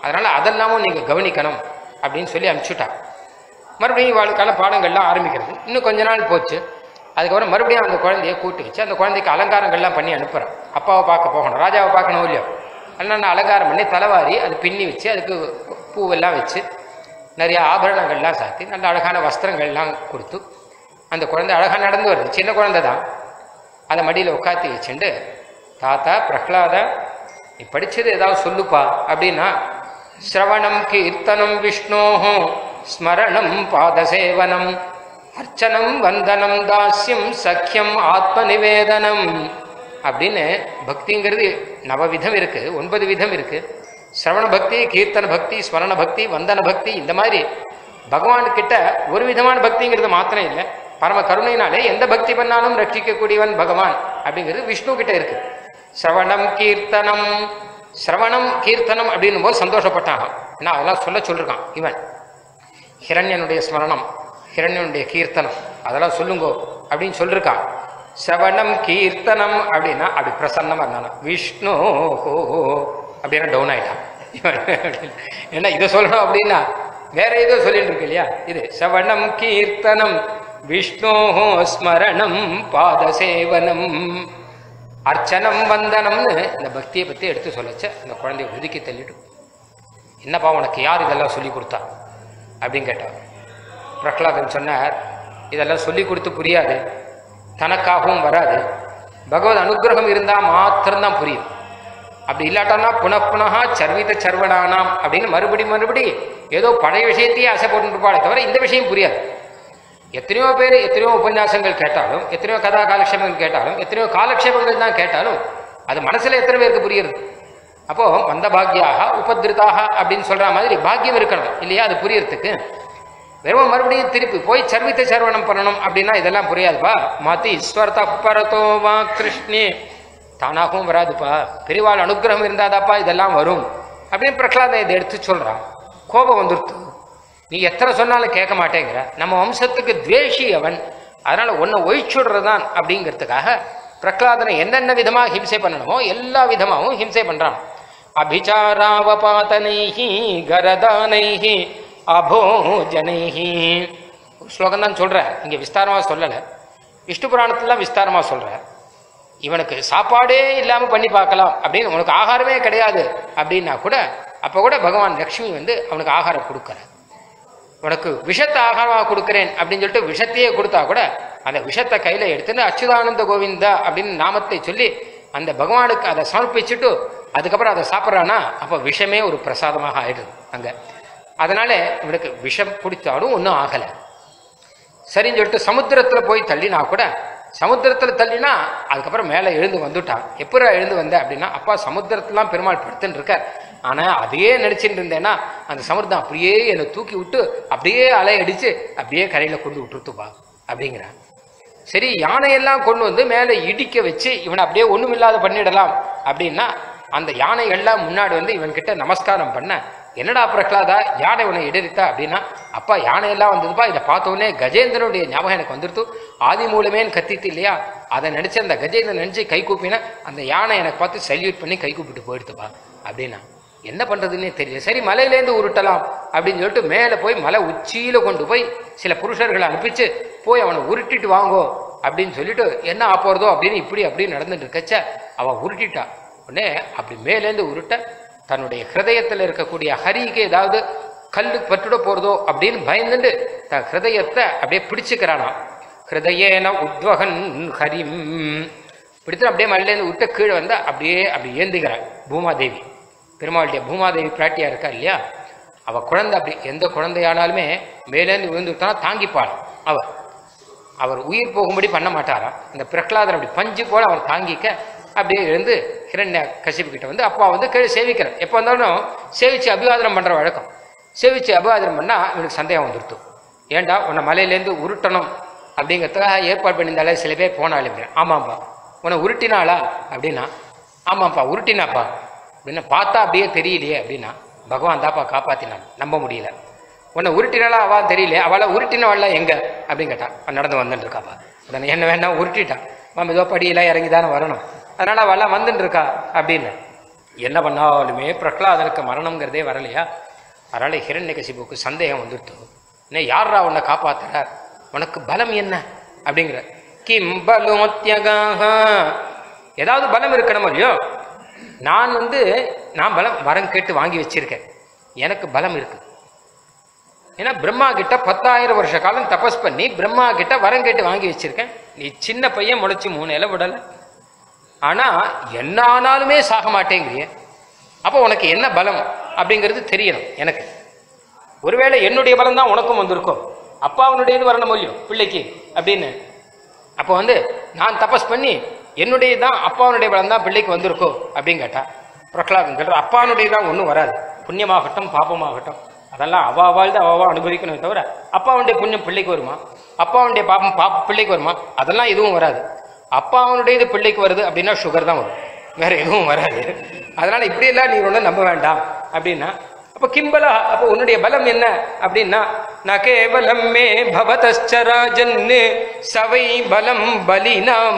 அதனால அதெல்லாமும் நீங்க கவனிக்கணும் அப்படின்னு சொல்லி அனுப்பிச்சுட்டா மறுபடியும் இவாளுக்கான பாடங்கள்லாம் ஆரம்பிக்கிறது இன்னும் கொஞ்ச நாள் போச்சு அதுக்கப்புறம் மறுபடியும் அந்த குழந்தைய கூட்டு வச்சு அந்த குழந்தைக்கு அலங்காரங்கள்லாம் பண்ணி அனுப்புறேன் அப்பாவை பார்க்க போகணும் ராஜாவை பார்க்கணும் இல்லையோ அதனால நான் அலங்காரம் பண்ணி தலைவாரி அது பின்னி வச்சு அதுக்கு பூவெல்லாம் வச்சு நிறைய ஆபரணங்கள்லாம் சாத்தி நல்ல அழகான வஸ்திரங்கள்லாம் கொடுத்து அந்த குழந்தை அழகாக நடந்து வருது சின்ன குழந்தை தான் அதை மடியில் உட்காத்தி வச்சுண்டு தாத்தா பிரஹ்லாதா நீ படிச்சது ஏதாவது சொல்லுப்பா அப்படின்னா ஸ்ரவணம் கீர்த்தனம் விஷ்ணோஹோ ஸ்மரணம் பாதசேவனம் அர்ச்சனம் வந்தனம் தாஸ்யம் சக்கியம் ஆத்ம நிவேதனம் அப்படின்னு பக்திங்கிறது நவவிதம் இருக்கு ஒன்பது விதம் இருக்கு சிரவண பக்தி கீர்த்தன பக்தி ஸ்மரண பக்தி வந்தன பக்தி இந்த மாதிரி பகவான் கிட்ட ஒரு விதமான பக்திங்கிறது மாத்திரம் இல்லை பரம கருணையினாலே எந்த பக்தி பண்ணாலும் ரட்சிக்கக்கூடியவன் பகவான் அப்படிங்கிறது விஷ்ணு கிட்ட இருக்கு சிரவணம் கீர்த்தனம் சிரவணம் கீர்த்தனம் அப்படின்னும் போது சந்தோஷப்பட்டான் ஏன்னா அதெல்லாம் சொல்ல சொல்லிருக்கான் இவன் ஹிரண்யனுடைய ஸ்மரணம் ஹிரண்யனுடைய கீர்த்தனம் அதெல்லாம் சொல்லுங்கோ அப்படின்னு சொல்லிருக்கான் சவணம் கீர்த்தனம் அப்படின்னா அப்படி பிரசன்னமா இருந்தானா விஷ்ணு ஹோ அப்படின்னா டவுன் ஆயிட்டான் இவன் என்ன இதை சொல்லணும் அப்படின்னா வேற ஏதோ சொல்லிட்டு இருக்கு இல்லையா இது சவணம் கீர்த்தனம் விஷ்ணோ ஸ்மரணம் பாதசேவனம் அர்ச்சனம் வந்தனம்னு இந்த பக்தியை பத்தி எடுத்து சொல்லச்ச இந்த குழந்தைய ஒதுக்கி தள்ளிட்டு என்னப்பா உனக்கு யார் இதெல்லாம் சொல்லி கொடுத்தா அப்படின்னு கேட்டார் பிரகலாதன் சொன்னார் இதெல்லாம் சொல்லி கொடுத்து புரியாது தனக்காகவும் வராது பகவத் அனுகிரகம் இருந்தால் மாத்திரம்தான் புரியும் அப்படி இல்லாட்டோம்னா புனப்புனகா சர்வித சர்வனானாம் அப்படின்னு மறுபடி மறுபடி ஏதோ பழைய விஷயத்தையே ஆசைப்பட்டு இருப்பாளே தவிர இந்த விஷயம் புரியாது எத்தனையோ பேர் எத்தனையோ உபன்யாசங்கள் கேட்டாலும் எத்தனையோ கதா காலக்ஷேபங்கள் கேட்டாலும் எத்தனையோ காலக்ஷேபங்கள் தான் கேட்டாலும் அது மனசுல எத்தனை பேருக்கு புரியுறது அப்போ மந்த பாக்யாக உபதிருதாக அப்படின்னு சொல்ற மாதிரி பாக்கியம் இருக்கணும் இல்லையா அது புரியறதுக்கு வெறும் மறுபடியும் திருப்பி போய் சர்வித்த சர்வணம் பண்ணணும் அப்படின்னா இதெல்லாம் புரியாதுப்பா மாத்தி ஈஸ்வரத பரதோ வா கிருஷ்ணே தானாகவும் வராதுப்பா பெரியவாள் அனுகிரகம் இருந்தாதாப்பா இதெல்லாம் வரும் அப்படின்னு பிரகலாதன் இதை எடுத்து சொல்றான் கோபம் வந்துருத்து நீ எத்தனை சொன்னாலும் கேட்க மாட்டேங்கிற நம்ம வம்சத்துக்கு துவேஷி அவன் அதனால ஒன்றை ஒழிச்சுடுறதான் அப்படிங்கிறதுக்காக பிரகலாதனை என்னென்ன விதமாக ஹிம்சை பண்ணணுமோ எல்லா விதமாகவும் ஹிம்சை பண்றான் அபிச்சாராவபாதனைஹி கரதானைஹி அபோஜனைஹி ஸ்லோகம் தான் சொல்ற இங்க விஸ்தாரமா சொல்லல விஷ்ணு புராணத்துல விஸ்தாரமா சொல்ற இவனுக்கு சாப்பாடே இல்லாம பண்ணி பார்க்கலாம் அப்படின்னு உனக்கு ஆகாரமே கிடையாது அப்படின்னா கூட அப்ப கூட பகவான் லக்ஷ்மி வந்து அவனுக்கு ஆகாரம் கொடுக்கற உனக்கு விஷத்தை ஆகாரமாக கொடுக்கிறேன் அப்படின்னு சொல்லிட்டு விஷத்தையே கொடுத்தா கூட அந்த விஷத்தை கையில எடுத்துன்னு அச்சுதானந்த கோவிந்தா அப்படின்னு நாமத்தை சொல்லி அந்த பகவானுக்கு அதை சமர்ப்பிச்சுட்டு அதுக்கப்புறம் அதை சாப்பிட்றானா அப்போ விஷமே ஒரு பிரசாதமாக ஆயிடுது அங்க அதனால இவனுக்கு விஷம் குடித்தாலும் ஒன்றும் ஆகலை சரின்னு சொல்லிட்டு சமுத்திரத்துல போய் தள்ளினா கூட சமுத்திரத்துல தள்ளினா அதுக்கப்புறம் மேலே எழுந்து வந்துட்டான் எப்படா எழுந்து வந்த அப்படின்னா அப்பா சமுத்திரத்துலாம் பெருமாள் படுத்துன்னு இருக்கார் ஆனா அதையே நினைச்சிட்டு இருந்தேன்னா அந்த சமுத்திரம் அப்படியே என்னை தூக்கி விட்டு அப்படியே அலை அடிச்சு அப்படியே கரையில கொண்டு விட்டுருத்துப்பா அப்படிங்கிறான் சரி யானையெல்லாம் கொண்டு வந்து மேலே இடிக்க வச்சு இவனை அப்படியே ஒண்ணுமில்லாத பண்ணிடலாம் அப்படின்னா அந்த யானைகள்லாம் முன்னாடி வந்து இவன் கிட்ட நமஸ்காரம் பண்ண என்னடா பிரகலாதா யானை உன்னை இடறித்தா அப்படின்னா அப்பா யானையெல்லாம் வந்ததுப்பா இதை பார்த்தோன்னே கஜேந்திரனுடைய ஞாபகம் எனக்கு வந்துருத்து ஆதி மூலமேன்னு கத்தித்து இல்லையா அதை நினைச்சு அந்த கஜேந்திரன் நினைச்சு கை கூப்பினா அந்த யானை எனக்கு பார்த்து சல்யூட் பண்ணி கை கூப்பிட்டு போயிடுத்துப்பா அப்படின்னா என்ன பண்றதுன்னே தெரியல சரி மலையிலேருந்து உருட்டலாம் அப்படின்னு சொல்லிட்டு மேலே போய் மலை உச்சியில கொண்டு போய் சில புருஷர்களை அனுப்பிச்சு போய் அவனை உருட்டிட்டு வாங்கோ அப்படின்னு சொல்லிட்டு என்ன ஆப்போறதோ அப்படின்னு இப்படி அப்படி நடந்துட்டு இருக்கச்ச அவன் உருட்டிட்டா உடனே அப்படி மேலேருந்து உருட்ட தன்னுடைய ஹிருதயத்தில் இருக்கக்கூடிய ஹரிக்கு ஏதாவது கல்லு பட்டுட போறதோ அப்படின்னு பயந்துட்டு தன் ஹிருதயத்தை அப்படியே பிடிச்சுக்கிறானா ஹிருதயேன உத்வகன் ஹரிம் பிடித்து அப்படியே மலையிலேருந்து விட்டு கீழே வந்து அப்படியே அப்படி ஏந்துகிறாள் பூமாதேவி பெருமாளுடைய பூமாதேவி பிராட்டியா இருக்கா இல்லையா அவ குழந்தை அப்படி எந்த குழந்தையானாலுமே மேலேருந்து விழுந்துட்டானா தாங்கிப்பாள் அவர் அவர் உயிர் போகும்படி பண்ண மாட்டாராம் இந்த பிரகலாதன் அப்படி பஞ்சு போல அவர் தாங்கிக்க அப்படியே எழுந்து ஹிரண்ய கசிப்பு கிட்ட வந்து அப்பா வந்து கீழே சேவிக்கிறார் எப்போ வந்தாலும் சேவிச்சு அபிவாதனம் பண்ற வழக்கம் சேவிச்சு அபிவாதனம் பண்ணா இவனுக்கு சந்தேகம் வந்துருத்து ஏன்டா உன்னை மலையிலேருந்து உருட்டணும் அப்படிங்கிறதுக்காக ஏற்பாடு பண்ணியிருந்தாலே சில பேர் போனாலே ஆமாம்ப்பா உன்னை உருட்டினாளா அப்படின்னா ஆமாம்ப்பா உருட்டினாப்பா அப்படின்னா பார்த்தா அப்படியே தெரியலையே அப்படின்னா பகவான் தாப்பா காப்பாத்தினான் நம்ப முடியல உன்னை உருட்டினாலா அவா தெரியல அவளை உருட்டினவள எங்க அப்படின்னு கேட்டான் அவன் நடந்து வந்துட்டு இருக்காப்பா உடனே என்ன வேணா உருட்டிட்டான் மேம் ஏதோ படியெல்லாம் இறங்கி தானே வரணும் அதனால அவெல்லாம் வந்துட்டு இருக்கா அப்படின்னு என்ன பண்ணாலுமே பிரகலாதனுக்கு மரணம்ங்கிறதே வரலையா அதனால ஹிரண்யகசிபுக்கு சந்தேகம் வந்துடுத்து என்ன யாரா உன்னை காப்பாத்துறார் உனக்கு பலம் என்ன அப்படிங்கிற கிம் பலோத்யகாக ஏதாவது பலம் இருக்கணுமோ இல்லையோ நான் வந்து நான் பலம் வரம் கேட்டு வாங்கி வச்சிருக்கேன் எனக்கு பலம் இருக்கு ஏன்னா பிரம்மா கிட்ட பத்தாயிரம் வருஷ காலம் தபஸ் பண்ணி பிரம்மா கிட்ட வரம் கேட்டு வாங்கி வச்சிருக்கேன் நீ சின்ன பையன் முளைச்சு மூணு இலை விடல ஆனா என்ன ஆனாலுமே சாக மாட்டேங்கிறிய அப்போ உனக்கு என்ன பலம் அப்படிங்கிறது தெரியணும் எனக்கு ஒருவேளை என்னுடைய பலம் தான் உனக்கும் வந்திருக்கும் அப்பாவனுடையது வரணும் இல்லையோ பிள்ளைக்கு அப்படின்னு அப்போ வந்து நான் தபஸ் பண்ணி என்னுடைய தான் அப்பாவனுடைய பலம் தான் பிள்ளைக்கு வந்திருக்கோ அப்படின்னு கேட்டா பிரகலாதன் சொல்ற அப்பாவனுடைய தான் ஒன்றும் வராது புண்ணியமாகட்டும் பாபமாகட்டும் அதெல்லாம் அவா வாழ்ந்து அவாவா அனுபவிக்கணுமே தவிர அப்பாவுடைய புண்ணியம் பிள்ளைக்கு வருமா அப்பாவுடைய பாப்பம் பாப்ப பிள்ளைக்கு வருமா அதெல்லாம் எதுவும் வராது அப்பாவனுடையது பிள்ளைக்கு வருது அப்படின்னா சுகர் தான் வரும் வேற எதுவும் வராது அதனால இப்படியெல்லாம் நீ ஒன்றும் நம்ப வேண்டாம் அப்படின்னா அப்ப கிம்பலா அப்ப உன்னுடைய பலம் என்ன அப்படின்னா ந கேவலம் மே பவதராஜன் சவை பலம் பலினாம்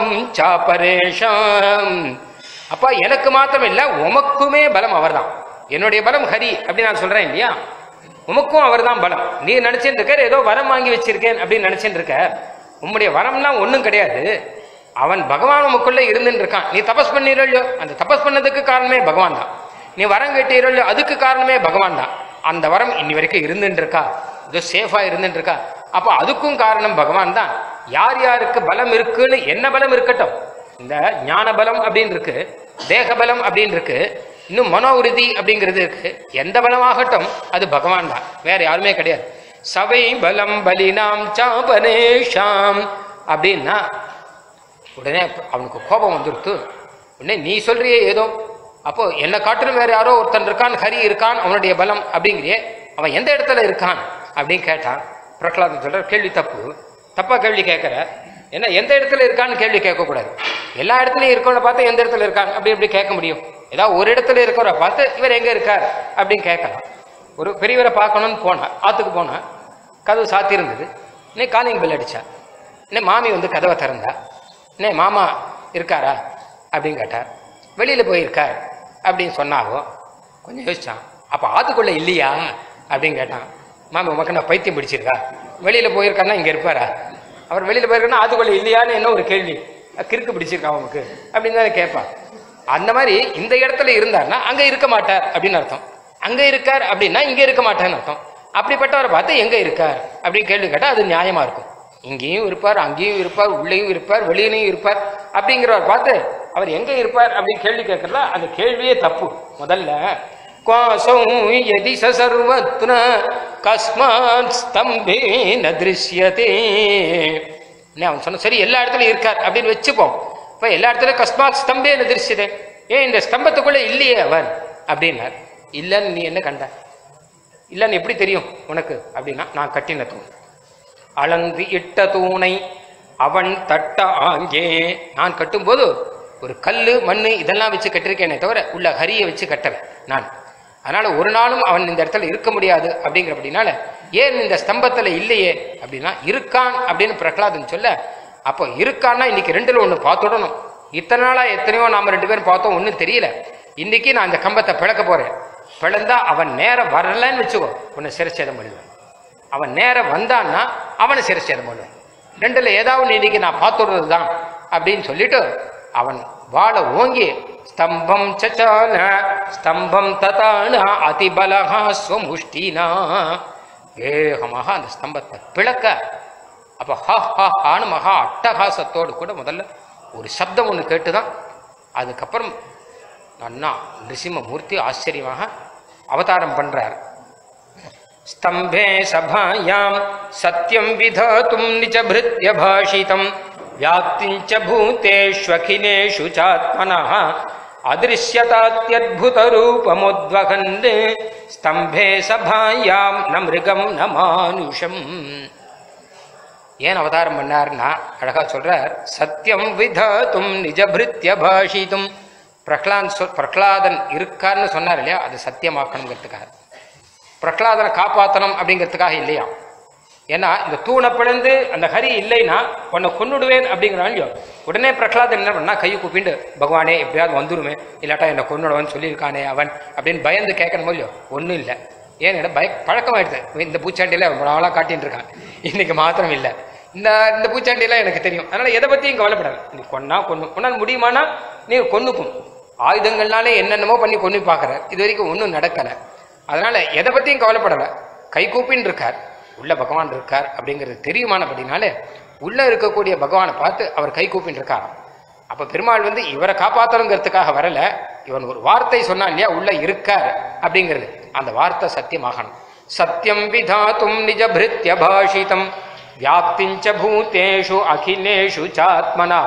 சாபரேஷாம் அப்பா எனக்கு மாத்திரம் இல்ல உமக்குமே பலம் அவர்தான் என்னுடைய பலம் ஹரி அப்படின்னு நான் சொல்றேன் இல்லையா உமக்கும் அவர்தான் பலம் நீ நினைச்சிட்டு இருக்க ஏதோ வரம் வாங்கி வச்சிருக்கேன் அப்படின்னு நினைச்சிட்டு இருக்க உம்முடைய வரம்லாம் ஒண்ணும் கிடையாது அவன் பகவான் உமக்குள்ள இருந்துட்டு இருக்கான் நீ தபஸ் பண்ணிடுறோ அந்த தபஸ் பண்ணதுக்கு காரணமே பகவான் தான் நீ வரம் கேட்டீரோ அதுக்கு காரணமே பகவான் தான் அந்த வரம் இன்னி வரைக்கும் இருந்துட்டு இருக்கா ஏதோ சேஃபா இருந்துட்டு இருக்கா அப்போ அதுக்கும் காரணம் பகவான் தான் யார் யாருக்கு பலம் இருக்குன்னு என்ன பலம் இருக்கட்டும் இந்த ஞான பலம் அப்படின்னு இருக்கு தேக பலம் அப்படின்னு இருக்கு இன்னும் மனோ உறுதி அப்படிங்கிறது இருக்கு எந்த பலமாகட்டும் அது பகவான் தான் வேற யாருமே கிடையாது சவை பலம் பலினாம் சாபனேஷாம் அப்படின்னா உடனே அவனுக்கு கோபம் வந்துடுத்து உடனே நீ சொல்றியே ஏதோ அப்போ என்னை காட்டிலும் வேற யாரோ ஒருத்தன் இருக்கான் ஹரி இருக்கான் அவனுடைய பலம் அப்படிங்கிறியே அவன் எந்த இடத்துல இருக்கான் அப்படின்னு கேட்டான் பிரகலாதன் சொல்ற கேள்வி தப்பு தப்பா கேள்வி கேட்கற ஏன்னா எந்த இடத்துல இருக்கான்னு கேள்வி கேட்கக்கூடாது எல்லா இடத்துலயும் இருக்கவனை பார்த்து எந்த இடத்துல இருக்கான் அப்படி எப்படி கேட்க முடியும் ஏதாவது ஒரு இடத்துல இருக்கிறவரை பார்த்து இவர் எங்க இருக்கார் அப்படின்னு கேட்கலாம் ஒரு பெரியவரை பார்க்கணும்னு போனேன் ஆத்துக்கு போனேன் கதவு சாத்தி இருந்தது இன்னும் காலிங் பெல் அடிச்சா இன்னும் மாமி வந்து கதவை திறந்தா இன்னே மாமா இருக்காரா அப்படின்னு கேட்டார் வெளியில போயிருக்கார் அப்படின்னு சொன்னாவோ கொஞ்சம் யோசிச்சான் அப்ப ஆத்துக்குள்ள இல்லையா அப்படின்னு கேட்டான் மாமி உமக்கு நான் பைத்தியம் பிடிச்சிருக்கா வெளியில போயிருக்காருன்னா இங்க இருப்பாரா அவர் வெளியில போயிருக்காருன்னா ஆத்துக்குள்ள இல்லையான்னு என்ன ஒரு கேள்வி அஹ் கிறுக்கு பிடிச்சிருக்கா உமக்கு அப்படின்னு தானே கேட்பான் அந்த மாதிரி இந்த இடத்துல இருந்தார்னா அங்க இருக்க மாட்டார் அப்படின்னு அர்த்தம் அங்க இருக்கார் அப்படின்னா இங்க இருக்க மாட்டார்னு அர்த்தம் அப்படிப்பட்டவரை பார்த்து எங்க இருக்கார் அப்படின்னு கேள்வி கேட்டா அது நியாயமா இருக்கும் இங்கேயும் இருப்பார் அங்கேயும் இருப்பார் உள்ளேயும் இருப்பார் வெளியிலையும் இருப்பார் அப்படிங்கிறவர் பார்த்து அவர் எங்க இருப்பார் அப்படின்னு கேள்வி கேட்கறதா அந்த கேள்வியே தப்பு முதல்ல குவாசௌ யதி ச சர்வத்ர கஸ்மாத் ஸ்தம்பே ந திருஷ்யதே உடனே அவன் சொன்ன சரி எல்லா இடத்துலயும் இருக்கார் அப்படின்னு வச்சுப்போம் இப்ப எல்லா இடத்துலயும் கஸ்மாத் ஸ்தம்பே ந திருஷ்யதே ஏன் இந்த ஸ்தம்பத்துக்குள்ள இல்லையே அவன் அப்படின்னார் இல்லைன்னு நீ என்ன கண்ட இல்லைன்னு எப்படி தெரியும் உனக்கு அப்படின்னா நான் கட்டின தூண் அளந்து இட்ட தூணை அவன் தட்ட ஆங்கே நான் கட்டும்போது ஒரு கல்லு மண்ணு இதெல்லாம் வச்சு கட்டிருக்கேனே தவிர உள்ள ஹரியை வச்சு கட்டல நான் அதனால ஒரு நாளும் அவன் இந்த இடத்துல இருக்க முடியாது அப்படிங்கிறபடினால ஏன் இந்த ஸ்தம்பத்துல இல்லையே அப்படின்னா இருக்கான் அப்படின்னு பிரகலாதன் சொல்ல அப்போ இருக்கான்னா இன்னைக்கு ரெண்டுல ஒண்ணு பார்த்துடணும் இத்தனை நாளா எத்தனையோ நாம ரெண்டு பேரும் பார்த்தோம் ஒன்றும் தெரியல இன்னைக்கு நான் இந்த கம்பத்தை பிளக்க போறேன் பிளந்தா அவன் நேரம் வரலன்னு வச்சுக்கோ உன்னை சிரச்சேதம் பண்ணுவேன் அவன் நேரம் வந்தான்னா அவனை சிரச்சேதம் பண்ணுவேன் ரெண்டுல ஏதாவது இன்னைக்கு நான் பார்த்துடுறது தான் அப்படின்னு சொல்லிட்டு அவன் வாழ ஓங்கி ஸ்தம்பம் சச்சான ஸ்தம்பம் ததான அதிபலகா ஸ்வமுஷ்டினா வேகமாக அந்த ஸ்தம்பத்தை பிளக்க அப்ப ஹா ஹா ஹான்னு மகா அட்டகாசத்தோடு கூட முதல்ல ஒரு சப்தம் ஒன்று கேட்டுதான் அதுக்கப்புறம் நன்னா நிருசிம்மூர்த்தி ஆச்சரியமாக அவதாரம் பண்றார் स्तम्भे सभायां सत्यं विधातुं निजभृत्य भाषितं व्याप्तिं च भूतेष्वखिलेषु चात्मनः अदृश्यतात्यद्भुतरूपमुद्वहन् स्तम्भे सभायां न मृगं न मानुषम् ஏன் அவதாரம் பண்ணார்னா அழகா சொல்றார் சத்தியம் விதாத்தும் நிஜபிருத்திய பாஷித்தும் பிரகலாத் சொ பிரகலாதன் இருக்கார்னு சொன்னார் இல்லையா அது சத்தியமாக்கணுங்கிறதுக்காக பிரகலாதனை காப்பாற்றணும் அப்படிங்கிறதுக்காக இல்லையா ஏன்னா இந்த தூணை பிளந்து அந்த ஹரி இல்லைன்னா உன்னை கொன்னுடுவேன் அப்படிங்கிறான் இல்லையோ உடனே பிரகலாதன் என்ன பண்ணா கையை கூப்பிண்டு பகவானே எப்படியாவது வந்துருமே இல்லாட்டா என்னை கொண்டுடவன் சொல்லியிருக்கானே அவன் அப்படின்னு பயந்து கேட்கணும் இல்லையோ ஒன்றும் இல்லை ஏன்னா பய பழக்கமாயிடுது இந்த பூச்சாண்டியில் ரொம்ப நாளாக காட்டின்னு இருக்கான் இன்னைக்கு மாத்திரம் இல்லை இந்த இந்த பூச்சாண்டியெல்லாம் எனக்கு தெரியும் அதனால எதை பற்றியும் கவலைப்படாது நீ கொன்னா கொண்டு உன்னால் முடியுமானா நீ கொன்னுக்கும் ஆயுதங்கள்னாலே என்னென்னமோ பண்ணி கொண்டு பார்க்குற இது வரைக்கும் ஒன்றும் நடக்கலை அதனால எதை பற்றியும் கவலைப்படலை கை கூப்பின்னு இருக்கார் உள்ள பகவான் இருக்கார் அப்படிங்கிறது தெரியுமானபடினாலே உள்ள இருக்கக்கூடிய பகவானை பார்த்து அவர் கை கூப்பின்னு இருக்காராம் அப்ப பெருமாள் வந்து இவரை காப்பாத்தணுங்கிறதுக்காக வரல இவன் ஒரு வார்த்தை சொன்னான் இல்லையா உள்ள இருக்கார் அப்படிங்கிறது அந்த வார்த்தை சத்தியமாகணும் சத்தியம் விதாத்தும் நிஜ பிருத்திய பாஷிதம் வியாப்திஞ்ச பூதேஷு அகிலேஷு சாத்மனா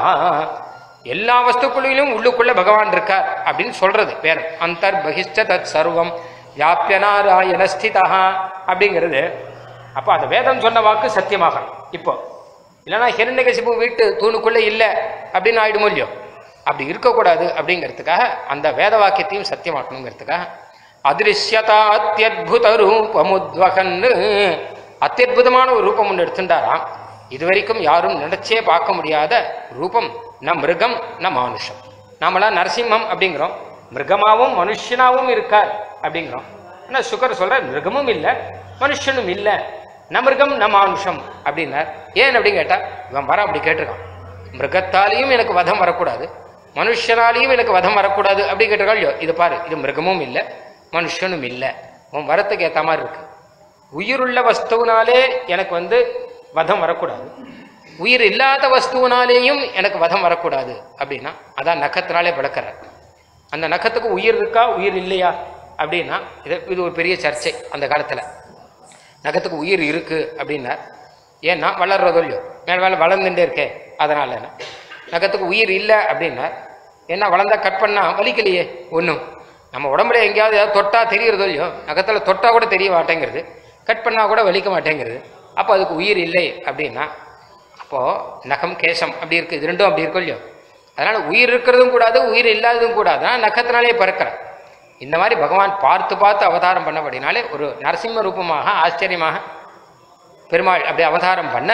எல்லா வஸ்துக்குள்ளிலும் உள்ளுக்குள்ள பகவான் இருக்கார் அப்படின்னு சொல்றது வேற அந்தர் பகிஷ்ட தத் சர்வம் வியாபிய நாராயண ஸ்திதா அப்படிங்கிறது அப்போ அந்த வேதம் சொன்ன வாக்கு சத்தியமாகணும் இப்போ இல்லைன்னா ஹிரண்யகசிபு வீட்டு தூணுக்குள்ளே இல்லை அப்படின்னு ஆயிடுமோ இல்லையோ அப்படி இருக்கக்கூடாது அப்படிங்கிறதுக்காக அந்த வேத வாக்கியத்தையும் சத்தியமாக்கணுங்கிறதுக்காக அதிருஷ்யதா அத்தியுத ரூபமுத்வகன்னு அத்தியுதமான ஒரு ரூபம் ஒன்று எடுத்துட்டாராம் இது வரைக்கும் யாரும் நினைச்சே பார்க்க முடியாத ரூபம் ந மிருகம் ந மானுஷம் நாமெல்லாம் நரசிம்மம் அப்படிங்கிறோம் மிருகமாவும் மனுஷனாவும் இருக்கார் அப்படிங்கிறோம் ஆனால் சுகர் சொல்ற மிருகமும் இல்லை மனுஷனும் இல்லை ந மிருகம் ந மானுஷம் அப்படின்னார் ஏன் அப்படின்னு கேட்டா இவன் வர அப்படி கேட்டிருக்கான் மிருகத்தாலையும் எனக்கு வதம் வரக்கூடாது மனுஷனாலையும் எனக்கு வதம் வரக்கூடாது அப்படி கேட்டிருக்காள் இல்லையோ இது பாரு இது மிருகமும் இல்லை மனுஷனும் இல்லை உன் வரத்துக்கு ஏற்ற மாதிரி இருக்கு உயிருள்ள வஸ்துவினாலே எனக்கு வந்து வதம் வரக்கூடாது உயிர் இல்லாத வஸ்துவினாலேயும் எனக்கு வதம் வரக்கூடாது அப்படின்னா அதான் நக்கத்தினாலே பிளக்கிறார் அந்த நக்கத்துக்கு உயிர் இருக்கா உயிர் இல்லையா அப்படின்னா இது இது ஒரு பெரிய சர்ச்சை அந்த காலத்தில் நகத்துக்கு உயிர் இருக்கு அப்படின்னார் ஏன்னா வளர்றதோ இல்லையோ மேலே மேலே வளர்ந்துட்டே இருக்கே அதனால என்ன நகத்துக்கு உயிர் இல்லை அப்படின்னார் ஏன்னா வளர்ந்தா கட் பண்ணா வலிக்கலையே ஒன்றும் நம்ம உடம்புல எங்கேயாவது ஏதாவது தொட்டா தெரியறதோ இல்லையோ நகத்தில் தொட்டா கூட தெரிய மாட்டேங்கிறது கட் பண்ணா கூட வலிக்க மாட்டேங்கிறது அப்போ அதுக்கு உயிர் இல்லை அப்படின்னா அப்போ நகம் கேசம் அப்படி இருக்கு இது ரெண்டும் அப்படி இருக்கும் இல்லையோ அதனால உயிர் இருக்கிறதும் கூடாது உயிர் இல்லாததும் கூடாது ஆனால் நக்கத்தினாலே பறக்கிறேன் இந்த மாதிரி பகவான் பார்த்து பார்த்து அவதாரம் பண்ணபடினாலே ஒரு நரசிம்ம ரூபமாக ஆச்சரியமாக பெருமாள் அப்படி அவதாரம் பண்ண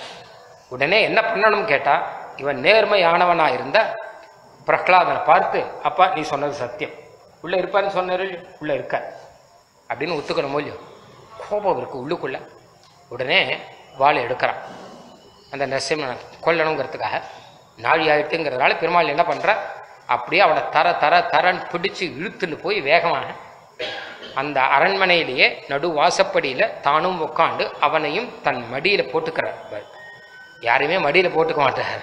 உடனே என்ன பண்ணணும் கேட்டா இவன் நேர்மையானவனா இருந்த பிரஹ்லாதனை பார்த்து அப்பா நீ சொன்னது சத்தியம் உள்ள இருப்பான்னு சொன்னாரு உள்ள இருக்க அப்படின்னு ஒத்துக்கணுமோ இல்லையோ கோபம் இருக்கு உள்ளுக்குள்ள உடனே வாளை எடுக்கிறான் அந்த நரசிம்மனை கொல்லணுங்கிறதுக்காக நாழி ஆயிட்டுங்கிறதுனால பெருமாள் என்ன பண்ற அப்படியே அவனை தர தர தரன் பிடிச்சு இழுத்துன்னு போய் வேகமாக அந்த அரண்மனையிலேயே நடு வாசப்படியில தானும் உட்காந்து அவனையும் தன் மடியில போட்டுக்கிறார் இவர். யாரையுமே மடியில போட்டுக்க மாட்டார்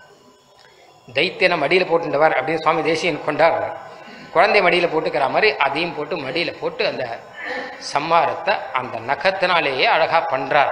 தைத்தியனை மடியில போட்டுட்டவர் அப்படின்னு சுவாமி தேசியன் கொண்டாடுறார் குழந்தை மடியில போட்டுக்கிற மாதிரி அதையும் போட்டு மடியில போட்டு அந்த சம்மாரத்தை அந்த நகத்தினாலேயே அழகா பண்றார்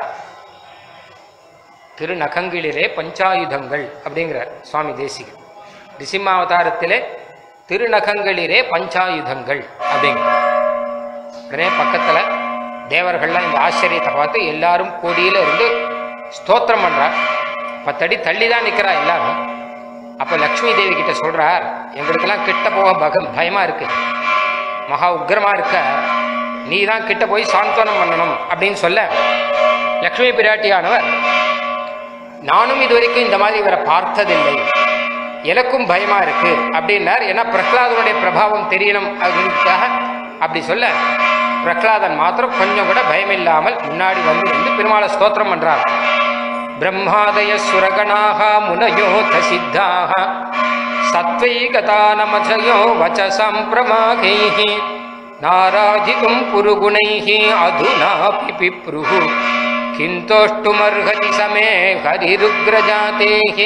திருநகங்களிலே பஞ்சாயுதங்கள் அப்படிங்கிறார் சுவாமி தேசிகன் நிசிம்மாவதாரத்திலே திருநகங்களிலே பஞ்சாயுதங்கள் அப்படிங்கிற உடனே பக்கத்துல தேவர்கள்லாம் இந்த ஆச்சரியத்தை பார்த்து எல்லாரும் கோடியில இருந்து ஸ்தோத்திரம் பண்றார் பத்தடி தள்ளி தான் நிக்கிறா எல்லாரும் அப்ப லக்ஷ்மி தேவி கிட்ட சொல்றார் எங்களுக்கெல்லாம் கிட்ட போக பக பயமா இருக்கு மகா உக்கிரமா இருக்க நீ தான் கிட்ட போய் சாந்தோனம் பண்ணணும் அப்படின்னு சொல்ல லக்ஷ்மி பிராட்டியானவர் நானும் இதுவரைக்கும் இந்த மாதிரி இவரை பார்த்ததில்லை எனக்கும் பயமா இருக்கு அப்படின்னார் ஏன்னா பிரகலாதனுடைய பிரபாவம் தெரியணும் அப்படின்றதுக்காக அப்படி சொல்ல பிரகலாதன் மாத்திரம் கொஞ்சம் கூட பயம் இல்லாமல் முன்னாடி வந்து வந்து பெருமாளை ஸ்தோத்திரம் பண்றார் பிரம்மாதய சுரகணாக முனயோத சித்தாக சத்வைகதானமசயோ வச்சசம் பிரமாகைः நாராஜிதும் புருகுணைः அதுனாபி பிப்ருः கிந்தோஷ்டுமர்ஹதி சமே ஹரிருக்ரஜாதேः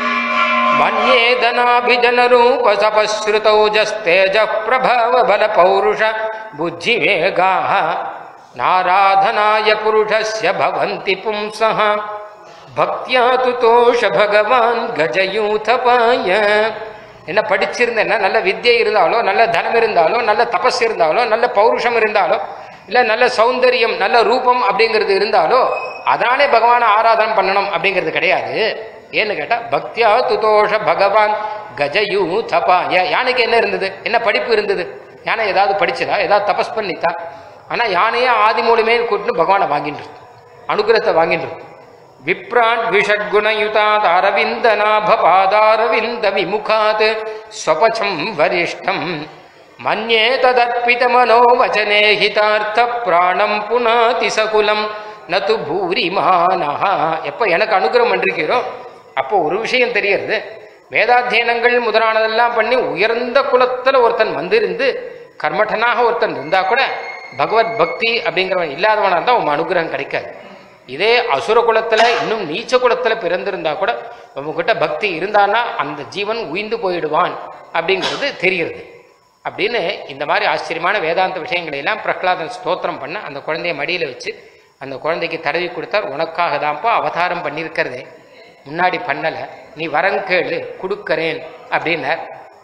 मन्येदनाभिजनरूपसपश्रुतौजस्तेजः प्रभावबलपौरुष बुद्धिवेगाः नाराधनाय पुरुषस्य भवन्ति पुंसः பக்தியா துதோஷ பகவான் கஜயூதபாய என்ன படிச்சிருந்தேன்னா நல்ல வித்யை இருந்தாலோ நல்ல தனம் இருந்தாலோ நல்ல தபஸ் இருந்தாலோ நல்ல பௌருஷம் இருந்தாலோ இல்லை நல்ல சௌந்தரியம் நல்ல ரூபம் அப்படிங்கிறது இருந்தாலோ அதனாலே பகவானை ஆராதனை பண்ணணும் அப்படிங்கிறது கிடையாது ஏன்னு கேட்டா பக்தியா துதோஷ பகவான் கஜயூ தபாய யானைக்கு என்ன இருந்தது என்ன படிப்பு இருந்தது யானை ஏதாவது படிச்சதா ஏதாவது தபஸ் பண்ணித்தா ஆனா யானையே ஆதி மூலமே கூட்டின்னு பகவானை வாங்கிட்டு இருக்கு. அனுகிரகத்தை வாங்கிட்டு இருக்கு. விப்ராட் விஷட்குணயுதாத் அரவிந்த நாப பாதாரவிந்த விமுகாத் ஸ்வபச்சம் வரிஷ்டம் மன்யே ததர்ப்பித மனோவச்சனே ஹிதார்த்த பிராணம் புனாதி சகுலம் நது பூரிமானஹா எப்போ எனக்கு அனுகிரகம் பண்ணிருக்கிறோ அப்போ ஒரு விஷயம் தெரியறது வேதாத்தியனங்கள் முதலானதெல்லாம் பண்ணி உயர்ந்த குலத்துல ஒருத்தன் வந்திருந்து கர்மட்டனாக ஒருத்தன் இருந்தா கூட பகவத் பக்தி அப்படிங்கிறவன் இல்லாதவனா இருந்தா உன் அனுகிரகம் கிடைக்காது இதே அசுர குலத்துல இன்னும் நீச்ச குலத்துல பிறந்திருந்தா கூட உங்ககிட்ட பக்தி இருந்தான்னா அந்த ஜீவன் உயிந்து போயிடுவான் அப்படிங்கிறது தெரிகிறது அப்படின்னு இந்த மாதிரி ஆச்சரியமான வேதாந்த விஷயங்களை எல்லாம் பிரகலாதன் ஸ்தோத்திரம் பண்ண அந்த குழந்தைய மடியில வச்சு அந்த குழந்தைக்கு தடவி கொடுத்தார் உனக்காக தான்ப்பா அவதாரம் பண்ணியிருக்கிறதே முன்னாடி பண்ணல நீ வரம் கேளு கொடுக்கறேன் அப்படின்னார்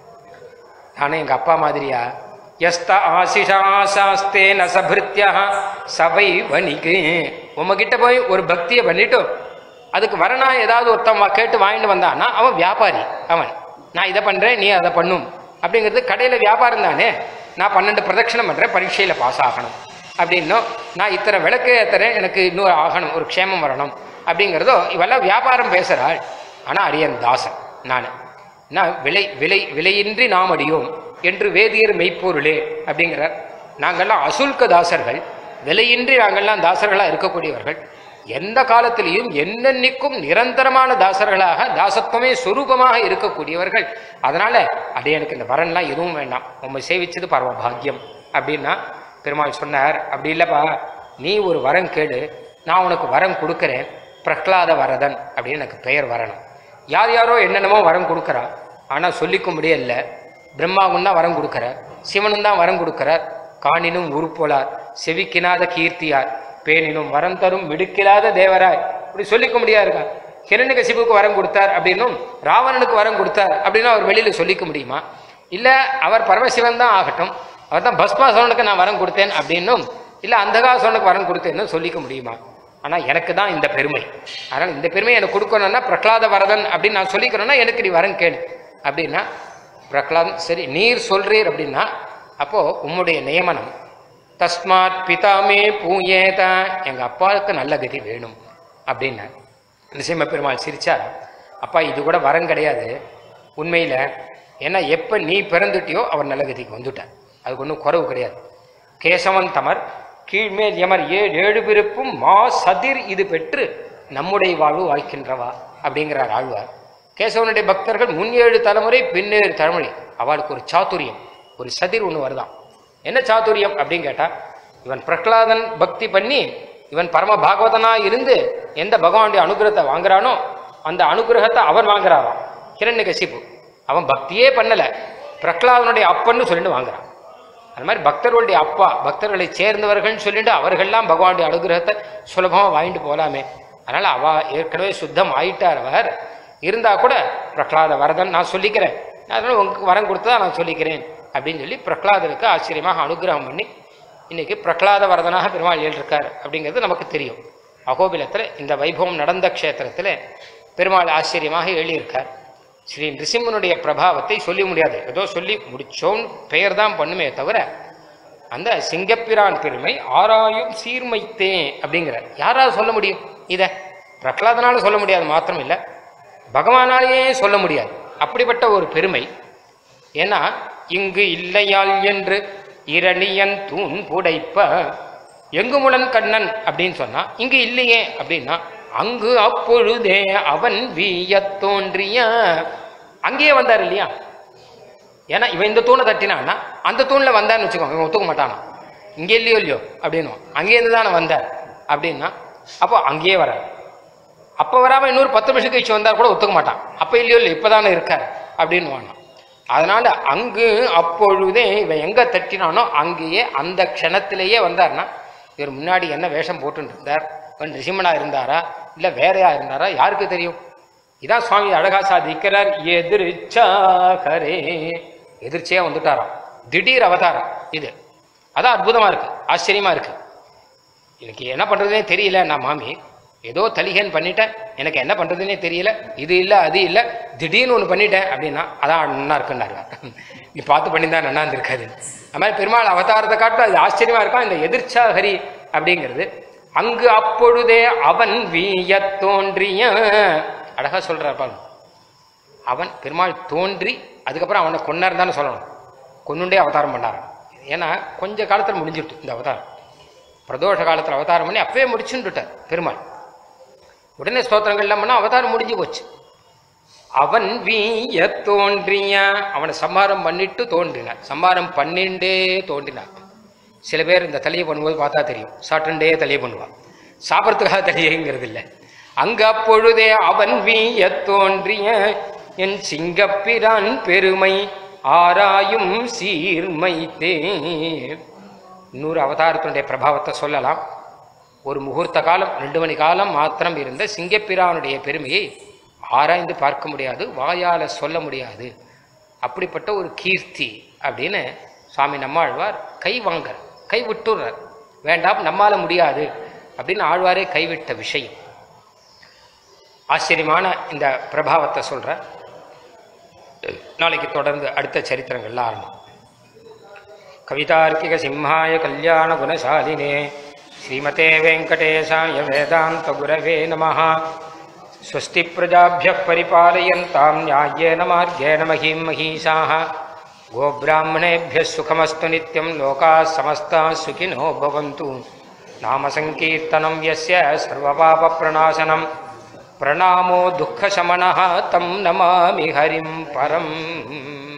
நானும் எங்க அப்பா மாதிரியா எஸ்த ஆசிஷா சாஸ்தே நசபிருத்தியா சபை வணிகு உமகிட்ட போய் ஒரு பக்தியை பண்ணிட்டு அதுக்கு வரனா ஏதாவது ஒருத்தன் வா- கேட்டு வாங்கிட்டு வந்தான்னா அவன் வியாபாரி அவன் நான் இதை பண்றேன் நீ அதை பண்ணும் அப்படிங்கிறது கடையில் வியாபாரம் தானே நான் பன்னெண்டு பிரதட்சணம் பண்றேன் பரீட்சையில் பாஸ் ஆகணும் அப்படின்னும் நான் இத்தனை விளக்கு ஏத்துறேன் எனக்கு இன்னொரு ஆகணும் ஒரு க்ஷேமம் வரணும் அப்படிங்கிறதோ இவெல்லாம் வியாபாரம் பேசுகிறாள் ஆனால் அடியன் தாசன் நான் நான் விலை விலை விலையின்றி நாம் அடியோம் என்று வேதியர் மெய்ப்பொருளே அப்படிங்கிறார் நாங்கள்லாம் அசுல்க தாசர்கள் விலையின்றி நாங்கள்லாம் தாசர்களாக இருக்கக்கூடியவர்கள் எந்த காலத்திலையும் என்னென்னைக்கும் நிரந்தரமான தாசர்களாக தாசத்துவமே சொரூபமாக இருக்கக்கூடியவர்கள் அதனால அது எனக்கு இந்த வரன்லாம் எதுவும் வேண்டாம் உண்மை சேவிச்சது பரம பாக்கியம் அப்படின்னா பெருமாள் சொன்னார் அப்படி இல்லைப்பா நீ ஒரு வரம் கேளு நான் உனக்கு வரம் கொடுக்குறேன் பிரஹ்லாத வரதன் அப்படின்னு எனக்கு பெயர் வரணும் யார் யாரோ என்னென்னமோ வரம் கொடுக்குறா ஆனால் சொல்லிக்க முடியல பிரம்மாவும் தான் வரம் கொடுக்குறார் சிவனும் தான் வரம் கொடுக்குறார் காணினும் உருப்போலார் செவிக்கினாத கீர்த்தியார் பேணினும் வரம் தரும் மிடுக்கிலாத தேவராய் இப்படி சொல்லிக்க முடியாது இருக்கா ஹிரண்யகசிபுக்கு வரம் கொடுத்தார் அப்படின்னும் ராவணனுக்கு வரம் கொடுத்தார் அப்படின்னு அவர் வெளியில சொல்லிக்க முடியுமா இல்ல அவர் பரமசிவன் தான் ஆகட்டும் அவர் தான் பஸ்மாசவனுக்கு நான் வரம் கொடுத்தேன் அப்படின்னும் இல்ல அந்தகாசவனுக்கு வரம் கொடுத்தேன்னு சொல்லிக்க முடியுமா ஆனா எனக்கு தான் இந்த பெருமை அதனால இந்த பெருமையை எனக்கு கொடுக்கணும்னா பிரகலாத வரதன் அப்படின்னு நான் சொல்லிக்கிறேன்னா எனக்கு நீ வரம் கேளு அப்படின்னா பிரகலாதன் சரி நீர் சொல்றீர் அப்படின்னா அப்போ உம்முடைய நியமனம் தஸ்மாத் பிதாமே பூயேத எங்க அப்பாவுக்கு நல்ல கதி வேணும் அப்படின்னு நிசைம பெருமாள் சிரிச்சார் அப்பா இது கூட வரம் கிடையாது உண்மையில ஏன்னா எப்ப நீ பிறந்துட்டியோ அவர் நல்ல கதிக்கு வந்துட்டார் அதுக்கு ஒன்றும் குறவு கிடையாது கேசவன் தமர் கீழ்மேல் எமர் ஏ ஏழு பிறப்பும் மா சதிர் இது பெற்று நம்முடைய வாழ்வு வாழ்க்கின்றவா அப்படிங்கிறார் ஆழ்வார் கேசவனுடைய பக்தர்கள் முன் ஏழு தலைமுறை பின்னேழு தலைமுறை அவளுக்கு ஒரு சாதுரியம் ஒரு சதிர் ஒன்று வருதான் என்ன சாதுரியம் அப்படின்னு கேட்டா இவன் பிரகலாதன் பக்தி பண்ணி இவன் பரம பாகவதனா இருந்து எந்த பகவானுடைய அனுகிரகத்தை வாங்குறானோ அந்த அனுகிரகத்தை அவன் வாங்குறாராம் ஹிரண்யகசிப்பு அவன் பக்தியே பண்ணல பிரகலாதனுடைய அப்பன்னு சொல்லிட்டு வாங்குறான் அது மாதிரி பக்தர்களுடைய அப்பா பக்தர்களை சேர்ந்தவர்கள்னு சொல்லிட்டு அவர்கள்லாம் பகவானுடைய அனுகிரகத்தை சுலபமாக வாங்கிட்டு போகலாமே அதனால அவ ஏற்கனவே சுத்தம் ஆயிட்டார் அவர் இருந்தா கூட பிரகலாத வரதன் நான் சொல்லிக்கிறேன் அதனால உங்களுக்கு வரம் கொடுத்ததா நான் சொல்லிக்கிறேன் அப்படின்னு சொல்லி பிரகலாதனுக்கு ஆச்சரியமாக அனுகிரகம் பண்ணி இன்னைக்கு பிரகலாத வரதனாக பெருமாள் ஏற்றிருக்கார் அப்படிங்கிறது நமக்கு தெரியும் அகோபிலத்தில் இந்த வைபவம் நடந்த க்ஷேத்திரத்தில் பெருமாள் ஆச்சரியமாக எழுதியிருக்கார் ஸ்ரீ நிருசிம்மனுடைய பிரபாவத்தை சொல்லி முடியாது ஏதோ சொல்லி முடிச்சோம் பெயர் தான் பண்ணுமே தவிர அந்த சிங்கப்பிரான் பெருமை ஆராயும் சீர்மைத்தே அப்படிங்கிறார் யாராவது சொல்ல முடியும் இதை பிரகலாதனால சொல்ல முடியாது மாத்திரம் இல்லை பகவானாலேயே சொல்ல முடியாது அப்படிப்பட்ட ஒரு பெருமை ஏன்னா இங்கு இல்லையால் என்று இரணியன் தூண் புடைப்ப எங்குமுளன் கண்ணன் அப்படின்னு சொன்னா இங்கு இல்லையே அப்படின்னா அங்கு அப்பொழுதே அவன் வீயத் தோன்றிய அங்கேயே வந்தார் இல்லையா ஏன்னா இவன் இந்த தூணை தட்டினான்னா அந்த தூண்ல வந்தான்னு வச்சுக்கோங்க இவன் ஒத்துக்க மாட்டானா இங்கே இல்லையோ இல்லையோ அப்படின்னு அங்கேருந்து தானே வந்தார் அப்படின்னா அப்போ அங்கேயே வர அப்போ வராம இன்னொரு பத்து நிமிஷம் கழிச்சு வந்தார் கூட ஒத்துக்க மாட்டான் அப்போ இல்லையோ இல்லை இப்போதானே இருக்கார் அப்படின்னு வாங்க அதனால அங்கு அப்பொழுதே இவன் எங்க தட்டினானோ அங்கேயே அந்த க்ஷணத்திலேயே வந்தார்னா இவர் முன்னாடி என்ன வேஷம் போட்டுட்டு இருந்தார் இவன் ரிஷிமனா இருந்தாரா இல்ல வேறையா இருந்தாரா யாருக்கு தெரியும் இதான் சுவாமி அழகா சாதிக்கிறார் எதிர்ச்சாகரே எதிர்ச்சியா வந்துட்டாராம் திடீர் அவதாரம் இது அதான் அற்புதமா இருக்கு ஆச்சரியமா இருக்கு எனக்கு என்ன பண்றதுனே தெரியல நான் மாமி ஏதோ தலிகன் பண்ணிட்டேன் எனக்கு என்ன பண்றதுனே தெரியல இது இல்ல அது இல்ல திடீர்னு ஒன்று பண்ணிட்டேன் அப்படின்னா அதான் நன்னா இருக்குன்னாரு நீ பார்த்து பண்ணியிருந்தா நன்னா இருந்திருக்காது அது மாதிரி பெருமாள் அவதாரத்தை காட்டும் அது ஆச்சரியமா இருக்கும் இந்த எதிர்ச்சா ஹரி அப்படிங்கிறது அங்கு அப்பொழுதே அவன் வீயத் தோன்றிய அழகா சொல்றார் பாருங்க அவன் பெருமாள் தோன்றி அதுக்கப்புறம் அவனை கொன்னார் தானே சொல்லணும் கொன்னுண்டே அவதாரம் பண்ணார் ஏன்னா கொஞ்ச காலத்தில் முடிஞ்சிட்டு இந்த அவதாரம் பிரதோஷ காலத்தில் அவதாரம் பண்ணி அப்பவே முடிச்சுட்டார் பெருமாள் உடனே ஸ்தோத்திரங்கள்லாம் பண்ணால் அவதாரம் முடிஞ்சு போச்சு அவன் வீய தோன்றிய அவனை சம்மாரம் பண்ணிட்டு தோன்றினார் சம்மாரம் பண்ணிண்டே தோன்றினார் சில பேர் இந்த தலையை பண்ணும்போது பார்த்தா தெரியும் சாட்டுண்டே தலையை பண்ணுவான் சாப்பிட்றதுக்காக தலையைங்கிறது இல்லை அங்க அப்பொழுதே அவன் வீய தோன்றிய என் சிங்கப்பிரான் பெருமை ஆராயும் சீர்மை தே இன்னொரு அவதாரத்தினுடைய பிரபாவத்தை சொல்லலாம் ஒரு முகூர்த்த காலம் ரெண்டு மணி காலம் மாத்திரம் இருந்த சிங்கப்பிரானுடைய பெருமையை ஆராய்ந்து பார்க்க முடியாது வாயால சொல்ல முடியாது அப்படிப்பட்ட ஒரு கீர்த்தி அப்படின்னு சுவாமி நம்மாழ்வார் கை வாங்கர் கை விட்டுறார் வேண்டாம் நம்மால முடியாது அப்படின்னு ஆழ்வாரே கைவிட்ட விஷயம் ஆச்சரியமான இந்த பிரபாவத்தை சொல்ற நாளைக்கு தொடர்ந்து அடுத்த சரித்திரங்கள்ல ஆரம்பம் கவிதார்க்கிக சிம்ஹாய கல்யாண குணசாலினே ஸ்ரீமதே வெங்கடேசாய வேதாந்த குரவே நமः स्वस्ति प्रजाभ्यः परिपालयन्तां न्याय्येन मार्गेण महीं महीषाः गोब्राह्मणेभ्यः सुखमस्तु नित्यं लोकाः समस्ताः सुखिनो भवन्तु नामसङ्कीर्तनं यस्य सर्वपापप्रणाशनं प्रणामो दुःखशमनः तं नमामि हरिं परम्